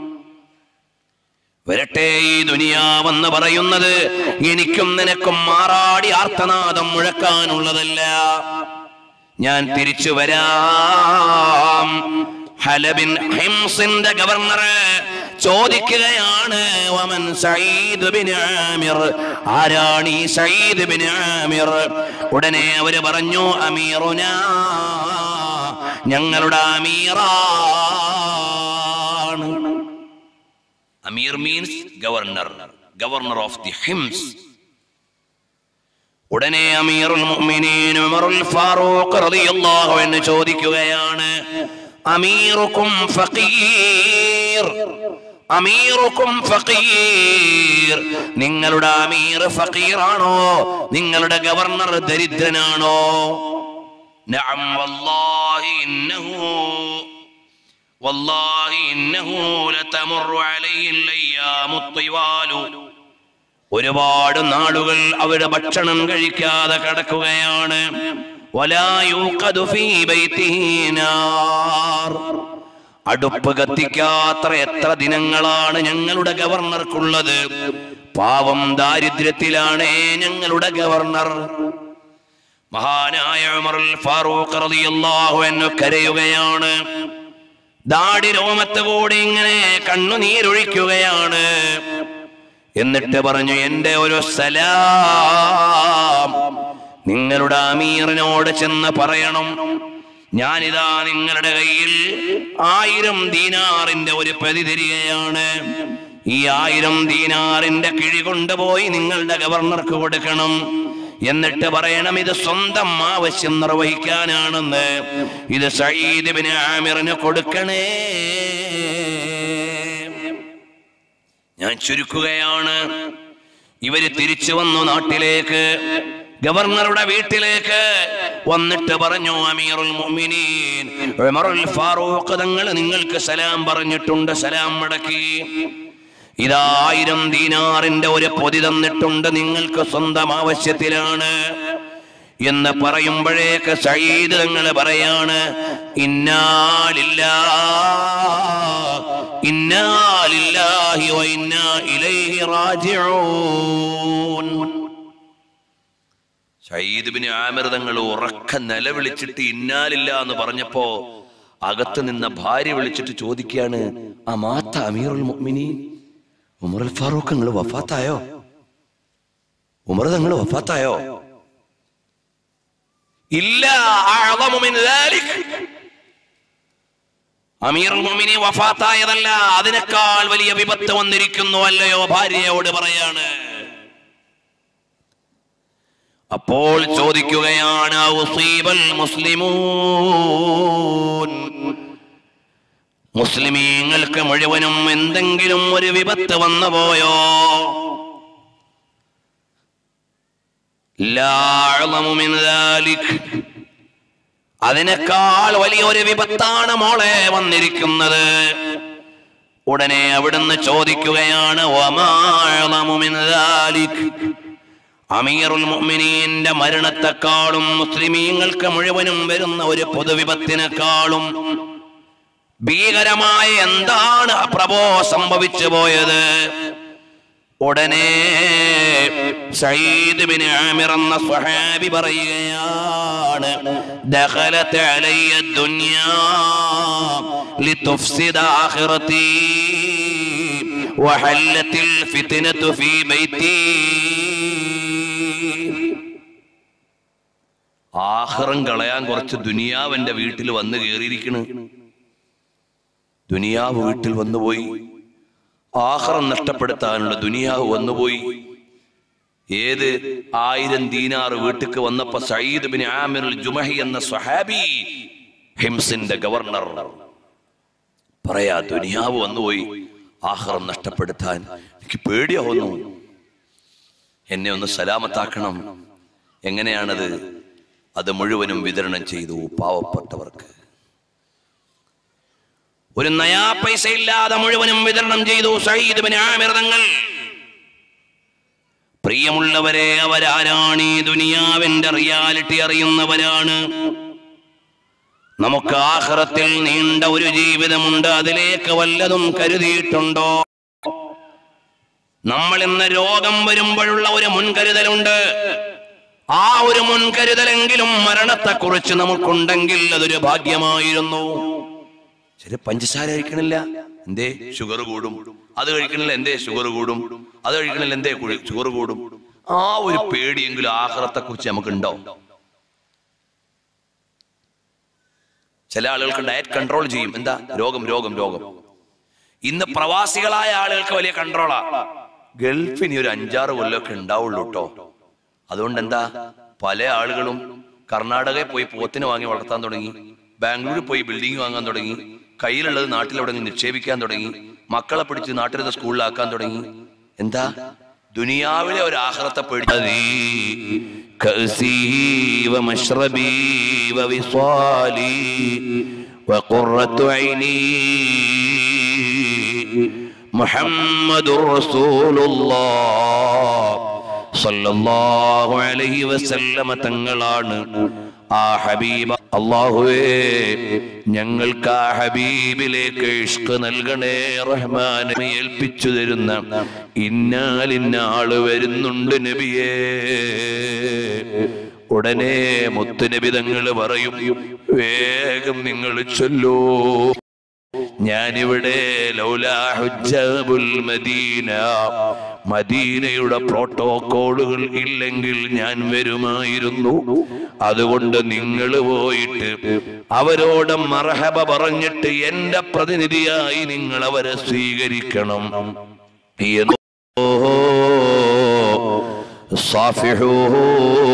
വരട്ടെ ഈ ദുനിയാവെന്ന് പറയുന്നത് എനിക്കും നിനക്കും മാറാടി ആർത്തനാദം മുഴക്കാനുള്ളതല്ല ഞാൻ തിരിച്ചു വരാം ഹലബിൻ ഹിംസിന്റെ ഗവർണർ ചോദിക്കുകയാണ് വമൻ സയ്യിദ് ബിൻ ആമിർ ആരാണ് ഈ സയ്യിദ് ബിൻ ആമിർ ഉടനെ അവര് പറഞ്ഞു അമീറുന ഞങ്ങളുടെ അമീറാണ് അമീർ means governor governor of the Homs ഉടനെ അമീറുൽ മുഅ്മിനീൻ ഉമറുൽ ഫാറൂഖ് റളിയല്ലാഹു അൻഹു ചോദിക്കുകയാണ് അമീറുക്കും ഫഖീർ അമീറുക്കും ഫഖീർ നിങ്ങളുടെ അമീർ ഫഖീറാണോ നിങ്ങളുടെ ഗവർണർ ദരിദ്രനാണോ നഅം വല്ലാഹി ഇന്നഹു والله إنه لتمر عليه الأيام الطوال ഒരുപാട് നാളുകൾ അവരുടെ ഭക്ഷണം കഴിക്കാതെ കിടക്കുകയാണ് ولا يوقد في بيته نار. അടുപ്പ് കത്തിക്കാത്ര എത്ര ദിനങ്ങളാണ് ഞങ്ങളുടെ ഗവർണർക്കുള്ളത് പാവം ദാരിദ്ര്യത്തിലാണ് ഞങ്ങളുടെ ഗവർണർ മഹാനായ ഉമറുൽ ഫാറൂഖ് റളിയല്ലാഹു അൻഹു കരയുകയാണ് ദാടി രോമത്ത് കൂടി ഇങ്ങനെ കണ്ണുനീരൊഴിക്കുകയാണ് എന്നിട്ട് പറഞ്ഞു എന്റെ ഒരു സലാം നിങ്ങളുടെ അമീറിനോട് ചെന്ന് പറയണം ഞാനിതാ നിങ്ങളുടെ കയ്യിൽ ആയിരം ദീനാറിന്റെ ഒരു പ്രതി തരികയാണ് ഈ ആയിരം ദീനാറിന്റെ കിഴി കൊണ്ടുപോയി നിങ്ങളുടെ ഗവർണർക്ക് കൊടുക്കണം എന്നിട്ട് പറയണം ഇത് സ്വന്തം ആവശ്യം നിർവഹിക്കാനാണെന്ന് ഇത് സയ്യിദ് ബിൻ ആമിറിന് കൊടുക്കണേ ഞാൻ ചുരുക്കുകയാണ് ഇവര് തിരിച്ചു വന്നു നാട്ടിലേക്ക് ഗവർണറുടെ വീട്ടിലേക്ക് വന്നിട്ട് പറഞ്ഞു അമീറുൽ മുഅ്മിനീൻ ഉമറുൽ ഫാറൂഖ് തങ്ങൾ നിങ്ങൾക്ക് സലാം പറഞ്ഞിട്ടുണ്ട് സലാം മടക്കി ഇതായിരം ദീനാറിന്റെ ഒരു പൊതി തന്നിട്ടുണ്ട് നിങ്ങൾക്ക് സ്വന്തം ആവശ്യത്തിലാണ് എന്ന് പറയുമ്പോഴേക്ക് സയ്യിദ് തങ്ങൾ പറയാണ് ഇന്നാലില്ല ഇന്നാലില്ലാഹി വ ഇന്നാ ഇലൈഹി റാജിഊൻ ഷഹീദ് ബിൻ ആമിർ തങ്ങൾ ഉറക്ക നിലവിളിച്ചിട്ട് ഇന്നാലില്ല എന്ന് പറഞ്ഞപ്പോ അകത്ത് നിന്ന ഭാര്യ വിളിച്ചിട്ട് ചോദിക്കുകയാണ് ആ മാത്ത അമീറുൽ മുഅ്മിനീൻ ഉമർ അൽ ഫാറൂഖ് നിങ്ങൾ വഫാത്തായോ ഉമർ തങ്ങൾ വഫാത്തായോ ഇല്ല അഅളമു മിൻ ദാലിക് അമീറുൽ മുഅ്മിനീൻ വഫാത്തായതല്ല അതിനേക്കാൾ വലിയ വിപത്ത് വന്നിരിക്കുന്നു അല്ലയോ ഭാര്യയോട് പറയാണ് അപ്പോൾ ചോദിക്കുകയാണ് ഔസീബൽ മുസ്ലിമൂൻ മുസ്ലിമീങ്ങൾക്ക് മുഴുവനും എന്തെങ്കിലും ഒരു വിപത്ത് വന്നു പോയോ ലാ അഅളമു മിൻ ദാലിക് അതിനേക്കാൾ വലിയൊരു വിപത്താണ് മോളെ വന്നിരിക്കുന്നത് ഉടനെ അവിടുന്ന് ചോദിക്കുകയാണ് വമാ അഅളമു മിൻ ദാലിക് അമീറുൽ മുഅ്മിനീന്റെ മരണത്തെക്കാളും മുസ്ലിമീങ്ങൾക്ക് മുഴുവനും വരുന്ന ഒരു പൊതുവിപത്തിനേക്കാളും ഭീകരമായ എന്താണ് ആ പ്രഭോ സംഭവിച്ചു പോയത് ഉടനെ സയ്യിദ് ബിൻ ആമിർ എന്ന സ്വഹാബി പറയുകയാണ് ദഖലത അലയ്യ ദുനിയാ ലിതുഫ്സിദ ആഖിറതി وحلت الفتنة في بيتي ആഹ്റം കളയാൻ കുറച്ച് ദുനിയാവ് എന്റെ വീട്ടിൽ വന്ന് കയറിയിരിക്കണ് ദുനിയാവ് വീട്ടിൽ വന്നുപോയി ആഹ്റം നഷ്ടപ്പെടുത്താനുള്ള ദുനിയാവ് വന്നുപോയി ഏത് ആയിരം ദീനാറ് വീട്ടിക്ക് വന്നപ്പോ സയ്യിദ് ബിൻ ആമിർ ജുമഹി എന്ന സ്വഹാബി ഹിംസിന്റെ ഗവർണർ പറയാ ദുനിയാവ് വന്നുപോയി ആഹ്റം നഷ്ടപ്പെടുത്താൻ എനിക്ക് പേടിയാവുന്നു എന്നെ ഒന്ന് സലാമത്താക്കണം എങ്ങനെയാണത് അത് മുഴുവനും വിതരണം ചെയ്തു പാവപ്പെട്ടവർക്ക് ഒരു നയാ പൈസ ഇല്ലാതെ മുഴുവനും വിതരണം ചെയ്തു സയ്യിദ് ബിൻ ആമിർ തങ്ങൾ പ്രിയമുള്ളവരെ അവരാരാണ് ഈ ദുനിയാവിന്റെ റിയാലിറ്റി അറിയുന്നവരാണ് നമുക്ക് ആഹ്റത്തിൽ നീണ്ട ഒരു ജീവിതമുണ്ട് അതിലേക്ക് വല്ലതും കരുതിയിട്ടുണ്ടോ നമ്മൾ ഇന്ന് രോഗം വരുമ്പോഴുള്ള ഒരു മുൻകരുതലുണ്ട് ആ ഒരു മുൻകരുതലെങ്കിലും മരണത്തെക്കുറിച്ച് നമുക്കുണ്ടെങ്കിൽ അതൊരു ഭാഗ്യമായിരുന്നു ശരി പഞ്ചസാര കഴിക്കണില്ല എന്തേ ഷുഗർ കൂടും അത് കഴിക്കണില്ല എന്തേ ഷുഗർ കൂടും അത് കഴിക്കണില്ല എന്തേ ഷുഗർ കൂടും ആ ഒരു പേടിയെങ്കിലും ആഹ്റത്തെ കുറിച്ച് നമുക്ക് ഉണ്ടോ ചില ആളുകൾക്ക് ഡയറ്റ് കൺട്രോൾ ചെയ്യും എന്താ രോഗം രോഗം രോഗം ഇന്ന് പ്രവാസികളായ ആളുകൾക്ക് വലിയ കൺട്രോളാ ഗൾഫിന് ഒരു അഞ്ചാറ് കൊല്ലമൊക്കെ ഉണ്ടാവുള്ളൂ കേട്ടോ അതുകൊണ്ട് എന്താ പല ആളുകളും കർണാടകയിൽ പോയി പോത്തിനെ വാങ്ങി വളർത്താൻ തുടങ്ങി ബാംഗ്ലൂരിൽ പോയി ബിൽഡിംഗ് വാങ്ങാൻ തുടങ്ങി കയ്യിലുള്ളത് നാട്ടിലവിടെ നിക്ഷേപിക്കാൻ തുടങ്ങി മക്കളെ പിടിച്ച് നാട്ടിലത്തെ സ്കൂളിലാക്കാൻ തുടങ്ങി എന്താ ദുനിയാവിലെ ഒരു ആഹ്റത്തെ പേടി كأسي ومشربي ووصالي وقرة عيني محمد رسول الله സല്ലല്ലാഹു അലൈഹി വസല്ലമ തങ്ങളാണ് ആ ഹബീബ് അള്ളാഹുവേ ഞങ്ങൾക്ക് ആ ഹബീബിലേക്ക് ഇഷ്ക് നൽകണേ റഹ്മാനെ ഏൽപ്പിച്ചു തരുന്ന ഇന്നാലിന്ന ആള് വരുന്നുണ്ട് നബിയേ ഉടനെ മുത്തുനബി തങ്ങൾ പറയും വേഗം നിങ്ങൾ ചൊല്ലൂ ഞാനിവിടെ ലൗലാ ഹുജ്ജബുൽ മദീന മദീനയുടെ പ്രോട്ടോകോളുകൾ ഇല്ലെങ്കിൽ ഞാൻ വരുമായിരുന്നു അതുകൊണ്ട് നിങ്ങൾ പോയിട്ട് അവരോട് മർഹബ പറഞ്ഞിട്ട് എന്റെ പ്രതിനിധിയായി നിങ്ങൾ അവരെ സ്വീകരിക്കണം എന്നോ സാഫിഹൂഹു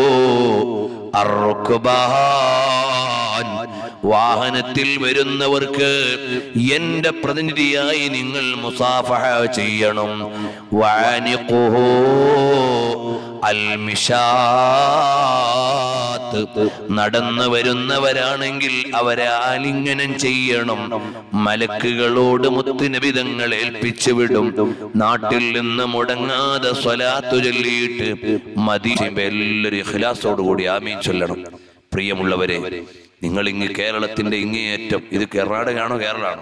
അർക്കുബാൻ വാഹനത്തിൽ വരുന്നവർക്ക് എന്റെ പ്രതിനിധിയായി നിങ്ങൾ മുസാഫഹ ചെയ്യണം വാനിഖുഹു അൽമിഷാത്ത് നടന്നു വരുന്നവരാണെങ്കിൽ അവരെ ആലിംഗനം ചെയ്യണം മലക്കുകളോട് മുത്തുനിബിതങ്ങൾ ഏൽപ്പിച്ചു വിടും നാട്ടിൽ നിന്ന് മുടങ്ങാതെ സ്വലാത്തു ചൊല്ലിയിട്ട് മതി എല്ലാവരും ഇഖ്ലാസോട് കൂടി ആമീൻ ചൊല്ലണം പ്രിയമുള്ളവരെ നിങ്ങൾ ഇങ്ങ് കേരളത്തിന്റെ ഇങ്ങേയറ്റം ഇത് കർണാടകയാണോ കേരളമാണോ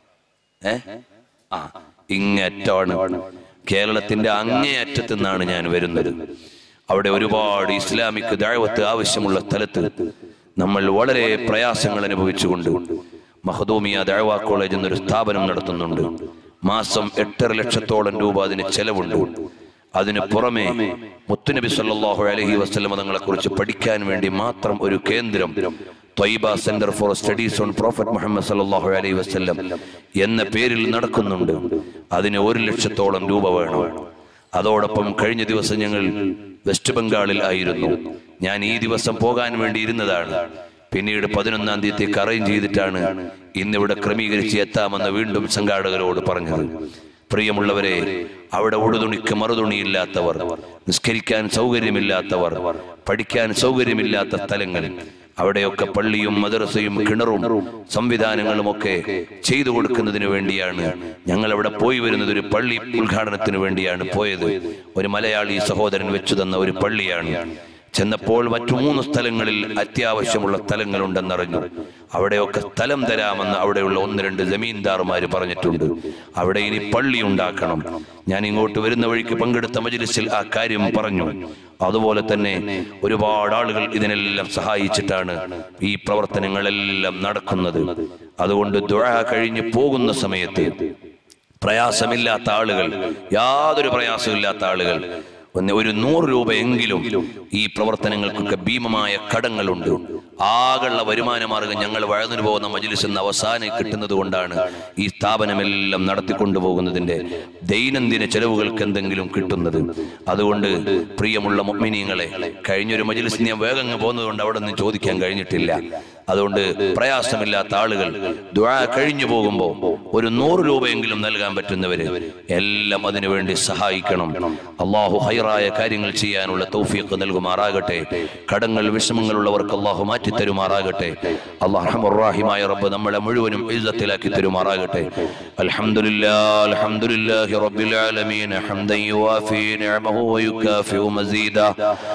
ഏ ആ ഇങ്ങേറ്റമാണ് കേരളത്തിന്റെ അങ്ങേയറ്റത്തു നിന്നാണ് ഞാൻ വരുന്നത് അവിടെ ഒരുപാട് ഇസ്ലാമിക് ദഴവത്ത് ആവശ്യമുള്ള സ്ഥലത്ത് നമ്മൾ വളരെ പ്രയാസങ്ങൾ അനുഭവിച്ചുകൊണ്ട് മഹദൂമിയ ദഴവ കോളേജ് എന്നൊരു സ്ഥാപനം നടത്തുന്നുണ്ട് മാസം എട്ടര ലക്ഷത്തോളം രൂപ അതിന് ചെലവുണ്ട് അതിന് പുറമെ മുത്തുനബി സല്ലല്ലാഹു അലൈഹി വസല്ലം തങ്ങളെ കുറിച്ച് പഠിക്കാൻ വേണ്ടി മാത്രം ഒരു കേന്ദ്രം Thwaiba centre for studies on prophet Muhammad സല്ലല്ലാഹു അലൈഹി വസല്ലം എന്ന പേരിൽ നടക്കുന്നുണ്ട് അതിന് ഒരു ലക്ഷത്തോളം രൂപ വേണം അതോടൊപ്പം കഴിഞ്ഞ ദിവസം ഞങ്ങൾ വെസ്റ്റ് ബംഗാളിൽ ആയിരുന്നു ഞാൻ ഈ ദിവസം പോകാൻ വേണ്ടി ഇരുന്നതാണ് പിന്നീട് പതിനൊന്നാം തീയതിക്ക് അറേഞ്ച് ചെയ്തിട്ടാണ് ഇന്നിവിടെ ക്രമീകരിച്ച് എത്താമെന്ന് വീണ്ടും സംഘാടകരോട് പറഞ്ഞത് പ്രിയമുള്ളവരെ അവിടെ ഉടുതുണിക്ക് മറുതുണിയില്ലാത്തവർ നിസ്കരിക്കാൻ സൗകര്യമില്ലാത്തവർ പഠിക്കാൻ സൗകര്യമില്ലാത്ത സ്ഥലങ്ങൾ അവിടെയൊക്കെ പള്ളിയും മദ്രസയും കിണറും സംവിധാനങ്ങളും ഒക്കെ ചെയ്തു കൊടുക്കുന്നതിന് വേണ്ടിയാണ് ഞങ്ങൾ അവിടെ പോയി വരുന്നത് ഒരു പള്ളി ഉദ്ഘാടനത്തിന് വേണ്ടിയാണ് പോയത് ഒരു മലയാളി സഹോദരൻ വെച്ചു തന്ന ഒരു പള്ളിയാണ് ചെന്നപ്പോൾ മറ്റു മൂന്ന് സ്ഥലങ്ങളിൽ അത്യാവശ്യമുള്ള സ്ഥലങ്ങളുണ്ടെന്നറിഞ്ഞു അവിടെയൊക്കെ സ്ഥലം തരാമെന്ന് അവിടെയുള്ള ഒന്ന് രണ്ട് ജമീന്ദാർമാര് പറഞ്ഞിട്ടുണ്ട് അവിടെ ഇനി പള്ളി ഉണ്ടാക്കണം ഞാൻ ഇങ്ങോട്ട് വരുന്ന വഴിക്ക് പങ്കെടുത്ത മജ്ലിസിൽ ആ കാര്യം പറഞ്ഞു അതുപോലെ തന്നെ ഒരുപാട് ആളുകൾ ഇതിനെല്ലാം സഹായിച്ചിട്ടാണ് ഈ പ്രവർത്തനങ്ങളെല്ലാം നടക്കുന്നത് അതുകൊണ്ട് ദുആ കഴിഞ്ഞ് പോകുന്ന സമയത്ത് പ്രയാസമില്ലാത്ത ആളുകൾ യാതൊരു പ്രയാസമില്ലാത്ത ആളുകൾ ഒന്ന് ഒരു നൂറ് രൂപയെങ്കിലും ഈ പ്രവർത്തനങ്ങൾക്കൊക്കെ ഭീമമായ കടങ്ങളുണ്ട് ആകെയുള്ള വരുമാന മാർഗം ഞങ്ങൾ വഴന്നു പോകുന്ന മജ്ലിസ് എന്ന അവസാനം കിട്ടുന്നത് കൊണ്ടാണ് ഈ സ്ഥാപനമെല്ലാം നടത്തിക്കൊണ്ടുപോകുന്നതിന്റെ ദൈനംദിന ചെലവുകൾക്ക് എന്തെങ്കിലും കിട്ടുന്നത് അതുകൊണ്ട് പ്രിയമുള്ള മുഗ്മിനീങ്ങളെ കഴിഞ്ഞൊരു മജ്ലിസ് ഞാൻ വേഗം അങ്ങ് പോകുന്നത് കൊണ്ട് അവിടെ നിന്ന് ചോദിക്കാൻ കഴിഞ്ഞിട്ടില്ല അതുകൊണ്ട് പ്രയാസമില്ലാത്ത ആളുകൾ ദുആ കഴിഞ്ഞു പോകുമ്പോൾ ഒരു നൂറ് രൂപയെങ്കിലും നൽകാൻ പറ്റുന്നവര് എല്ലാം അതിനുവേണ്ടി സഹായിക്കണം അള്ളാഹു ഹൈറായ കാര്യങ്ങൾ ചെയ്യാനുള്ള തൗഫീഖ് നൽകുമാറാകട്ടെ കടങ്ങൾ വിഷമങ്ങളുള്ളവർക്ക് അള്ളാഹു മാറ്റി തരുമാറാകട്ടെ അള്ളാഹുറാഹിമായ റബ്ബ് നമ്മളെ മുഴുവനും ഇസ്സത്തിലാക്കി തരുമാറാകട്ടെ അൽഹംദുലില്ലാ അൽഹംദുലില്ലാഹി റബ്ബിൽ ആലമീൻ ഹംദൻ യുവാഫി നിഅമഹു വയുകാഫിഉ മസീദാ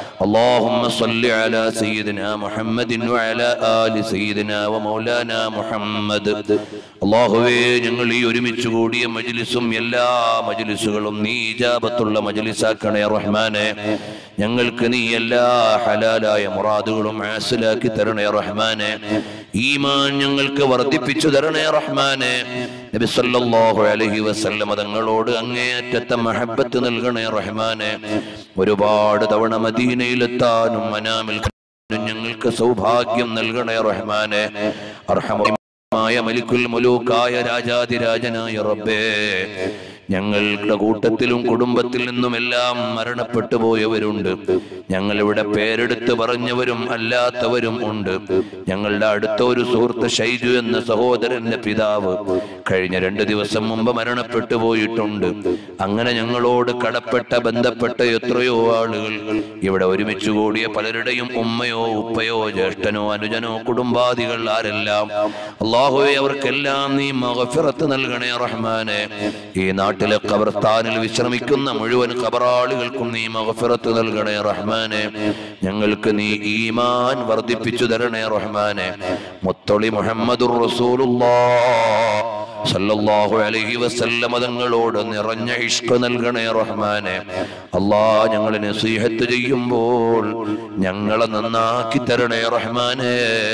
اللهم صل على سيدنا محمد وعلى آل سيدنا ومولانا محمد അള്ളാഹുവേ ഞങ്ങൾ ഈ ഒരുമിച്ച് കൂടിയ മജ്ലിസും എല്ലാ മജ്ലിസുകളും നീ ഇജാബത്തുള്ള മജ്ലിസാക്കണേ റഹ്മാനെ ഞങ്ങൾക്ക് നീ എല്ലാ ഹലാലായ മുറാദുകളും ആസിലാക്കി തരണേ റഹ്മാനെ ഈമാൻ ഞങ്ങൾക്ക് വർദ്ധിപ്പിച്ചു തരണേ റഹ്മാനെ നബി സല്ലല്ലാഹു അലൈഹി വസല്ലമ തങ്ങളോട് അങ്ങേയറ്റത്തെ മഹബത്ത് നൽകണേ റഹ്മാനെ ഒരുപാട് തവണ മദീനയിലെത്താനും മനാമിൽ ഞങ്ങൾക്ക് സൗഭാഗ്യം നൽകണേ റഹ്മാനെ അർഹമായ മലിക്കുൽ മുലൂക്കായ രാജാതിരാജനായ റബ്ബേ ഞങ്ങളുടെ കൂട്ടത്തിലും കുടുംബത്തിൽ നിന്നുമെല്ലാം മരണപ്പെട്ടു പോയവരുണ്ട് ഞങ്ങൾ ഇവിടെ പേരെടുത്ത് പറഞ്ഞവരും അല്ലാത്തവരും ഉണ്ട് ഞങ്ങളുടെ അടുത്ത ഒരു സുഹൃത്ത് ഷൈജു എന്ന സഹോദരന്റെ പിതാവ് കഴിഞ്ഞ രണ്ട് ദിവസം മുമ്പ് മരണപ്പെട്ടു പോയിട്ടുണ്ട് അങ്ങനെ ഞങ്ങളോട് കടപ്പെട്ട ബന്ധപ്പെട്ട എത്രയോ ആളുകൾ ഇവിടെ ഒരുമിച്ച് കൂടിയ പലരുടെയും ഉമ്മയോ ഉപ്പയോ ജ്യേഷ്ഠനോ അനുജനോ കുടുംബാദികൾ ആരെല്ലാം അള്ളാഹുവെ അവർക്കെല്ലാം നീ മഗഫിറത്ത് നൽകണേ റഹ്മാനെ ഈ നാട്ടിലെ ഖബർസ്ഥാനിൽ വിശ്രമിക്കുന്ന മുഴുവൻ ഖബറാളികൾക്കും നീ മഗഫിറത്ത് നൽകണേ റഹ്മാനെ ഞങ്ങൾക്ക് നീ ഈമാൻ വർദ്ധിപ്പിച്ചു തരണേ റഹ്മാനെ മുത്തൊളി മുഹമ്മദുർ റസൂലുള്ളാഹ് സല്ലല്ലാഹു അലൈഹി വസല്ലമ തങ്ങളോട് നിറഞ്ഞ ഇഷ്ക നൽകണേ റഹ്മാനെ അല്ലാ ഞങ്ങൾ നസീഹത്ത് ചെയ്യുമ്പോൾ ഞങ്ങളെ നന്നാക്കി തരണേ റഹ്മാനെ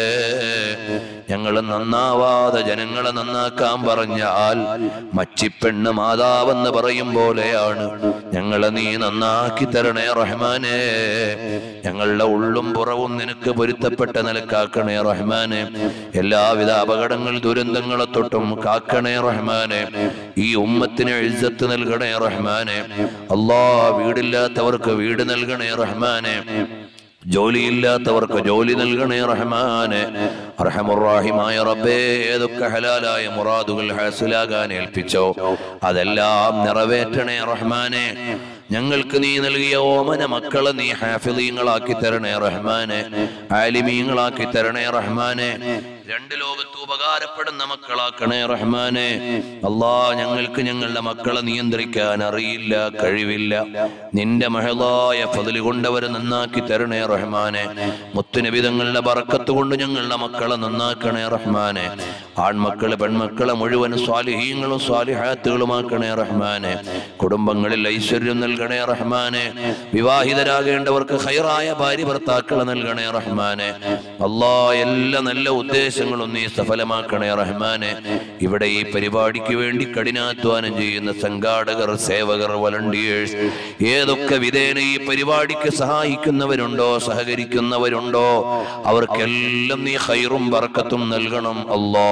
ഞങ്ങൾ നന്നാവാതെ ജനങ്ങളെ നന്നാക്കാൻ പറഞ്ഞാൽ മച്ചിപ്പെണ്ണ് മാതാവെന്ന് പറയും പോലെയാണ് ഞങ്ങളെ നീ നന്നാക്കി തരണേ റഹ്മാനെ ഞങ്ങളുടെ ഉള്ളും പുറവും നിനക്ക് പൊരുത്തപ്പെട്ട നിലക്കാക്കണേ റഹ്മാനെ എല്ലാവിധ അപകടങ്ങൾ ദുരന്തങ്ങളെ തൊട്ടും കാക്കണേ റഹ്മാനെ ഈ ഉമ്മത്തിന് എഴുത്തത്ത് നൽകണേ റഹ്മാനെ അല്ലാ വീടില്ലാത്തവർക്ക് വീട് നൽകണേ റഹ്മാനെ ജോലിയില്ലാത്തവർക്ക് ജോലി നൽകണേ റഹ്മാനെ അർഹമുറാഹിമായ റബ്ബേ ഏതൊക്കെ ഹലാലായ മുറാദുകൾ ഹാസിലാകാൻ ഏൽപ്പിച്ചോ അതെല്ലാം നിറവേറ്റണേ റഹ്മാനെ ഞങ്ങൾക്ക് നീ നൽകിയ ഓമന മക്കളെ നീ ഹാഫിലീങ്ങളാക്കി തരണേ റഹ്മാനെ ആലിമീങ്ങളാക്കി തരണേ റഹ്മാനെ രണ്ട് ലോകത്ത് ഉപകാരപ്പെടുന്ന മക്കളാക്കണേ റഹ്മാനെ അല്ലാ ഞങ്ങൾക്ക് ഞങ്ങളുടെ മക്കളെ നിയന്ത്രിക്കാൻ അറിയില്ല കഴിവില്ല നിന്റെ മഹളായ ഫതില് കൊണ്ടവരെ നന്നാക്കി തരണേ റഹ്മാനെ മുത്തുനബിതങ്ങളുടെ ബറക്കത്ത് കൊണ്ട് ഞങ്ങളുടെ മക്കളെ നന്നാക്കണേ റഹ്മാനെ ആൺമക്കള് പെൺമക്കളെ മുഴുവൻ സ്വാലിഹീങ്ങളും സ്വാലിഹാത്തുകളുമാക്കണേ റഹ്മാനെ കുടുംബങ്ങളിൽ ഐശ്വര്യം നൽകണേ റഹ്മാനെ വിവാഹിതരാകേണ്ടവർക്ക് ഹൈറായ ഭാര്യ ഭർത്താക്കളെ നൽകണേ റഹ്മാനെ അല്ലാ എല്ലാ നല്ല ഉദ്ദേശങ്ങളും നീ സഫലമാക്കണേ റഹ്മാനെ ഇവിടെ ഈ പരിപാടിക്ക് വേണ്ടി കഠിനാധ്വാനം ചെയ്യുന്ന സംഘാടകർ സേവകർ വളണ്ടിയേഴ്സ് ഏതൊക്കെ വിധേന ഈ പരിപാടിക്ക് സഹായിക്കുന്നവരുണ്ടോ സഹകരിക്കുന്നവരുണ്ടോ അവർക്കെല്ലാം നീ ഹൈറും ബർക്കത്തും നൽകണം അല്ലാ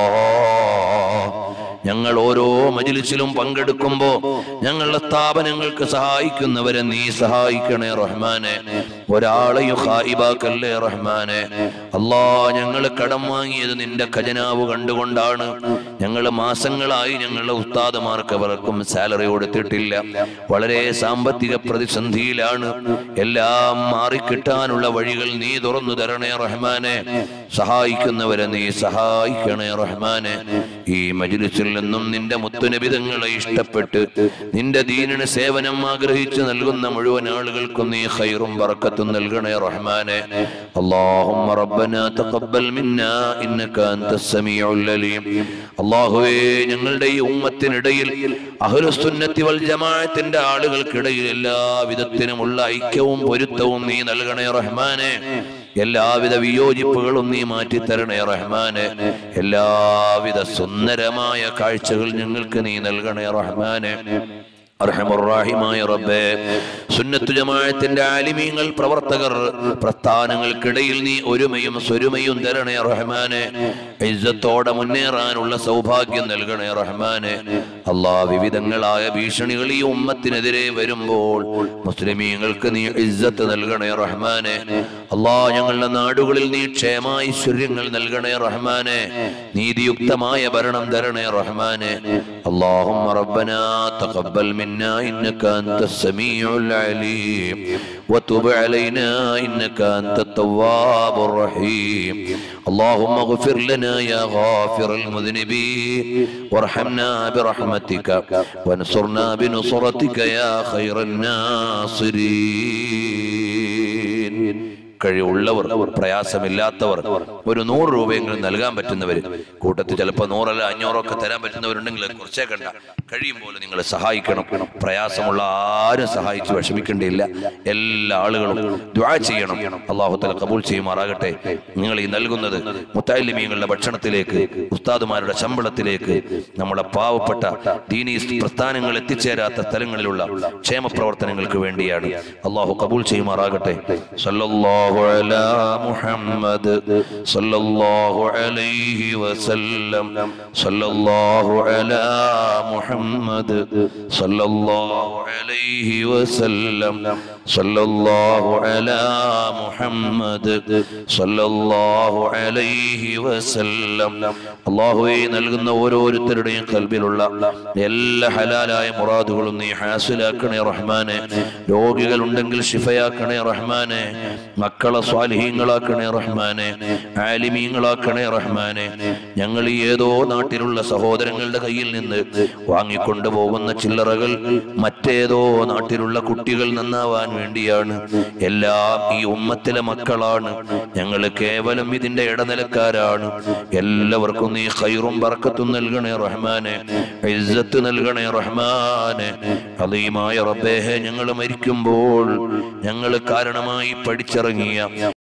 ഞങ്ങൾ ഓരോ മജിലിസിലും പങ്കെടുക്കുമ്പോ ഞങ്ങളുടെ സ്ഥാപനങ്ങൾക്ക് സഹായിക്കുന്നവരെ നീ സഹായിക്കണേ റഹ്മാനെ ഒരാളെയും ഹായിബാക്കല്ലേ റഹ്മാനെ അല്ലാ ഞങ്ങൾ കടം വാങ്ങിയത് നിന്റെ ഖജനാവ് കണ്ടുകൊണ്ടാണ് ഞങ്ങൾ മാസങ്ങളായി ഞങ്ങളുടെ ഉസ്താദമാർക്ക് അവർക്കും സാലറി കൊടുത്തിട്ടില്ല വളരെ സാമ്പത്തിക പ്രതിസന്ധിയിലാണ് എല്ലാം മാറിക്കിട്ടാനുള്ള വഴികൾ നീ തുറന്നു തരണേ റഹ്മാനെ സഹായിക്കുന്നവരെ നീ സഹായിക്കണേ റഹ്മാനെ ഈ മജിലിസിൽ നിന്നും നിന്റെ മുത്തുനബിതങ്ങളെ ഇഷ്ടപ്പെട്ട് നിന്റെ ദീനിന് സേവനം ആഗ്രഹിച്ച് നൽകുന്ന മുഴുവൻ ആളുകൾക്കും നീ ഖൈറും ബറക്കത്തും നൽകണേ റഹ്മാനെ اللهم ربنا تقبل منا انك انت السميع العليم അള്ളാഹുവേ ഞങ്ങളുടെ ഈ ഉമ്മത്തിനിടയിൽ അഹ്ലുസുന്നത്തി വൽ ജമാഅത്തിന്റെ ആളുകൾക്കിടയിൽ എല്ലാ വിധത്തിനുമുള്ള ഐക്യവും പൊരുത്തവും നീ നൽകണേ റഹ്മാനെ എല്ലാവിധ വിയോജിപ്പുകളും നീ മാറ്റിത്തരണേ റഹ്മാനെ എല്ലാവിധ സുന്ദരമായ കാഴ്ചകൾ ഞങ്ങൾക്ക് നീ നൽകണേ റഹ്മാനെ അർഹമുറാഹിമായ റബ്ബേ സുന്നത്തു ജമാഅത്തിന്റെ ആലിമീങ്ങൾ പ്രവർത്തകർ പ്രസ്ഥാനങ്ങൾക്കിടയിൽ നീ ഒരുമയും സ്വരുമയും തരണേ റഹ്മാനെ ഇജ്ജത്തോടെ മുന്നേറാനുള്ള സൗഭാഗ്യം നൽകണേ റഹ്മാനെ അള്ളാ വിവിധങ്ങളായ ഭീഷണികൾ ഈ ഉമ്മത്തിനെതിരെ വരുമ്പോൾ മുസ്ലിമീങ്ങൾക്ക് നീ ഇജ്ജത്ത് നൽകണേ റഹ്മാനെ അള്ളാ ഞങ്ങളുടെ നാടുകളിൽ നീ ക്ഷേമൈശ്വര്യങ്ങൾ നൽകണേ റഹ്മാനെ നീതിയുക്തമായ ഭരണം തരണേ റഹ്മാനെ اللهم ربنا تقبل منا انك انت السميع العليم وتب علينا انك انت التواب الرحيم اللهم اغفر لنا يا غافر المذنبين وارحمنا برحمتك وانصرنا بنصرتك يا خير الناصرين കഴിവുള്ളവർ പ്രയാസമില്ലാത്തവർ ഒരു നൂറ് രൂപയെങ്കിലും നൽകാൻ പറ്റുന്നവർ കൂട്ടത്തിൽ ചിലപ്പോൾ നൂറല്ല അഞ്ഞൂറൊക്കെ തരാൻ പറ്റുന്നവരുണ്ടെങ്കിൽ അത് കുറച്ചേ കണ്ട കഴിയും പോലെ നിങ്ങൾ സഹായിക്കണം പ്രയാസമുള്ള ആരും സഹായിച്ച് വിഷമിക്കേണ്ടിയില്ല എല്ലാ ആളുകളും ദ്വാ ചെയ്യണം അള്ളാഹു തല കബൂൽ ചെയ്യുമാറാകട്ടെ നിങ്ങൾ ഈ നൽകുന്നത് മുത്താലിമീങ്ങളുടെ ഭക്ഷണത്തിലേക്ക് ഉസ്താദുമാരുടെ ശമ്പളത്തിലേക്ക് നമ്മുടെ പാവപ്പെട്ട ദീനീ പ്രസ്ഥാനങ്ങൾ എത്തിച്ചേരാത്ത സ്ഥലങ്ങളിലുള്ള ക്ഷേമ പ്രവർത്തനങ്ങൾക്ക് വേണ്ടിയാണ് അള്ളാഹു കബൂൽ ചെയ്യുമാറാകട്ടെ സല്ലല്ലാഹു അലാ മുഹമ്മദ് സല്ലല്ലാഹു അലൈഹി വസല്ലം സല്ലല്ലാഹു അലാ മുഹമ്മദ് സല്ലല്ലാഹു അലൈഹി വസല്ലം സല്ലല്ലാഹു അലാ മുഹമ്മദ് സല്ലല്ലാഹു അലൈഹി വസല്ലം അള്ളാഹുവെ നൽകുന്ന ഓരോരുത്തരുടെയും കൽബിലുള്ള എല്ലാ ഹലാലായ മുറാദുകളും നീ ഹാസിലാക്കണേ റഹ്മാനെ രോഗികൾ ഉണ്ടെങ്കിൽ ഷിഫയാക്കണേ റഹ്മാനെ മക്കളെ സ്വാലിഹീങ്ങളാക്കണേ റഹ്മാനെ ആലിമീങ്ങളാക്കണേ റഹ്മാനെ ഞങ്ങൾ ഈ ഏതോ നാട്ടിലുള്ള സഹോദരങ്ങളുടെ കയ്യിൽ നിന്ന് വാങ്ങിക്കൊണ്ടു പോകുന്ന ചില്ലറകൾ മറ്റേതോ നാട്ടിലുള്ള കുട്ടികൾ നന്നാവാൻ വേണ്ടിയാണ് എല്ലാം ഈ ഉമ്മത്തിലെ മക്കളാണ് ഞങ്ങൾ കേവലം ഇതിന്റെ ഇടനിലക്കാരാണ് എല്ലാവർക്കും നീ ഖൈറും ബർക്കത്തും നൽകണേ റഹ്മാനെ ഇസ്സത്ത് നൽകണേ റഹ്മാനെ അലീമായ റബ്ബേഹെ ഞങ്ങൾ മരിക്കുമ്പോൾ ഞങ്ങൾ കാരണമായി പഠിച്ചിറങ്ങിയ